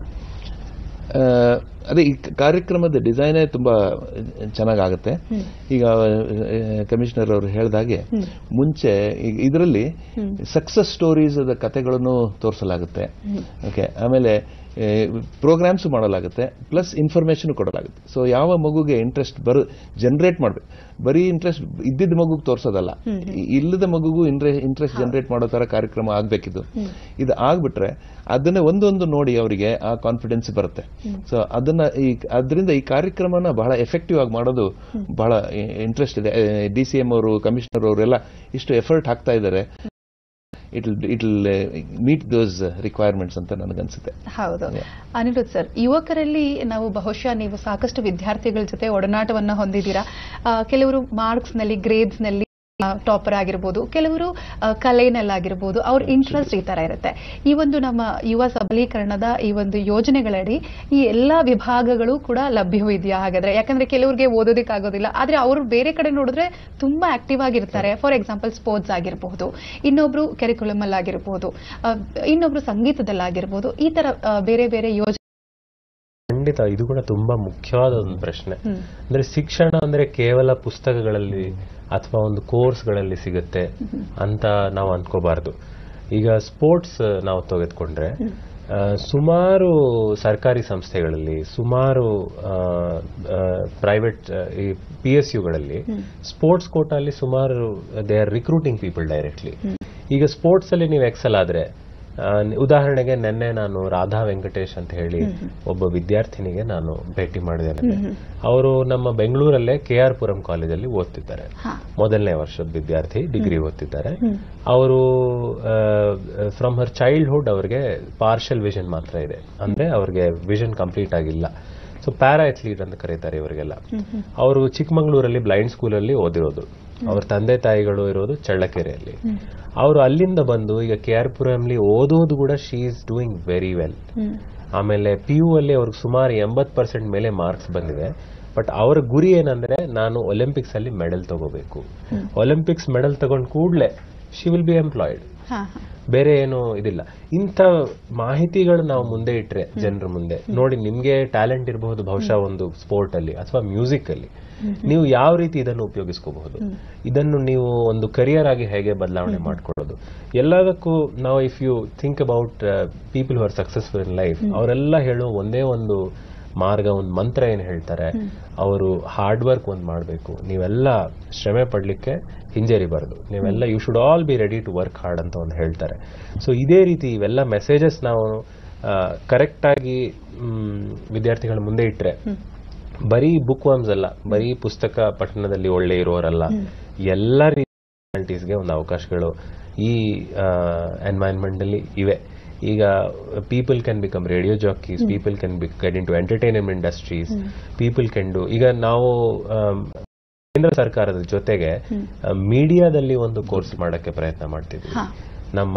ಆ, ಅದೇ ಈ ಕಾರ್ಯಕ್ರಮದ ಡಿಸೈನೇ ತುಂಬಾ ಚೆನ್ನಾಗಾಗುತ್ತೆ ಈಗ ಕಮಿಷನರ್ ಅವರು ಹೇಳಿದಾಗೆ ಮುಂಚೆ ಇದರಲ್ಲಿ ಸಕ್ಸಸ್ ಸ್ಟೋರೀಸ್ ಕಥೆಗಳನ್ನು ತೋರಿಸಲಾಗುತ್ತೆ ಓಕೆ ಆಮೇಲೆ ಪ್ರೋಗ್ರಾಮ್ಸ್ ಮಾಡಲಾಗುತ್ತೆ ಪ್ಲಸ್ ಇನ್ಫಾರ್ಮೇಶನ್ ಕೊಡಲಾಗುತ್ತೆ ಸೊ ಯಾವ ಮಗುಗೆ ಇಂಟ್ರೆಸ್ಟ್ ಬರು ಜನರೇಟ್ ಮಾಡಬೇಕು ಬರೀ ಇಂಟ್ರೆಸ್ಟ್ ಇದ್ದಿದ್ದ ಮಗುಗೆ ತೋರಿಸೋದಲ್ಲ ಇ- ಇಲ್ಲದ ಮಗುಗೂ ಇಂಟ್ರೆಸ್ಟ್ ಜನರೇಟ್ ಮಾಡೋ ತರ ಕಾರ್ಯಕ್ರಮ ಆಗ್ಬೇಕಿದು ಇದು ಆಗ್ಬಿಟ್ರೆ ಅದನ್ನೇ ಒಂದೊಂದು ನೋಡಿ ಅವರಿಗೆ ಆ ಕಾನ್ಫಿಡೆನ್ಸ್ ಬರುತ್ತೆ ಸೊ ಅದನ್ನ ಈ ಅದರಿಂದ ಈ ಕಾರ್ಯಕ್ರಮನ ಬಹಳ ಎಫೆಕ್ಟಿವ್ ಆಗಿ ಮಾಡೋದು ಬಹಳ ಇಂಟ್ರೆಸ್ಟ್ ಇದೆ ಡಿ ಸಿ ಎಂ ಅವರು ಕಮಿಷನರ್ ಅವರೆಲ್ಲ ಇಷ್ಟು ಎಫರ್ಟ್ ಹಾಕ್ತಾ ಇದ್ದಾರೆ it it meet those requirements ಅಂತ ನನಗನ್ಸುತ್ತೆ ಹೌದು ಅನಿರುದ್ ಸರ್ ಯುವಕರಲ್ಲಿ ನಾವು ಬಹುಶಃ ನೀವು ಸಾಕಷ್ಟು ವಿದ್ಯಾರ್ಥಿಗಳ ಜೊತೆ ಒಡನಾಟವನ್ನ ಹೊಂದಿದ್ದೀರಾ ಆ, ಕೆಲವರು ಮಾರ್ಕ್ಸ್ ನಲ್ಲಿ ಗ್ರೇಡ್ಸ್ ನಲ್ಲಿ ಟಾಪರ್ ಆಗಿರ್ಬೋದು ಕೆಲವರು ಆ, ಕಲೆನಲ್ಲಾಗಿರ್ಬೋದು ಅವ್ರ ಇಂಟ್ರೆಸ್ಟ್ ಈ ತರ ಇರುತ್ತೆ ಈ ಒಂದು ನಮ್ಮ ಯುವ ಸಬಲೀಕರಣದ ಈ ಒಂದು ಯೋಜನೆಗಳಡಿ ಈ ಎಲ್ಲಾ ವಿಭಾಗಗಳು ಕೂಡ ಲಭ್ಯವಿದೆಯಾ ಹಾಗಾದ್ರೆ ಯಾಕಂದ್ರೆ ಕೆಲವ್ರಿಗೆ ಓದೋದಕ್ಕಾಗೋದಿಲ್ಲ ಆದ್ರೆ ಅವರು ಬೇರೆ ಕಡೆ ನೋಡಿದ್ರೆ ತುಂಬಾ ಆಕ್ಟಿವ್ ಆಗಿರ್ತಾರೆ ಫಾರ್ ಎಕ್ಸಾಂಪಲ್ ಸ್ಪೋರ್ಟ್ಸ್ ಆಗಿರಬಹುದು ಇನ್ನೊಬ್ರು ಕೆರಿಕ್ಯುಲಮ್ ಅಲ್ಲಿ ಆಗಿರಬಹುದು ಆ, ಇನ್ನೊಬ್ರು ಸಂಗೀತದಲ್ಲಾಗಿರ್ಬೋದು ಈ ತರ ಆ, ಬೇರೆ ಬೇರೆ ಯೋಜನೆ ಖಂಡಿತ ಇದು ಕೂಡ ತುಂಬಾ ಮುಖ್ಯವಾದ ಒಂದು ಪ್ರಶ್ನೆ ಅಂದ್ರೆ ಶಿಕ್ಷಣ ಅಂದ್ರೆ ಕೇವಲ ಪುಸ್ತಕಗಳಲ್ಲಿ ಅಥವಾ ಒಂದು ಕೋರ್ಸ್ಗಳಲ್ಲಿ ಸಿಗುತ್ತೆ ಅಂತ ನಾವು ಅನ್ಕೋಬಾರ್ದು ಈಗ ಸ್ಪೋರ್ಟ್ಸ್ ನಾವು ತೆಗೆದುಕೊಂಡ್ರೆ ಆ, ಸುಮಾರು ಸರ್ಕಾರಿ ಸಂಸ್ಥೆಗಳಲ್ಲಿ ಸುಮಾರು ಪ್ರೈವೇಟ್ ಈ ಪಿ ಎಸ್ ಯುಗಳಲ್ಲಿ ಸ್ಪೋರ್ಟ್ಸ್ ಕೋಟಾಲ್ಲಿ ಸುಮಾರು they are recruiting people directly ಈಗ ಸ್ಪೋರ್ಟ್ಸ್ ಅಲ್ಲಿ ನೀವು ಎಕ್ಸಲ್ ಆದ್ರೆ ಆ, ಉದಾಹರಣೆಗೆ ನಿನ್ನೆ ನಾನು ರಾಧಾ ವೆಂಕಟೇಶ್ ಅಂತ ಹೇಳಿ ಒಬ್ಬ ವಿದ್ಯಾರ್ಥಿನಿಗೆ ನಾನು ಭೇಟಿ ಮಾಡಿದ್ದೇನೆ ಅವರು ನಮ್ಮ ಬೆಂಗಳೂರಲ್ಲೇ ಕೆ ಆರ್ ಪುರಂ ಕಾಲೇಜಲ್ಲಿ ಓದ್ತಿದ್ದಾರೆ ಮೊದಲನೇ ವರ್ಷದ ವಿದ್ಯಾರ್ಥಿ ಡಿಗ್ರಿ ಓದ್ತಿದ್ದಾರೆ ಅವರು ಫ್ರಮ್ ಹರ್ ಚೈಲ್ಡ್ಹುಡ್ ಅವ್ರಿಗೆ ಪಾರ್ಷಲ್ ವಿಷನ್ ಮಾತ್ರ ಇದೆ ಅಂದ್ರೆ ಅವ್ರಿಗೆ ವಿಷನ್ ಕಂಪ್ಲೀಟ್ ಆಗಿಲ್ಲ ಸೊ ಪ್ಯಾರಾ ಅಥ್ಲೀಟ್ ಅಂತ ಕರೀತಾರೆ ಇವರಿಗೆಲ್ಲ ಅವರು ಚಿಕ್ಕಮಂಗ್ಳೂರಲ್ಲಿ ಬ್ಲೈಂಡ್ ಸ್ಕೂಲಲ್ಲಿ ಓದಿರೋದು ಅವ್ರ ತಂದೆ ತಾಯಿಗಳು ಇರೋದು ಚಳ್ಳಕೆರೆಯಲ್ಲಿ ಅವರು ಅಲ್ಲಿಂದ ಬಂದು ಈಗ ಕೆ ಆರ್ ಪುರಂಲಿ ಓದೋದು ಕೂಡ she is doing very well ಆಮೇಲೆ ಪಿ ಯು ಅಲ್ಲಿ ಅವ್ರಿಗೆ ಸುಮಾರು ಎಂಬತ್ ಪರ್ಸೆಂಟ್ ಮೇಲೆ ಮಾರ್ಕ್ಸ್ ಬಂದಿದೆ ಬಟ್ ಅವರ ಗುರಿ ಏನಂದ್ರೆ ನಾನು ಒಲಿಂಪಿಕ್ಸ್ ಅಲ್ಲಿ ಮೆಡಲ್ ತಗೋಬೇಕು ಒಲಿಂಪಿಕ್ಸ್ ಮೆಡಲ್ ತಗೊಂಡ್ ಕೂಡಲೇ ಶಿ ವಿಲ್ ಬಿ ಎಂಪ್ಲಾಯ್ಡ್ ಬೇರೆ ಏನು ಇದಿಲ್ಲ ಇಂಥ ಮಾಹಿತಿಗಳು ನಾವು ಮುಂದೆ ಇಟ್ರೆ ಜನರ ಮುಂದೆ ನೋಡಿ ನಿಮ್ಗೆ ಟ್ಯಾಲೆಂಟ್ ಇರಬಹುದು ಬಹುಶಃ ಒಂದು ಸ್ಪೋರ್ಟ್ ಅಲ್ಲಿ ಅಥವಾ ಮ್ಯೂಸಿಕ್ ಅಲ್ಲಿ ನೀವು ಯಾವ ರೀತಿ ಇದನ್ನು ಉಪಯೋಗಿಸ್ಕೋಬಹುದು ಇದನ್ನು ನೀವು ಒಂದು ಕರಿಯರ್ ಆಗಿ ಹೇಗೆ ಬದಲಾವಣೆ ಮಾಡ್ಕೊಳ್ಳೋದು ಎಲ್ಲದಕ್ಕೂ ನಾವು if you think about people who are successful in life ಅವರೆಲ್ಲ ಹೇಳೋ ಒಂದೇ ಒಂದು ಮಾರ್ಗ ಒಂದು ಮಂತ್ರ ಏನು ಹೇಳ್ತಾರೆ ಅವರು ಹಾರ್ಡ್ ವರ್ಕ್ ಒಂದು ಮಾಡಬೇಕು ನೀವೆಲ್ಲ ಶ್ರಮೆ ಪಡ್ಲಿಕ್ಕೆ ಹಿಂಜರಿಬಾರ್ದು ನೀವೆಲ್ಲ you should all be ready to work hard ಅಂತ ಒಂದು ಹೇಳ್ತಾರೆ ಸೊ ಇದೇ ರೀತಿ ಇವೆಲ್ಲ ಮೆಸೇಜಸ್ ನಾವು ಕರೆಕ್ಟ್ ಆಗಿ ಮ್, ವಿದ್ಯಾರ್ಥಿಗಳ ಮುಂದೆ ಇಟ್ರೆ ಬರೀ ಬುಕ್ ವರ್ಮ್ಸ್ ಅಲ್ಲ ಬರೀ ಪುಸ್ತಕ ಪಠಣದಲ್ಲಿ ಒಳ್ಳೆ ಇರೋರಲ್ಲ ಎಲ್ಲ ರೀತಿಗೆ ಒಂದು ಅವಕಾಶಗಳು ಈ ಎನ್ವೈರನ್ಮೆಂಟ್ ಅಲ್ಲಿ ಇವೆ ಈಗ people can become radio jockeys people can be get into entertainment industries people can do ಈಗ ನಾವು ಆಮ್, ಕೇಂದ್ರ ಸರ್ಕಾರದ ಜೊತೆಗೆ ಮೀಡಿಯಾದಲ್ಲಿ ಒಂದು ಕೋರ್ಸ್ ಮಾಡಕ್ಕೆ ಪ್ರಯತ್ನ ಮಾಡ್ತಿದ್ವಿ ನಮ್ಮ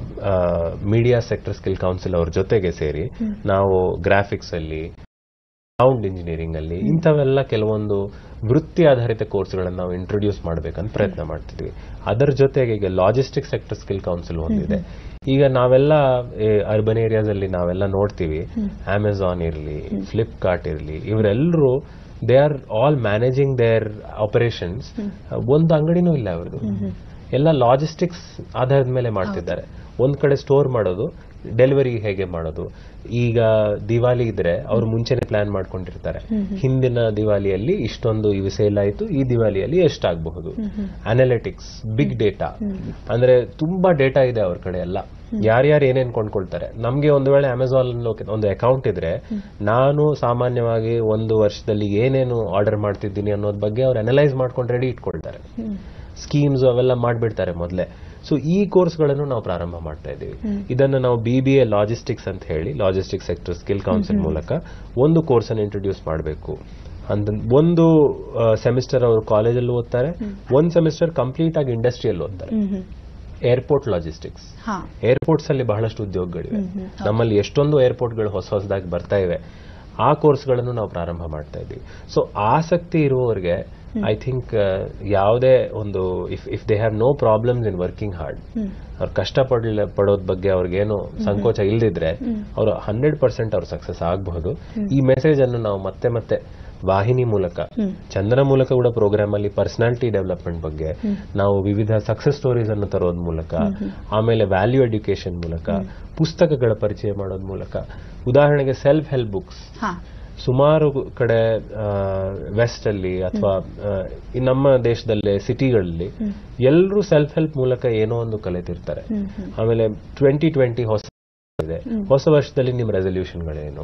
ಮೀಡಿಯಾ ಸೆಕ್ಟರ್ ಸ್ಕಿಲ್ ಕೌನ್ಸಿಲ್ ಅವ್ರ ಜೊತೆಗೆ ಸೇರಿ ನಾವು ಗ್ರಾಫಿಕ್ಸ್ ಅಲ್ಲಿ ಸೌಂಡ್ ಇಂಜಿನಿಯರಿಂಗ್ ಅಲ್ಲಿ ಇಂಥವೆಲ್ಲ ಕೆಲವೊಂದು ವೃತ್ತಿ ಆಧಾರಿತ ಕೋರ್ಸ್ಗಳನ್ನು ನಾವು ಇಂಟ್ರೊಡ್ಯೂಸ್ ಮಾಡ್ಬೇಕಂತ ಪ್ರಯತ್ನ ಮಾಡ್ತಿದ್ವಿ ಅದರ ಜೊತೆಗೆ ಈಗ ಲಾಜಿಸ್ಟಿಕ್ ಸೆಕ್ಟರ್ ಸ್ಕಿಲ್ ಕೌನ್ಸಿಲ್ ಒಂದಿದೆ ಈಗ ನಾವೆಲ್ಲ ಅರ್ಬನ್ ಏರಿಯಾಸ್ ಅಲ್ಲಿ ನಾವೆಲ್ಲ ನೋಡ್ತೀವಿ ಅಮೆಝಾನ್ ಇರಲಿ ಫ್ಲಿಪ್ಕಾರ್ಟ್ ಇರಲಿ ಇವರೆಲ್ಲರೂ they are all managing their operations ಒಂದು ಅಂಗಡಿನೂ ಇಲ್ಲ ಅವ್ರದ್ದು ಎಲ್ಲ ಲಾಜಿಸ್ಟಿಕ್ಸ್ ಆಧಾರದ ಮೇಲೆ ಮಾಡ್ತಿದ್ದಾರೆ ಒಂದ್ ಕಡೆ ಸ್ಟೋರ್ ಮಾಡೋದು ಡೆಲಿವರಿ ಹೇಗೆ ಮಾಡೋದು ಈಗ ದಿವಾಲಿ ಇದ್ರೆ ಅವ್ರು ಮುಂಚೆನೆ ಪ್ಲಾನ್ ಮಾಡ್ಕೊಂಡಿರ್ತಾರೆ ಹಿಂದಿನ ದಿವಾಲಿಯಲ್ಲಿ ಇಷ್ಟೊಂದು ಇವು ಸೇಲ್ ಆಯ್ತು ಈ ದಿವಾಲಿಯಲ್ಲಿ ಎಷ್ಟಾಗಬಹುದು ಅನಾಲಿಟಿಕ್ಸ್ ಬಿಗ್ ಡೇಟಾ ಅಂದ್ರೆ ತುಂಬಾ ಡೇಟಾ ಇದೆ ಅವ್ರ ಕಡೆ ಎಲ್ಲ ಯಾರ್ಯಾರು ಏನೇನ್ ಕೊಂಡ್ಕೊಳ್ತಾರೆ ನಮ್ಗೆ ಒಂದು ವೇಳೆ ಅಮೆಝಾನ್ ಒಂದು ಅಕೌಂಟ್ ಇದ್ರೆ ನಾನು ಸಾಮಾನ್ಯವಾಗಿ ಒಂದು ವರ್ಷದಲ್ಲಿ ಏನೇನು ಆರ್ಡರ್ ಮಾಡ್ತಿದ್ದೀನಿ ಅನ್ನೋದ್ ಬಗ್ಗೆ ಅವ್ರು ಅನಲೈಸ್ ಮಾಡ್ಕೊಂಡು ರೆಡಿ ಇಟ್ಕೊಳ್ತಾರೆ ಸ್ಕೀಮ್ಸ್ ಅವೆಲ್ಲ ಮಾಡ್ಬಿಡ್ತಾರೆ ಮೊದಲೇ ಸೊ ಈ ಕೋರ್ಸ್ಗಳನ್ನು ನಾವು ಪ್ರಾರಂಭ ಮಾಡ್ತಾ ಇದ್ದೀವಿ ಇದನ್ನು ನಾವು ಬಿ ಬಿ ಎ ಲಾಜಿಸ್ಟಿಕ್ಸ್ ಅಂತ ಹೇಳಿ ಲಾಜಿಸ್ಟಿಕ್ ಸೆಕ್ಟರ್ ಸ್ಕಿಲ್ ಕೌನ್ಸಿಲ್ ಮೂಲಕ ಒಂದು ಕೋರ್ಸ್ ಅನ್ನು ಇಂಟ್ರೊಡ್ಯೂಸ್ ಮಾಡಬೇಕು ಅಂತ ಒಂದು ಸೆಮಿಸ್ಟರ್ ಅವರು ಕಾಲೇಜಲ್ಲಿ ಓದ್ತಾರೆ ಒಂದು ಸೆಮಿಸ್ಟರ್ ಕಂಪ್ಲೀಟ್ ಆಗಿ ಇಂಡಸ್ಟ್ರಿಯಲ್ಲಿ ಓದ್ತಾರೆ ಏರ್ಪೋರ್ಟ್ ಲಾಜಿಸ್ಟಿಕ್ಸ್ ಹಾ ಏರ್ಪೋರ್ಟ್ಸ್ ಅಲ್ಲಿ ಬಹಳಷ್ಟು ಉದ್ಯೋಗಗಳಿವೆ ನಮ್ಮಲ್ಲಿ ಎಷ್ಟೊಂದು ಏರ್ಪೋರ್ಟ್ಗಳು ಹೊಸ ಹೊಸದಾಗಿ ಬರ್ತಾ ಇವೆ ಆ ಕೋರ್ಸ್ಗಳನ್ನು ನಾವು ಪ್ರಾರಂಭ ಮಾಡ್ತಾ ಇದ್ದೀವಿ ಸೊ ಆಸಕ್ತಿ ಇರುವವರಿಗೆ ಐ ಥಿಂಕ್ ಯಾವುದೇ ಒಂದು if if they have no problems in working hard ಅವ್ರು ಕಷ್ಟ ಪಡ್ಲ ಪಡೋದ್ ಬಗ್ಗೆ ಅವ್ರಿಗೇನು ಸಂಕೋಚ ಇಲ್ದಿದ್ರೆ ಅವರು ಹಂಡ್ರೆಡ್ ಪರ್ಸೆಂಟ್ ಅವ್ರು ಸಕ್ಸಸ್ ಆಗಬಹುದು ಈ ಮೆಸೇಜ್ ಅನ್ನು ನಾವು ಮತ್ತೆ ಮತ್ತೆ ವಾಹಿನಿ ಮೂಲಕ ಚಂದನ ಮೂಲಕ ಕೂಡ ಪ್ರೋಗ್ರಾಮ್ ಅಲ್ಲಿ ಪರ್ಸನಾಲಿಟಿ ಡೆವಲಪ್ಮೆಂಟ್ ಬಗ್ಗೆ ನಾವು ವಿವಿಧ ಸಕ್ಸಸ್ ಸ್ಟೋರೀಸ್ ಅನ್ನು ತರೋದ್ ಮೂಲಕ ಆಮೇಲೆ ವ್ಯಾಲ್ಯೂ ಎಡ್ಯುಕೇಶನ್ ಮೂಲಕ ಪುಸ್ತಕಗಳ ಪರಿಚಯ ಮಾಡೋದ್ ಮೂಲಕ ಉದಾಹರಣೆಗೆ ಸೆಲ್ಫ್ ಹೆಲ್ಪ್ ಬುಕ್ಸ್ ಹಾ ಸುಮಾರು ಕಡೆ ವೆಸ್ಟ್ ಅಲ್ಲಿ ಅಥವಾ ನಮ್ಮ ದೇಶದಲ್ಲೇ ಸಿಟಿಗಳಲ್ಲಿ ಎಲ್ಲರೂ ಸೆಲ್ಫ್ ಹೆಲ್ಪ್ ಮೂಲಕ ಏನೋ ಒಂದು ಕಲಿತಿರ್ತಾರೆ ಆಮೇಲೆ ಟ್ವೆಂಟಿ ಟ್ವೆಂಟಿ ಹೊಸ ಇದೆ ಹೊಸ ವರ್ಷದಲ್ಲಿ ನಿಮ್ಮ ರೆಸಲ್ಯೂಷನ್ಗಳೇನು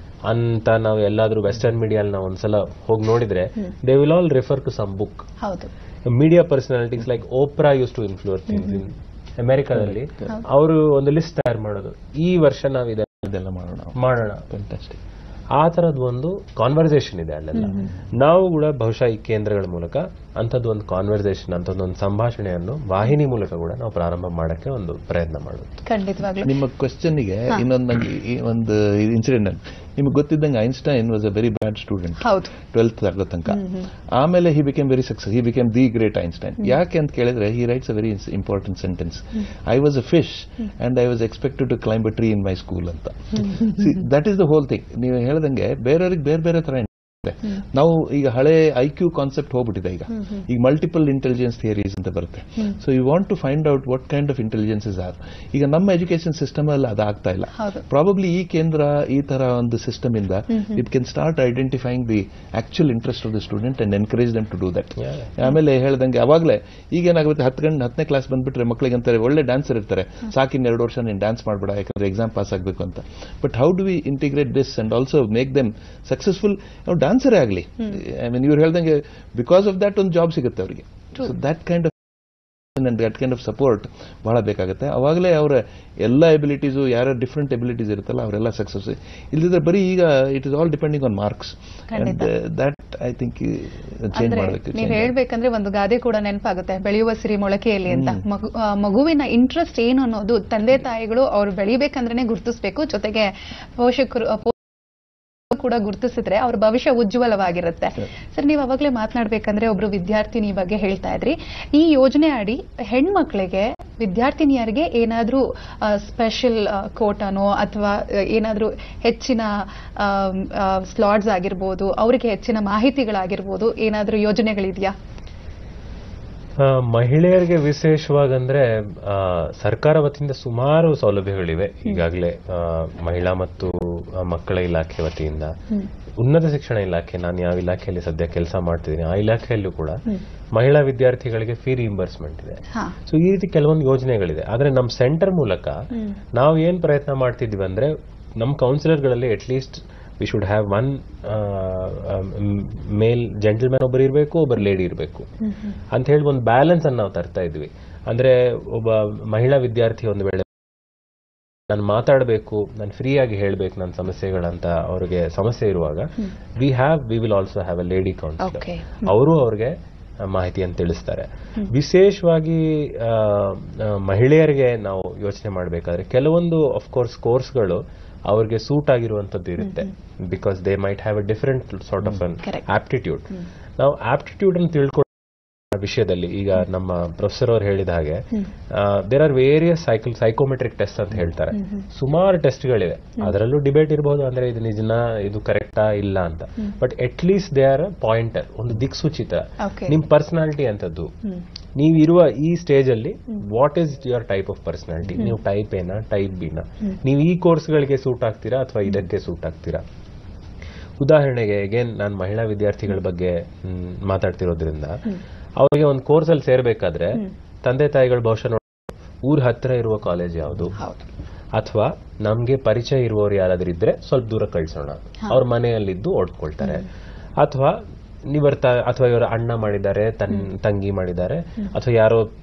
ಅಂತ ನಾವು ಎಲ್ಲಾದ್ರೂ ವೆಸ್ಟರ್ನ್ ಮೀಡಿಯಾ ನಾವು ಒಂದ್ಸಲ ಹೋಗಿ ನೋಡಿದ್ರೆ they will all refer to some book ಹೌದು media personalities like Oprah use to influence things in ಅಮೆರಿಕಾದಲ್ಲಿ ಅವರು ಒಂದು ಲಿಸ್ಟ್ ತಯಾರು ಮಾಡೋದು ಈ ವರ್ಷ ನಾವು ಇದನ್ನ ಇದೆಲ್ಲ ಮಾಡೋಣ ಮಾಡೋಣ ಫ್ಯಾಂಟಾಸ್ಟಿಕ್ ಆ ತರದ್ ಒಂದು ಕಾನ್ವರ್ಸೇಷನ್ ಇದೆ ಅಲ್ಲೆಲ್ಲ ನಾವು ಕೂಡ ಬಹುಶಃ ಈ ಕೇಂದ್ರಗಳ ಮೂಲಕ ಅಂಥದ್ದು ಒಂದು ಕಾನ್ವರ್ಸೇಷನ್ ಅಂಥದ್ದು ಒಂದು ಸಂಭಾಷಣೆಯನ್ನು ವಾಹಿನಿ ಮೂಲಕ ಕೂಡ ನಾವು ಪ್ರಾರಂಭ ಮಾಡಕ್ಕೆ ಒಂದು ಪ್ರಯತ್ನ ಮಾಡೋದು ಖಂಡಿತವಾಗ್ಲು ನಿಮ್ಮ ಕ್ವಶನ್ಗೆ ಇನ್ನೊಂದು ನಂಗೆ ಈ ಒಂದು ಇನ್ಸಿಡೆಂಟ್ ನಿಮ್ಗೆ ಗೊತ್ತಿದ್ದಂಗೆ Einstein was a very bad student ಹೌದು ಟ್ವೆಲ್ತ್ ಆಗೋ ತನಕ ಆಮೇಲೆ he became very success he became the great Einstein ಯಾಕೆ ಅಂತ ಕೇಳಿದ್ರೆ he writes a very important sentence I was a fish and I was expected to climb a tree in my school ಅಂತ that is the whole thing ನೀವು ಹೇಳ್ದಂಗೆ ಬೇರೆಯವ್ರಿಗೆ ಬೇರೆ ಬೇರೆ ತರ ಇದೆ. ನಾವು ಈಗ ಹಳೆ ಐ ಕ್ಯೂ ಕಾನ್ಸೆಪ್ಟ್ ಹೋಗ್ಬಿಟ್ಟಿದೆ ಈಗ ಈಗ ಮಲ್ಟಿಪಲ್ ಇಂಟೆಲಿಜೆನ್ಸ್ ಥಿಯರೀಸ್ ಅಂತ ಬರುತ್ತೆ so you want to find out what kind of intelligences are ಈಗ ನಮ್ಮ ಎಜುಕೇಶನ್ ಸಿಸ್ಟಮ್ ಅಲ್ಲಿ ಅದು ಆಗ್ತಾ ಇಲ್ಲ ಹೌದು. ಪ್ರಾಬಬ್ಲಿ ಈ ಕೇಂದ್ರ ಈ ತರ ಒಂದು ಸಿಸ್ಟಮ್ ಇಂದ it can start identifying the actual interest of the student and encourage them to do that ಆಮೇಲೆ ಹೇಳ್ದಂಗೆ ಅವಾಗಲೇ ಈಗ ಏನಾಗುತ್ತೆ ಹತ್ತು ಗಂಟೆ ಹತ್ತನೇ ಕ್ಲಾಸ್ ಬಂದ್ಬಿಟ್ರೆ ಮಕ್ಕಳಿಗೆ ಅಂತಾರೆ ಒಳ್ಳೆ ಡ್ಯಾನ್ಸರ್ ಇರ್ತಾರೆ ಸಾಕಿನ್ ಎರಡು ವರ್ಷ ನೀನು ಡ್ಯಾನ್ಸ್ ಮಾಡಬೇಡ ಯಾಕಂದ್ರೆ ಎಕ್ಸಾಮ್ ಪಾಸ್ ಆಗಬೇಕು ಅಂತ but how do we integrate this and also make them successful ನಾವು ಡಾನ್ಸರೇ ಆಗಲಿ ಐ ಮೀನ್ ಇವ್ರು ಹೇಳ್ದಂಗೆ ಬಿಕಾಸ್ ಆಫ್ ದಟ್ ಒಂದು ಜಾಬ್ ಸಿಗುತ್ತೆ ಅವರಿಗೆ so that kind of and that kind of support ಬಹಳ ಬೇಕಾಗುತ್ತೆ ಅವಾಗಲೇ ಅವರ ಎಲ್ಲ ಎಬಿಲಿಟೀಸು ಯಾರ್ಯಾರು ಡಿಫ್ರೆಂಟ್ ಎಬಿಲಿಟೀಸ್ ಇರುತ್ತಲ್ಲ ಅವರೆಲ್ಲ ಸಕ್ಸಸ್ ಇಲ್ಲದಿದ್ರೆ ಬರೀ ಈಗ it is all depending on marks and that I think change ಅಂದ್ರೆ ಮಾಡಬೇಕು ನೀವ್ ಹೇಳ್ಬೇಕಂದ್ರೆ ಒಂದು ಗಾದೆ ಕೂಡ ನೆನಪಾಗುತ್ತೆ ಬೆಳೆಯುವ ಸಿರಿ ಮೊಳಕೆಯಲ್ಲಿ ಅಂತ ಮಗು- ಆ, ಮಗುವಿನ ಇಂಟ್ರೆಸ್ಟ್ ಏನು ಅನ್ನೋದು ತಂದೆ ತಾಯಿಗಳು ಅವ್ರು ಬೆಳಿಬೇಕಂದ್ರೆ ಗುರುತಿಸ್ಬೇಕು ಜೊತೆಗೆ ಪೋಷಕರು ಆ, ಪೋಷಕರು ಕೂಡ ಗುರುತಿಸಿದ್ರೆ ಅವ್ರ ಭವಿಷ್ಯ ಉಜ್ವಲವಾಗಿರುತ್ತೆ ಸರ್ ನೀವು ಅವಾಗಲೇ ಮಾತನಾಡ್ಬೇಕಂದ್ರೆ ಒಬ್ರು ವಿದ್ಯಾರ್ಥಿನಿ ಬಗ್ಗೆ ಹೇಳ್ತಾ ಇದ್ರಿ ಈ ಯೋಜನೆ ಅಡಿ ಹೆಣ್ಮಕ್ಳಿಗೆ ವಿದ್ಯಾರ್ಥಿನಿಯರಿಗೆ ಏನಾದ್ರೂ ಸ್ಪೆಷಲ್ ಕೋಟಾನೋ ಅಥವಾ ಏನಾದ್ರೂ ಹೆಚ್ಚಿನ ಸ್ಲಾಟ್ಸ್ ಆಗಿರ್ಬೋದು ಅವರಿಗೆ ಹೆಚ್ಚಿನ ಮಾಹಿತಿಗಳಾಗಿರ್ಬೋದು ಏನಾದ್ರೂ ಯೋಜನೆಗಳಿದೆಯಾ ಆ, ಮಹಿಳೆಯರಿಗೆ ವಿಶೇಷವಾಗಂದ್ರೆ ಆ, ಸರ್ಕಾರ ವತಿಯಿಂದ ಸುಮಾರು ಸೌಲಭ್ಯಗಳಿವೆ ಈಗಾಗಲೇ ಆ, ಮಹಿಳಾ ಮತ್ತು ಆ, ಮಕ್ಕಳ ಇಲಾಖೆ ವತಿಯಿಂದ ಉನ್ನತ ಶಿಕ್ಷಣ ಇಲಾಖೆ ನಾನು ಯಾವ ಇಲಾಖೆಯಲ್ಲಿ ಸದ್ಯ ಕೆಲಸ ಮಾಡ್ತಿದ್ದೀನಿ ಆ ಇಲಾಖೆಯಲ್ಲೂ ಕೂಡ ಮಹಿಳಾ ವಿದ್ಯಾರ್ಥಿಗಳಿಗೆ ಫೀ ರಿಇಂಬರ್ಸ್ಮೆಂಟ್ ಇದೆ ಹಾ ಸೊ ಈ ರೀತಿ ಕೆಲವೊಂದು ಯೋಜನೆಗಳಿದೆ ಆದ್ರೆ ನಮ್ಮ ಸೆಂಟರ್ ಮೂಲಕ ನಾವು ಏನ್ ಪ್ರಯತ್ನ ಮಾಡ್ತಿದ್ವಿ ಅಂದ್ರೆ ನಮ್ಮ ಕೌನ್ಸಿಲರ್ಗಳಲ್ಲಿ at least we should have one male gentleman ಒಬ್ಬರು ಇರಬೇಕು ಒಬ್ಬರು ಲೇಡಿ ಇರಬೇಕು ಅಂತ ಹೇಳಿ ಒಂದು ಬ್ಯಾಲೆನ್ಸ್ ಅನ್ನು ನಾವು ತರ್ತಾ ಇದ್ವಿ ಅಂದ್ರೆ ಒಬ್ಬ ಮಹಿಳಾ ವಿದ್ಯಾರ್ಥಿ ಒಂದು ವೇಳೆ ನಾನು ಮಾತಾಡಬೇಕು ನಾನು ಫ್ರೀ ಆಗಿ ಹೇಳ್ಬೇಕು ನನ್ನ ಸಮಸ್ಯೆಗಳಂತ ಅವ್ರಿಗೆ ಸಮಸ್ಯೆ ಇರುವಾಗ we have we will also have a lady counsellor Okay. ಅವರು ಅವ್ರಿಗೆ ಆ, ಮಾಹಿತಿಯನ್ನು ತಿಳಿಸ್ತಾರೆ ವಿಶೇಷವಾಗಿ ಆ, ಆ, ಮಹಿಳೆಯರಿಗೆ ನಾವು ಯೋಚನೆ ಮಾಡಬೇಕಾದ್ರೆ ಕೆಲವೊಂದು ಕೋರ್ಸ್ ಕೋರ್ಸ್ಗಳು ಅವ್ರಿಗೆ ಸೂಟ್ ಆಗಿರುವಂತದ್ದು ಇರುತ್ತೆ because they might have a different sort of an Correct. Aptitude ನಾವು ಆಪ್ಟಿಟ್ಯೂಡ್ ಅನ್ನು ತಿಳ್ಕೊಳ್ಳೋ ವಿಷಯದಲ್ಲಿ ಈಗ ನಮ್ಮ ಪ್ರೊಫೆಸರ್ ಅವ್ರು ಹೇಳಿದ ಹಾಗೆ there are various cycle psychometric test ಅಂತ ಹೇಳ್ತಾರೆ ಸುಮಾರು ಟೆಸ್ಟ್ಗಳಿವೆ ಅದರಲ್ಲೂ ಡಿಬೇಟ್ ಇರಬಹುದು ಅಂದ್ರೆ ಇದು ನಿಜನಾ ಇದು ಕರೆಕ್ಟಾ ಇಲ್ಲ ಅಂತ but at least they are pointer ಒಂದು ದಿಕ್ಸೂಚಿತ Okay. ನಿಮ್ ಪರ್ಸನಾಲಿಟಿ ಅಂತದ್ದು ನೀವು ಇರುವ ಈ ಸ್ಟೇಜ್ ಅಲ್ಲಿ what is your type of personality ನೀವು ಟೈಪ್ ಏನಾ ಟೈಪ್ ಬಿನಾ ನೀವು ಈ ಕೋರ್ಸ್ಗಳಿಗೆ ಸೂಟ್ ಆಗ್ತೀರಾ ಅಥವಾ ಇದಕ್ಕೆ ಸೂಟ್ ಆಗ್ತೀರಾ ಉದಾಹರಣೆಗೆ ಅಗೇನ್ ನಾನು ಮಹಿಳಾ ವಿದ್ಯಾರ್ಥಿಗಳ ಬಗ್ಗೆ ಮ್, ಮಾತಾಡ್ತಿರೋದ್ರಿಂದ ಅವರಿಗೆ ಒಂದು ಕೋರ್ಸ್ ಅಲ್ಲಿ ಸೇರ್ಬೇಕಾದ್ರೆ ತಂದೆ ತಾಯಿಗಳು ಬಹುಶಃ ನೋಡ್- ಊರ್ ಹತ್ರ ಇರುವ ಕಾಲೇಜ್ ಯಾವುದು ಹೌದು ಅಥವಾ ನಮ್ಗೆ ಪರಿಚಯ ಇರುವವರು ಯಾರಾದ್ರೂ ಇದ್ರೆ ಸ್ವಲ್ಪ ದೂರ ಕಳ್ಸೋಣ ಅವ್ರ ಮನೆಯಲ್ಲಿದ್ದು ಓಡ್ಕೊಳ್ತಾರೆ ಅಥವಾ ನಿವರ್ತ ಅಥವಾ ಇವರ ಅಣ್ಣ ಮಾಡಿದ್ದಾರೆ ತನ್ ತಂಗಿ ಮಾಡಿದ್ದಾರೆ ಅಥವಾ ಯಾರೋ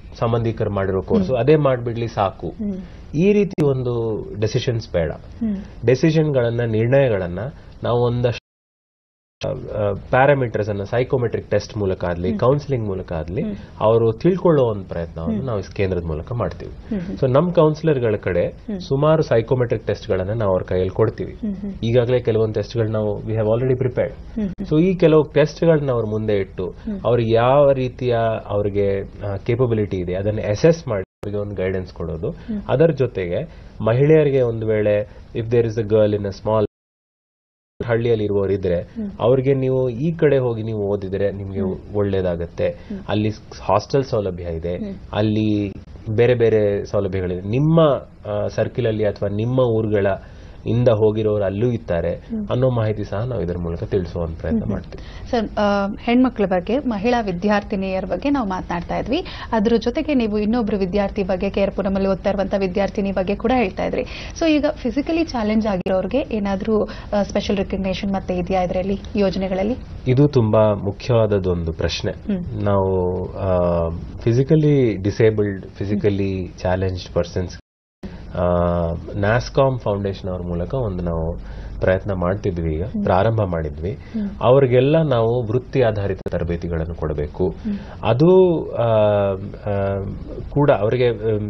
ಸಂಬಂಧಿಕರು ಮಾಡಿರೋ ಕೋರ್ಸು ಅದೇ ಮಾಡ್ಬಿಡ್ಲಿ ಸಾಕು ಈ ರೀತಿ ಒಂದು ಡೆಸಿಷನ್ಸ್ ಬೇಡ ಡೆಸಿಷನ್ಗಳನ್ನ ನಿರ್ಣಯಗಳನ್ನ ನಾವು ಒಂದಷ್ಟು ಪ್ಯಾರಾಮೀಟರ್ಸ್ ಅನ್ನ ಸೈಕೋಮೆಟ್ರಿಕ್ ಟೆಸ್ಟ್ ಮೂಲಕ ಆಗ್ಲಿ ಕೌನ್ಸಿಲಿಂಗ್ ಮೂಲಕ ಆಗ್ಲಿ ಅವರು ತಿಳ್ಕೊಳ್ಳೋ ಒಂದು ಪ್ರಯತ್ನವನ್ನು ನಾವು ಈ ಕೇಂದ್ರದ ಮೂಲಕ ಮಾಡ್ತೀವಿ ಸೊ ನಮ್ ಕೌನ್ಸಿಲರ್ಗಳ ಕಡೆ ಸುಮಾರು ಸೈಕೋಮೆಟ್ರಿಕ್ ಟೆಸ್ಟ್ ಗಳನ್ನ ನಾವು ಅವ್ರ ಕೈಯಲ್ಲಿ ಕೊಡ್ತೀವಿ ಈಗಾಗಲೇ ಕೆಲವೊಂದು ಟೆಸ್ಟ್ ಗಳು ನಾವು we have already prepared so ಈ ಕೆಲವು ಟೆಸ್ಟ್ ಗಳನ್ನ ಅವ್ರ ಮುಂದೆ ಇಟ್ಟು ಅವ್ರಿಗೆ ಯಾವ ರೀತಿಯ ಅವ್ರಿಗೆ ಕೇಪಬಿಲಿಟಿ ಇದೆ ಅದನ್ನ ಅಸೆಸ್ ಮಾಡಿ ಅವರಿಗೆ ಒಂದು ಗೈಡೆನ್ಸ್ ಕೊಡೋದು ಅದರ ಜೊತೆಗೆ ಮಹಿಳೆಯರಿಗೆ ಒಂದು ವೇಳೆ if there is a girl in a small ಹಳ್ಳಿಯಲ್ಲಿ ಇರುವವರು ಇದ್ರೆ ಅವ್ರಿಗೆ ನೀವು ಈ ಕಡೆ ಹೋಗಿ ನೀವು ಓದಿದ್ರೆ ನಿಮ್ಗೆ ಒಳ್ಳೇದಾಗತ್ತೆ ಅಲ್ಲಿ ಹಾಸ್ಟೆಲ್ ಸೌಲಭ್ಯ ಇದೆ ಅಲ್ಲಿ ಬೇರೆ ಬೇರೆ ಸೌಲಭ್ಯಗಳಿದೆ ನಿಮ್ಮ ಸರ್ಕಿಲ್ ಅಲ್ಲಿ ಅಥವಾ ನಿಮ್ಮ ಊರುಗಳ ಇಂದ ಹೋಗಿರೋರು ಅಲ್ಲೂ ಇದ್ದಾರೆ ಅನ್ನೋ ಮಾಹಿತಿ ಸಹ ನಾವು ಇದರ ಮೂಲಕ ತಿಳಿಸುವಂತ ಪ್ರಯತ್ನ ಮಾಡ್ತೀವಿ ಸರ್ ಆ, ಹೆಣ್ಮಕ್ಳ ಬಗ್ಗೆ ಮಹಿಳಾ ವಿದ್ಯಾರ್ಥಿನಿಯರ ಬಗ್ಗೆ ನಾವು ಮಾತನಾಡ್ತಾ ಇದ್ವಿ ಅದ್ರ ಜೊತೆಗೆ ನೀವು ಇನ್ನೊಬ್ರು ವಿದ್ಯಾರ್ಥಿ ಬಗ್ಗೆ ಕೇರ್ ಪುರಮಲ್ಲಿ ಓದ್ತಾ ಇರುವಂತ ವಿದ್ಯಾರ್ಥಿನಿ ಬಗ್ಗೆ ಕೂಡ ಹೇಳ್ತಾ ಇದ್ರಿ ಸೊ ಈಗ ಫಿಸಿಕಲಿ ಚಾಲೆಂಜ್ ಆಗಿರೋರಿಗೆ ಏನಾದರೂ ಸ್ಪೆಷಲ್ ರೆಕಗ್ನೇಷನ್ ಮತ್ತೆ ಇದೆಯಾ ಇದರಲ್ಲಿ ಯೋಜನೆಗಳಲ್ಲಿ ಇದು ತುಂಬಾ ಮುಖ್ಯವಾದದೊಂದು ಪ್ರಶ್ನೆ ನಾವು physically disabled physically challenged persons NASSCOM foundation ಅವ್ರ ಮೂಲಕ ಒಂದು ನಾವು ಪ್ರಯತ್ನ ಮಾಡ್ತಿದ್ವಿ ಈಗ ಪ್ರಾರಂಭ ಮಾಡಿದ್ವಿ ಅವ್ರಿಗೆಲ್ಲ ನಾವು ವೃತ್ತಿ ಆಧಾರಿತ ತರಬೇತಿಗಳನ್ನು ಕೊಡಬೇಕು ಅದು ಆ, ಆ, ಕೂಡ ಅವರಿಗೆ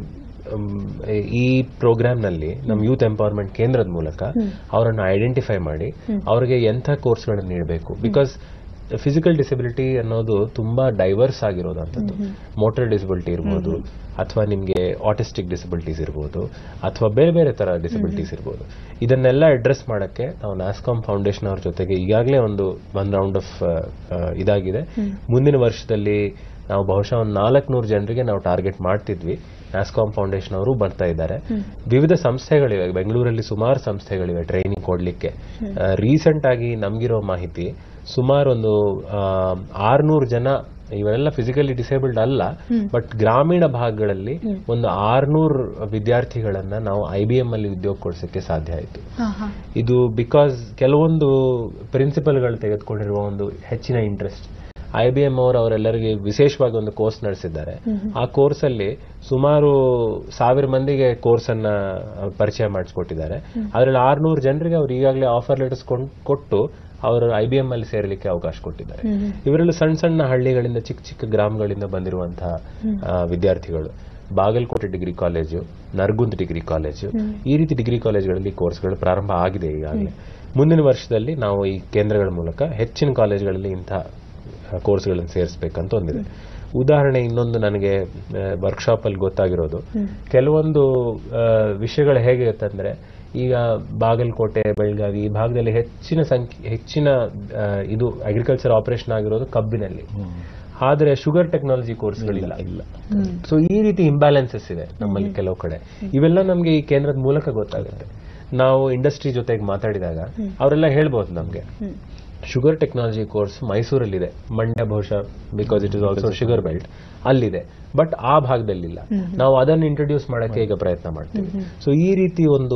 ಈ ಪ್ರೋಗ್ರಾಮ್ನಲ್ಲಿ ನಮ್ಮ ಯೂತ್ ಎಂಪವರ್ಮೆಂಟ್ ಕೇಂದ್ರದ ಮೂಲಕ ಅವರನ್ನು ಐಡೆಂಟಿಫೈ ಮಾಡಿ ಅವರಿಗೆ ಎಂಥ ಕೋರ್ಸ್ಗಳನ್ನು ನೀಡಬೇಕು ಬಿಕಾಸ್ ಫಿಸಿಕಲ್ ಡಿಸಬಿಲಿಟಿ ಅನ್ನೋದು ತುಂಬಾ ಡೈವರ್ಸ್ ಆಗಿರೋದಂಥದ್ದು ಮೋಟರ್ ಡಿಸಬಿಲಿಟಿ ಇರ್ಬೋದು ಅಥವಾ ನಿಮಗೆ ಆಟಿಸ್ಟಿಕ್ ಡಿಸಬಿಲಿಟೀಸ್ ಇರ್ಬೋದು ಅಥವಾ ಬೇರೆ ಬೇರೆ ತರ ಡಿಸಬಿಲಿಟೀಸ್ ಇರ್ಬೋದು ಇದನ್ನೆಲ್ಲ ಅಡ್ರೆಸ್ ಮಾಡಕ್ಕೆ ನಾವು ನ್ಯಾಸ್ಕಾಮ್ ಫೌಂಡೇಶನ್ ಅವ್ರ ಜೊತೆಗೆ ಈಗಾಗಲೇ ಒಂದು ಒನ್ ರೌಂಡ್ ಆಫ್ ಇದಾಗಿದೆ ಮುಂದಿನ ವರ್ಷದಲ್ಲಿ ನಾವು ಬಹುಶಃ ಒಂದು ನಾಲ್ಕುನೂರು ಜನರಿಗೆ ನಾವು ಟಾರ್ಗೆಟ್ ಮಾಡ್ತಿದ್ವಿ ನ್ಯಾಸ್ಕಾಮ್ ಫೌಂಡೇಶನ್ ಅವರು ಬರ್ತಾ ಇದ್ದಾರೆ ವಿವಿಧ ಸಂಸ್ಥೆಗಳಿವೆ ಬೆಂಗಳೂರಲ್ಲಿ ಸುಮಾರು ಸಂಸ್ಥೆಗಳಿವೆ ಟ್ರೈನಿಂಗ್ ಕೊಡ್ಲಿಕ್ಕೆ ರೀಸೆಂಟ್ ಆಗಿ ನಮ್ಗಿರೋ ಮಾಹಿತಿ ಸುಮಾರು ಒಂದು ಆರ್ನೂರು ಜನ ಇವೆಲ್ಲ ಫಿಸಿಕಲಿ ಡಿಸೇಬಲ್ಡ್ ಅಲ್ಲ ಬಟ್ ಗ್ರಾಮೀಣ ಭಾಗಗಳಲ್ಲಿ ಒಂದು ಆರ್ನೂರು ವಿದ್ಯಾರ್ಥಿಗಳನ್ನ ನಾವು ಐ ಬಿ ಎಂ ಅಲ್ಲಿ ಉದ್ಯೋಗ ಕೊಡ್ಸಕ್ಕೆ ಸಾಧ್ಯ ಆಯಿತು ಇದು ಬಿಕಾಸ್ ಕೆಲವೊಂದು ಪ್ರಿನ್ಸಿಪಲ್ಗಳು ತೆಗೆದುಕೊಂಡಿರುವ ಒಂದು ಹೆಚ್ಚಿನ ಇಂಟ್ರೆಸ್ಟ್ ಐ ಬಿ ಎಂ ಅವರು ಅವರೆಲ್ಲರಿಗೆ ವಿಶೇಷವಾಗಿ ಒಂದು ಕೋರ್ಸ್ ನಡೆಸಿದ್ದಾರೆ ಆ ಕೋರ್ಸ್ ಅಲ್ಲಿ ಸುಮಾರು ಸಾವಿರ ಮಂದಿಗೆ ಕೋರ್ಸ್ ಅನ್ನ ಪರಿಚಯ ಮಾಡಿಸ್ಕೊಟ್ಟಿದ್ದಾರೆ ಅದರಲ್ಲಿ ಆರ್ನೂರು ಜನರಿಗೆ ಅವ್ರು ಈಗಾಗಲೇ ಆಫರ್ ಲೆಟರ್ಸ್ ಕೊಟ್ಟು ಅವರು ಐ ಬಿ ಎಂ ಅಲ್ಲಿ ಸೇರಲಿಕ್ಕೆ ಅವಕಾಶ ಕೊಟ್ಟಿದ್ದಾರೆ ಇವರೆಲ್ಲ ಸಣ್ಣ ಸಣ್ಣ ಹಳ್ಳಿಗಳಿಂದ ಚಿಕ್ಕ ಚಿಕ್ಕ ಗ್ರಾಮಗಳಿಂದ ಬಂದಿರುವಂತಹ ಆ, ವಿದ್ಯಾರ್ಥಿಗಳು Bagalkot degree college Nargund degree college ಈ ರೀತಿ ಡಿಗ್ರಿ ಕಾಲೇಜುಗಳಲ್ಲಿ ಕೋರ್ಸ್ಗಳು ಪ್ರಾರಂಭ ಆಗಿದೆ ಈಗಾಗಲೇ ಮುಂದಿನ ವರ್ಷದಲ್ಲಿ ನಾವು ಈ ಕೇಂದ್ರಗಳ ಮೂಲಕ ಹೆಚ್ಚಿನ ಕಾಲೇಜುಗಳಲ್ಲಿ ಇಂತಹ ಕೋರ್ಸ್ಗಳನ್ನು ಸೇರಿಸಬೇಕಂತ ಒಂದಿದೆ ಉದಾಹರಣೆ ಇನ್ನೊಂದು ನನಗೆ ವರ್ಕ್ಶಾಪ್ ಅಲ್ಲಿ ಗೊತ್ತಾಗಿರೋದು ಕೆಲವೊಂದು ಆ, ವಿಷಯಗಳು ಹೇಗಿರುತ್ತೆ ಅಂದ್ರೆ ಈಗ ಬಾಗಲಕೋಟೆ ಬೆಳಗಾವಿ ಈ ಭಾಗದಲ್ಲಿ ಹೆಚ್ಚಿನ ಸಂಖ್ಯೆ ಹೆಚ್ಚಿನ ಆ, ಇದು ಅಗ್ರಿಕಲ್ಚರ್ ಆಪರೇಷನ್ ಆಗಿರೋದು ಕಬ್ಬಿನಲ್ಲಿ ಆದ್ರೆ ಶುಗರ್ ಟೆಕ್ನಾಲಜಿ ಕೋರ್ಸ್ಗಳಿಲ್ಲ ಇಲ್ಲ ಸೊ ಈ ರೀತಿ ಇಂಬ್ಯಾಲೆನ್ಸಸ್ ಇದೆ ನಮ್ಮಲ್ಲಿ ಕೆಲವು ಕಡೆ ಇವೆಲ್ಲ ನಮ್ಗೆ ಈ ಕೇಂದ್ರದ ಮೂಲಕ ಗೊತ್ತಾಗುತ್ತೆ ನಾವು ಇಂಡಸ್ಟ್ರಿ ಜೊತೆಗೆ ಮಾತಾಡಿದಾಗ ಅವರೆಲ್ಲ ಹೇಳ್ಬೋದು ನಮ್ಗೆ ಶುಗರ್ ಟೆಕ್ನಾಲಜಿ ಕೋರ್ಸ್ ಮೈಸೂರಲ್ಲಿದೆ ಮಂಡ್ಯ ಬಹುಶಃ because it is also sugar belt ಅಲ್ಲಿದೆ ಬಟ್ ಆ ಭಾಗದಲ್ಲಿಲ್ಲ ನಾವು ಅದನ್ನು ಇಂಟ್ರೊಡ್ಯೂಸ್ ಮಾಡಕ್ಕೆ ಈಗ ಪ್ರಯತ್ನ ಮಾಡ್ತೀವಿ ಸೊ ಈ ರೀತಿ ಒಂದು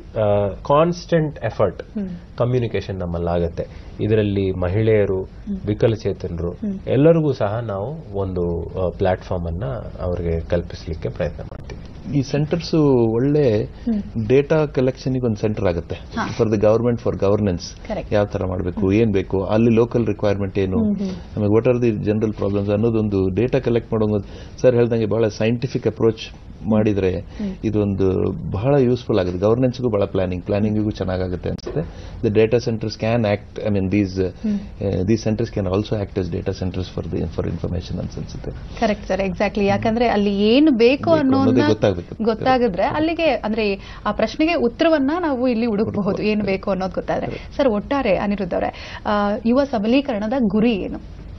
ಕಾನ್ಸ್ಟೆಂಟ್ ಎಫರ್ಟ್ ಕಮ್ಯುನಿಕೇಶನ್ ನಮ್ಮಲ್ಲಾಗತ್ತೆ ಇದರಲ್ಲಿ ಮಹಿಳೆಯರು ವಿಕಲಚೇತನರು ಎಲ್ಲರಿಗೂ ಸಹ ನಾವು ಒಂದು ಪ್ಲಾಟ್ಫಾರ್ಮ್ ಅನ್ನ ಅವರಿಗೆ ಕಲ್ಪಿಸಲಿಕ್ಕೆ ಪ್ರಯತ್ನ ಮಾಡ್ತೀವಿ ಈ ಸೆಂಟರ್ಸ್ ಒಳ್ಳೆ ಡೇಟಾ ಕಲೆಕ್ಷನ್ ಒಂದು ಸೆಂಟರ್ ಆಗುತ್ತೆ for the government for governance Correct. ಯಾವ ತರ ಮಾಡಬೇಕು ಏನ್ ಬೇಕು ಅಲ್ಲಿ ಲೋಕಲ್ ರಿಕ್ವೈರ್ಮೆಂಟ್ ಏನು ಆಮೇಲೆ what are the general problems ಅನ್ನೋದೊಂದು ಡೇಟಾ ಕಲೆಕ್ಟ್ ಮಾಡೋ ಸರ್ ಹೇಳ್ದಂಗೆ ಬಹಳ ಸೈಂಟಿಫಿಕ್ ಅಪ್ರೋಚ್ ಮಾಡಿದ್ರೆ ಇದೊಂದು ಬಹಳ ಯೂಸ್ಫುಲ್ ಆಗುತ್ತೆ ಗವರ್ನೆನ್ಸ್ಗೂ ಬಹಳ ಪ್ಲಾನಿಂಗ್ ಪ್ಲಾನಿಂಗಿಗೂ ಚೆನ್ನಾಗುತ್ತೆ ಅನ್ಸುತ್ತೆ the data centres can act I mean these these centres can also act as data centres for the for information ಅನ್ಸುತ್ತೆ ಕರೆಕ್ಟ್ ಸರ್ ಎಕ್ಸಾಕ್ಟ್ಲಿ ಯಾಕಂದ್ರೆ ಅಲ್ಲಿ ಏನು ಬೇಕು ಬೇಕು ಅನ್ನೋದೇ ಅನ್ನೋದನ್ನ ಗೊತ್ತಾಗ್ಬೇಕು. ಗೊತ್ತಾಗಿದ್ರೆ ಅಲ್ಲಿಗೆ ಅಂದ್ರೆ ಆ ಪ್ರಶ್ನೆಗೆ ಉತ್ತರವನ್ನ ನಾವು ಇಲ್ಲಿ ಹುಡುಕಬಹುದು ಏನು ಬೇಕು ಅನ್ನೋದು ಗೊತ್ತಾದ್ರೆ ಸರ್ ಒಟ್ಟಾರೆ ಅನಿರುದ್ಧ ಅವರೇ ಆ, ಯುವ ಸಬಲೀಕರಣದ ಗುರಿ ಏನು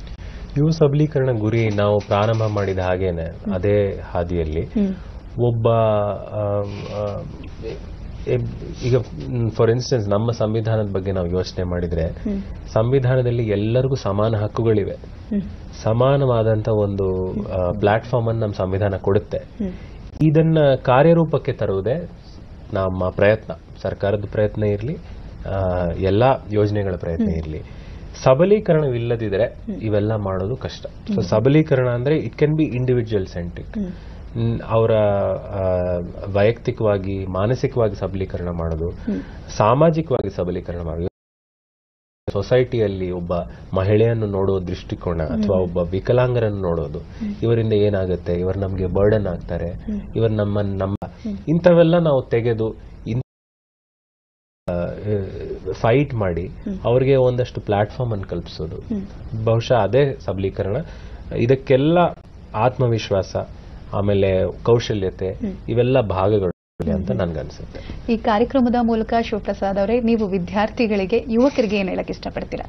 ಯುವ ಸಬಲೀಕರಣ ಗುರಿ ನಾವು ಪ್ರಾರಂಭ ಮಾಡಿದ ಹಾಗೇನೆ ಅದೇ ಹಾದಿಯಲ್ಲಿ ಒಬ್ಬ ಆಮ್, ಆ, ಎ- ಈಗ ಫಾರ್ ಇನ್ಸ್ಟೆನ್ಸ್ ನಮ್ಮ ಸಂವಿಧಾನದ ಬಗ್ಗೆ ನಾವು ಯೋಚನೆ ಮಾಡಿದ್ರೆ ಸಂವಿಧಾನದಲ್ಲಿ ಎಲ್ಲರಿಗೂ ಸಮಾನ ಹಕ್ಕುಗಳಿವೆ ಸಮಾನವಾದಂತ ಒಂದು ಪ್ಲಾಟ್ಫಾರ್ಮ್ ಅನ್ನು ನಮ್ಮ ಸಂವಿಧಾನ ಕೊಡುತ್ತೆ ಇದನ್ನ ಕಾರ್ಯರೂಪಕ್ಕೆ ತರುವುದೇ ನಮ್ಮ ಪ್ರಯತ್ನ ಸರ್ಕಾರದ ಪ್ರಯತ್ನ ಇರಲಿ ಎಲ್ಲಾ ಯೋಜನೆಗಳ ಪ್ರಯತ್ನ ಇರಲಿ ಸಬಲೀಕರಣವಿಲ್ಲದಿದ್ರೆ ಇವೆಲ್ಲ ಮಾಡೋದು ಕಷ್ಟ ಸೊ ಸಬಲೀಕರಣ ಅಂದ್ರೆ it can be individual centric ಅವರ ವೈಯಕ್ತಿಕವಾಗಿ ಮಾನಸಿಕವಾಗಿ ಸಬಲೀಕರಣ ಮಾಡೋದು ಸಾಮಾಜಿಕವಾಗಿ ಸಬಲೀಕರಣ ಮಾಡೋದು ಸೊಸೈಟಿಯಲ್ಲಿ ಒಬ್ಬ ಮಹಿಳೆಯನ್ನು ನೋಡೋ ದೃಷ್ಟಿಕೋನ ಅಥವಾ ಒಬ್ಬ ವಿಕಲಾಂಗರನ್ನು ನೋಡೋದು ಇವರಿಂದ ಏನಾಗುತ್ತೆ ಇವರು ನಮಗೆ ಬರ್ಡನ್ ಆಗ್ತಾರೆ ಇವರು ನಮ್ಮ ನಮ್ಮ ಇಂಥವೆಲ್ಲ ನಾವು ತೆಗೆದು ಫೈಟ್ ಮಾಡಿ ಅವ್ರಿಗೆ ಒಂದಷ್ಟು ಪ್ಲಾಟ್ಫಾರ್ಮ್ ಅನ್ನು ಕಲ್ಪಿಸೋದು ಬಹುಶಃ ಅದೇ ಸಬಲೀಕರಣ ಇದಕ್ಕೆಲ್ಲ ಆತ್ಮವಿಶ್ವಾಸ ಆಮೇಲೆ ಕೌಶಲ್ಯತೆ ಇವೆಲ್ಲ ಭಾಗಗಳು ಅಂತ ನನ್ಗನ್ಸುತ್ತೆ ಈ ಕಾರ್ಯಕ್ರಮದ ಮೂಲಕ ಶಿವಪ್ರಸಾದ್ ಅವರೇ ನೀವು ವಿದ್ಯಾರ್ಥಿಗಳಿಗೆ ಯುವಕರಿಗೆ ಏನ್ ಹೇಳಕ್ ಇಷ್ಟಪಡ್ತೀರಾ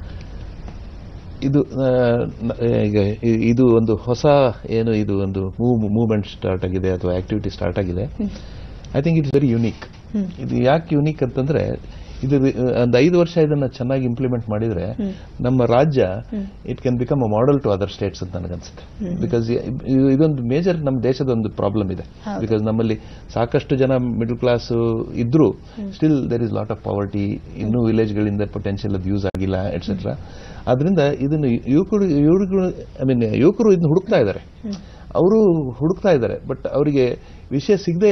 ಇದು ಆ, ನ- ಈಗ ಇ- ಇದು ಒಂದು ಹೊಸ ಏನು ಇದು ಒಂದು ಮೂವ್ ಮೂವ್ಮೆಂಟ್ ಸ್ಟಾರ್ಟ್ ಆಗಿದೆ ಅಥವಾ ಆಕ್ಟಿವಿಟಿ ಸ್ಟಾರ್ಟ್ ಆಗಿದೆ I think it's very unique ಇದು ಯಾಕೆ ಯುನೀಕ್ ಅಂತಂದ್ರೆ ಇದು ಒಂದು ಐದು ವರ್ಷ ಇದನ್ನ ಚೆನ್ನಾಗಿ ಇಂಪ್ಲಿಮೆಂಟ್ ಮಾಡಿದ್ರೆ ನಮ್ಮ ರಾಜ್ಯ it can become a model to other states ಅಂತ ನನಗನ್ಸುತ್ತೆ ಬಿಕಾಸ್ ಇದೊಂದು ಮೇಜರ್ ನಮ್ಮ ದೇಶದ ಒಂದು ಪ್ರಾಬ್ಲಮ್ ಇದೆ ಬಿಕಾಸ್ ನಮ್ಮಲ್ಲಿ ಸಾಕಷ್ಟು ಜನ ಮಿಡಲ್ ಕ್ಲಾಸ್ ಇದ್ರೂ still there is lot of poverty ಇನ್ನೂ ವಿಲೇಜ್ಗಳಿಂದ ಪೊಟೆನ್ಷಿಯಲ್ ಅದು ಯೂಸ್ ಆಗಿಲ್ಲ ಎಟ್ಸೆಟ್ರಾ ಅದರಿಂದ ಇದನ್ನು ಯುವಕರು ಇವ್ರುಗಳು ಐ ಮೀನ್ ಯುವಕರು ಇದನ್ನ ಹುಡುಕ್ತಾ ಇದ್ದಾರೆ ಅವರು ಹುಡುಕ್ತಾ ಇದ್ದಾರೆ ಬಟ್ ಅವರಿಗೆ ವಿಷಯ ಸಿಗದೆ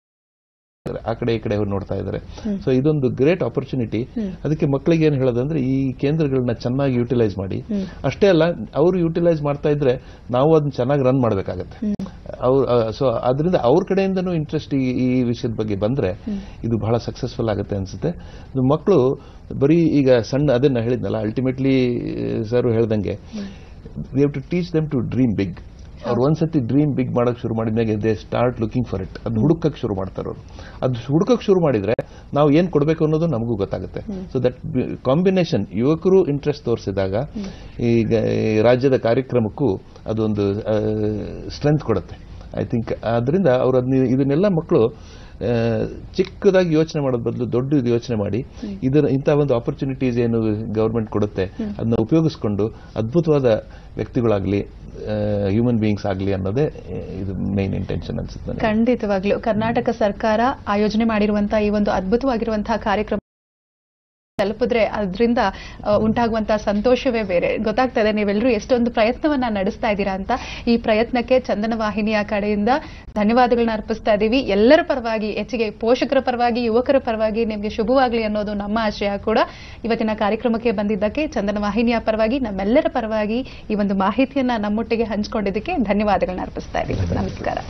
ಆ ಕಡೆ ಈ ಕಡೆ ಅವ್ರು ನೋಡ್ತಾ ಇದ್ದಾರೆ ಸೊ ಇದೊಂದು ಗ್ರೇಟ್ ಆಪರ್ಚುನಿಟಿ ಅದಕ್ಕೆ ಮಕ್ಕಳಿಗೆ ಏನು ಹೇಳೋದಂದ್ರೆ ಈ ಕೇಂದ್ರಗಳನ್ನ ಚೆನ್ನಾಗಿ ಯುಟಿಲೈಸ್ ಮಾಡಿ ಅಷ್ಟೇ ಅಲ್ಲ ಅವರು ಯುಟಿಲೈಸ್ ಮಾಡ್ತಾ ಇದ್ರೆ ನಾವು ಅದನ್ನ ಚೆನ್ನಾಗಿ ರನ್ ಮಾಡಬೇಕಾಗತ್ತೆ ಅವ್ರು ಸೊ ಅದರಿಂದ ಅವ್ರ ಕಡೆಯಿಂದನೂ ಇಂಟ್ರೆಸ್ಟ್ ಈ ಈ ವಿಷಯದ ಬಗ್ಗೆ ಬಂದ್ರೆ ಇದು ಬಹಳ ಸಕ್ಸಸ್ಫುಲ್ ಆಗುತ್ತೆ ಅನ್ಸುತ್ತೆ ಇದು ಮಕ್ಕಳು ಬರೀ ಈಗ ಸಣ್ಣ ಅದನ್ನ ಹೇಳಿದ್ನಲ್ಲ ಅಲ್ಟಿಮೇಟ್ಲಿ ಸರ್ ಹೇಳ್ದಂಗೆ we have to teach them to dream big ಅವ್ರು ಒಂದ್ಸತಿ ಡ್ರೀಮ್ ಬಿಗ್ ಮಾಡಕ್ ಶುರು ಮಾಡಿದ್ಮೇಲೆ they start looking for it ಅದು ಹುಡುಕಕ್ ಶುರು ಮಾಡ್ತಾರೆ ಅವರು ಅದು ಹುಡುಕಕ್ ಶುರು ಮಾಡಿದ್ರೆ ನಾವು ಏನ್ ಕೊಡಬೇಕು ಅನ್ನೋದು ನಮಗೂ ಗೊತ್ತಾಗುತ್ತೆ ಸೊ ದಟ್ ಕಾಂಬಿನೇಷನ್ ಯುವಕರು ಇಂಟ್ರೆಸ್ಟ್ ತೋರಿಸಿದಾಗ ಈಗ ಈ ರಾಜ್ಯದ ಕಾರ್ಯಕ್ರಮಕ್ಕೂ ಅದೊಂದು ಸ್ಟ್ರೆಂತ್ ಕೊಡುತ್ತೆ ಐ ಥಿಂಕ್ ಅದರಿಂದ ಅವ್ರು ಅದನ್ನ ಇದನ್ನೆಲ್ಲ ಮಕ್ಕಳು ಆ, ಚಿಕ್ಕದಾಗಿ ಯೋಚನೆ ಮಾಡೋದ್ ಬದಲು ದೊಡ್ಡ ಯೋಚನೆ ಮಾಡಿ ಇದರ ಇಂಥ ಒಂದು ಆಪರ್ಚುನಿಟೀಸ್ ಏನು ಗವರ್ಮೆಂಟ್ ಕೊಡುತ್ತೆ ಅದನ್ನ ಉಪಯೋಗಿಸ್ಕೊಂಡು ಅದ್ಭುತವಾದ ವ್ಯಕ್ತಿಗಳಾಗ್ಲಿ ಹ್ಯೂಮನ್ ಬೀಯಿಂಗ್ಸ್ ಆಗಲಿ ಅನ್ನೋದೇ ಆ, ಇದು ಮೇನ್ ಇಂಟೆನ್ಷನ್ ಅನ್ಸುತ್ತೆ ನನಗೆ. ಖಂಡಿತವಾಗ್ಲೂ ಕರ್ನಾಟಕ ಸರ್ಕಾರ ಆಯೋಜನೆ ಮಾಡಿರುವಂತಹ ಈ ಒಂದು ಅದ್ಭುತವಾಗಿರುವಂತಹ ಕಾರ್ಯಕ್ರಮ ತಲುಪಿದ್ರೆ ಅದರಿಂದ ಉಂಟಾಗುವಂತಹ ಸಂತೋಷವೇ ಬೇರೆ ಗೊತ್ತಾಗ್ತಾ ಇದೆ ನೀವೆಲ್ಲರೂ ಎಷ್ಟೊಂದು ಪ್ರಯತ್ನವನ್ನ ನಡೆಸ್ತಾ ಇದ್ದೀರಾ ಅಂತ ಈ ಪ್ರಯತ್ನಕ್ಕೆ ಚಂದನ ವಾಹಿನಿಯ ಕಡೆಯಿಂದ ಧನ್ಯವಾದಗಳನ್ನ ಅರ್ಪಿಸ್ತಾ ಇದ್ದೀವಿ ಎಲ್ಲರ ಪರವಾಗಿ ಹೆಚ್ಚಿಗೆ ಪೋಷಕರ ಪರವಾಗಿ ಯುವಕರ ಪರವಾಗಿ ನಿಮಗೆ ಶುಭವಾಗಲಿ ಅನ್ನೋದು ನಮ್ಮ ಆಶಯ ಕೂಡ ಇವತ್ತಿನ ಕಾರ್ಯಕ್ರಮಕ್ಕೆ ಬಂದಿದ್ದಕ್ಕೆ ಚಂದನ ವಾಹಿನಿಯ ಪರವಾಗಿ ನಮ್ಮೆಲ್ಲರ ಪರವಾಗಿ ಈ ಒಂದು ಮಾಹಿತಿಯನ್ನ ನಮ್ಮೊಟ್ಟಿಗೆ ಹಂಚಿಕೊಂಡಿದ್ದಕ್ಕೆ ಧನ್ಯವಾದಗಳನ್ನ ಅರ್ಪಿಸ್ತಾ ಇದ್ದೀವಿ ನಮಸ್ಕಾರ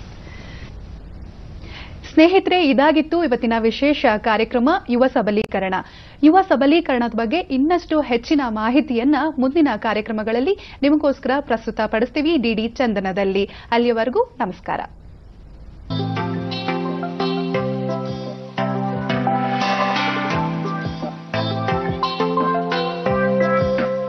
ಸ್ನೇಹಿತರೆ ಇದಾಗಿತ್ತು ಇವತ್ತಿನ ವಿಶೇಷ ಕಾರ್ಯಕ್ರಮ ಯುವ ಸಬಲೀಕರಣ ಯುವ ಸಬಲೀಕರಣದ ಬಗ್ಗೆ ಇನ್ನಷ್ಟು ಹೆಚ್ಚಿನ ಮಾಹಿತಿಯನ್ನ ಮುಂದಿನ ಕಾರ್ಯಕ್ರಮಗಳಲ್ಲಿ ನಿಮಗೋಸ್ಕರ ಪ್ರಸ್ತುತ ಪಡಿಸ್ತೀವಿ ಡಿಡಿ ಚಂದನದಲ್ಲಿ ಅಲ್ಲಿಯವರೆಗೂ ನಮಸ್ಕಾರ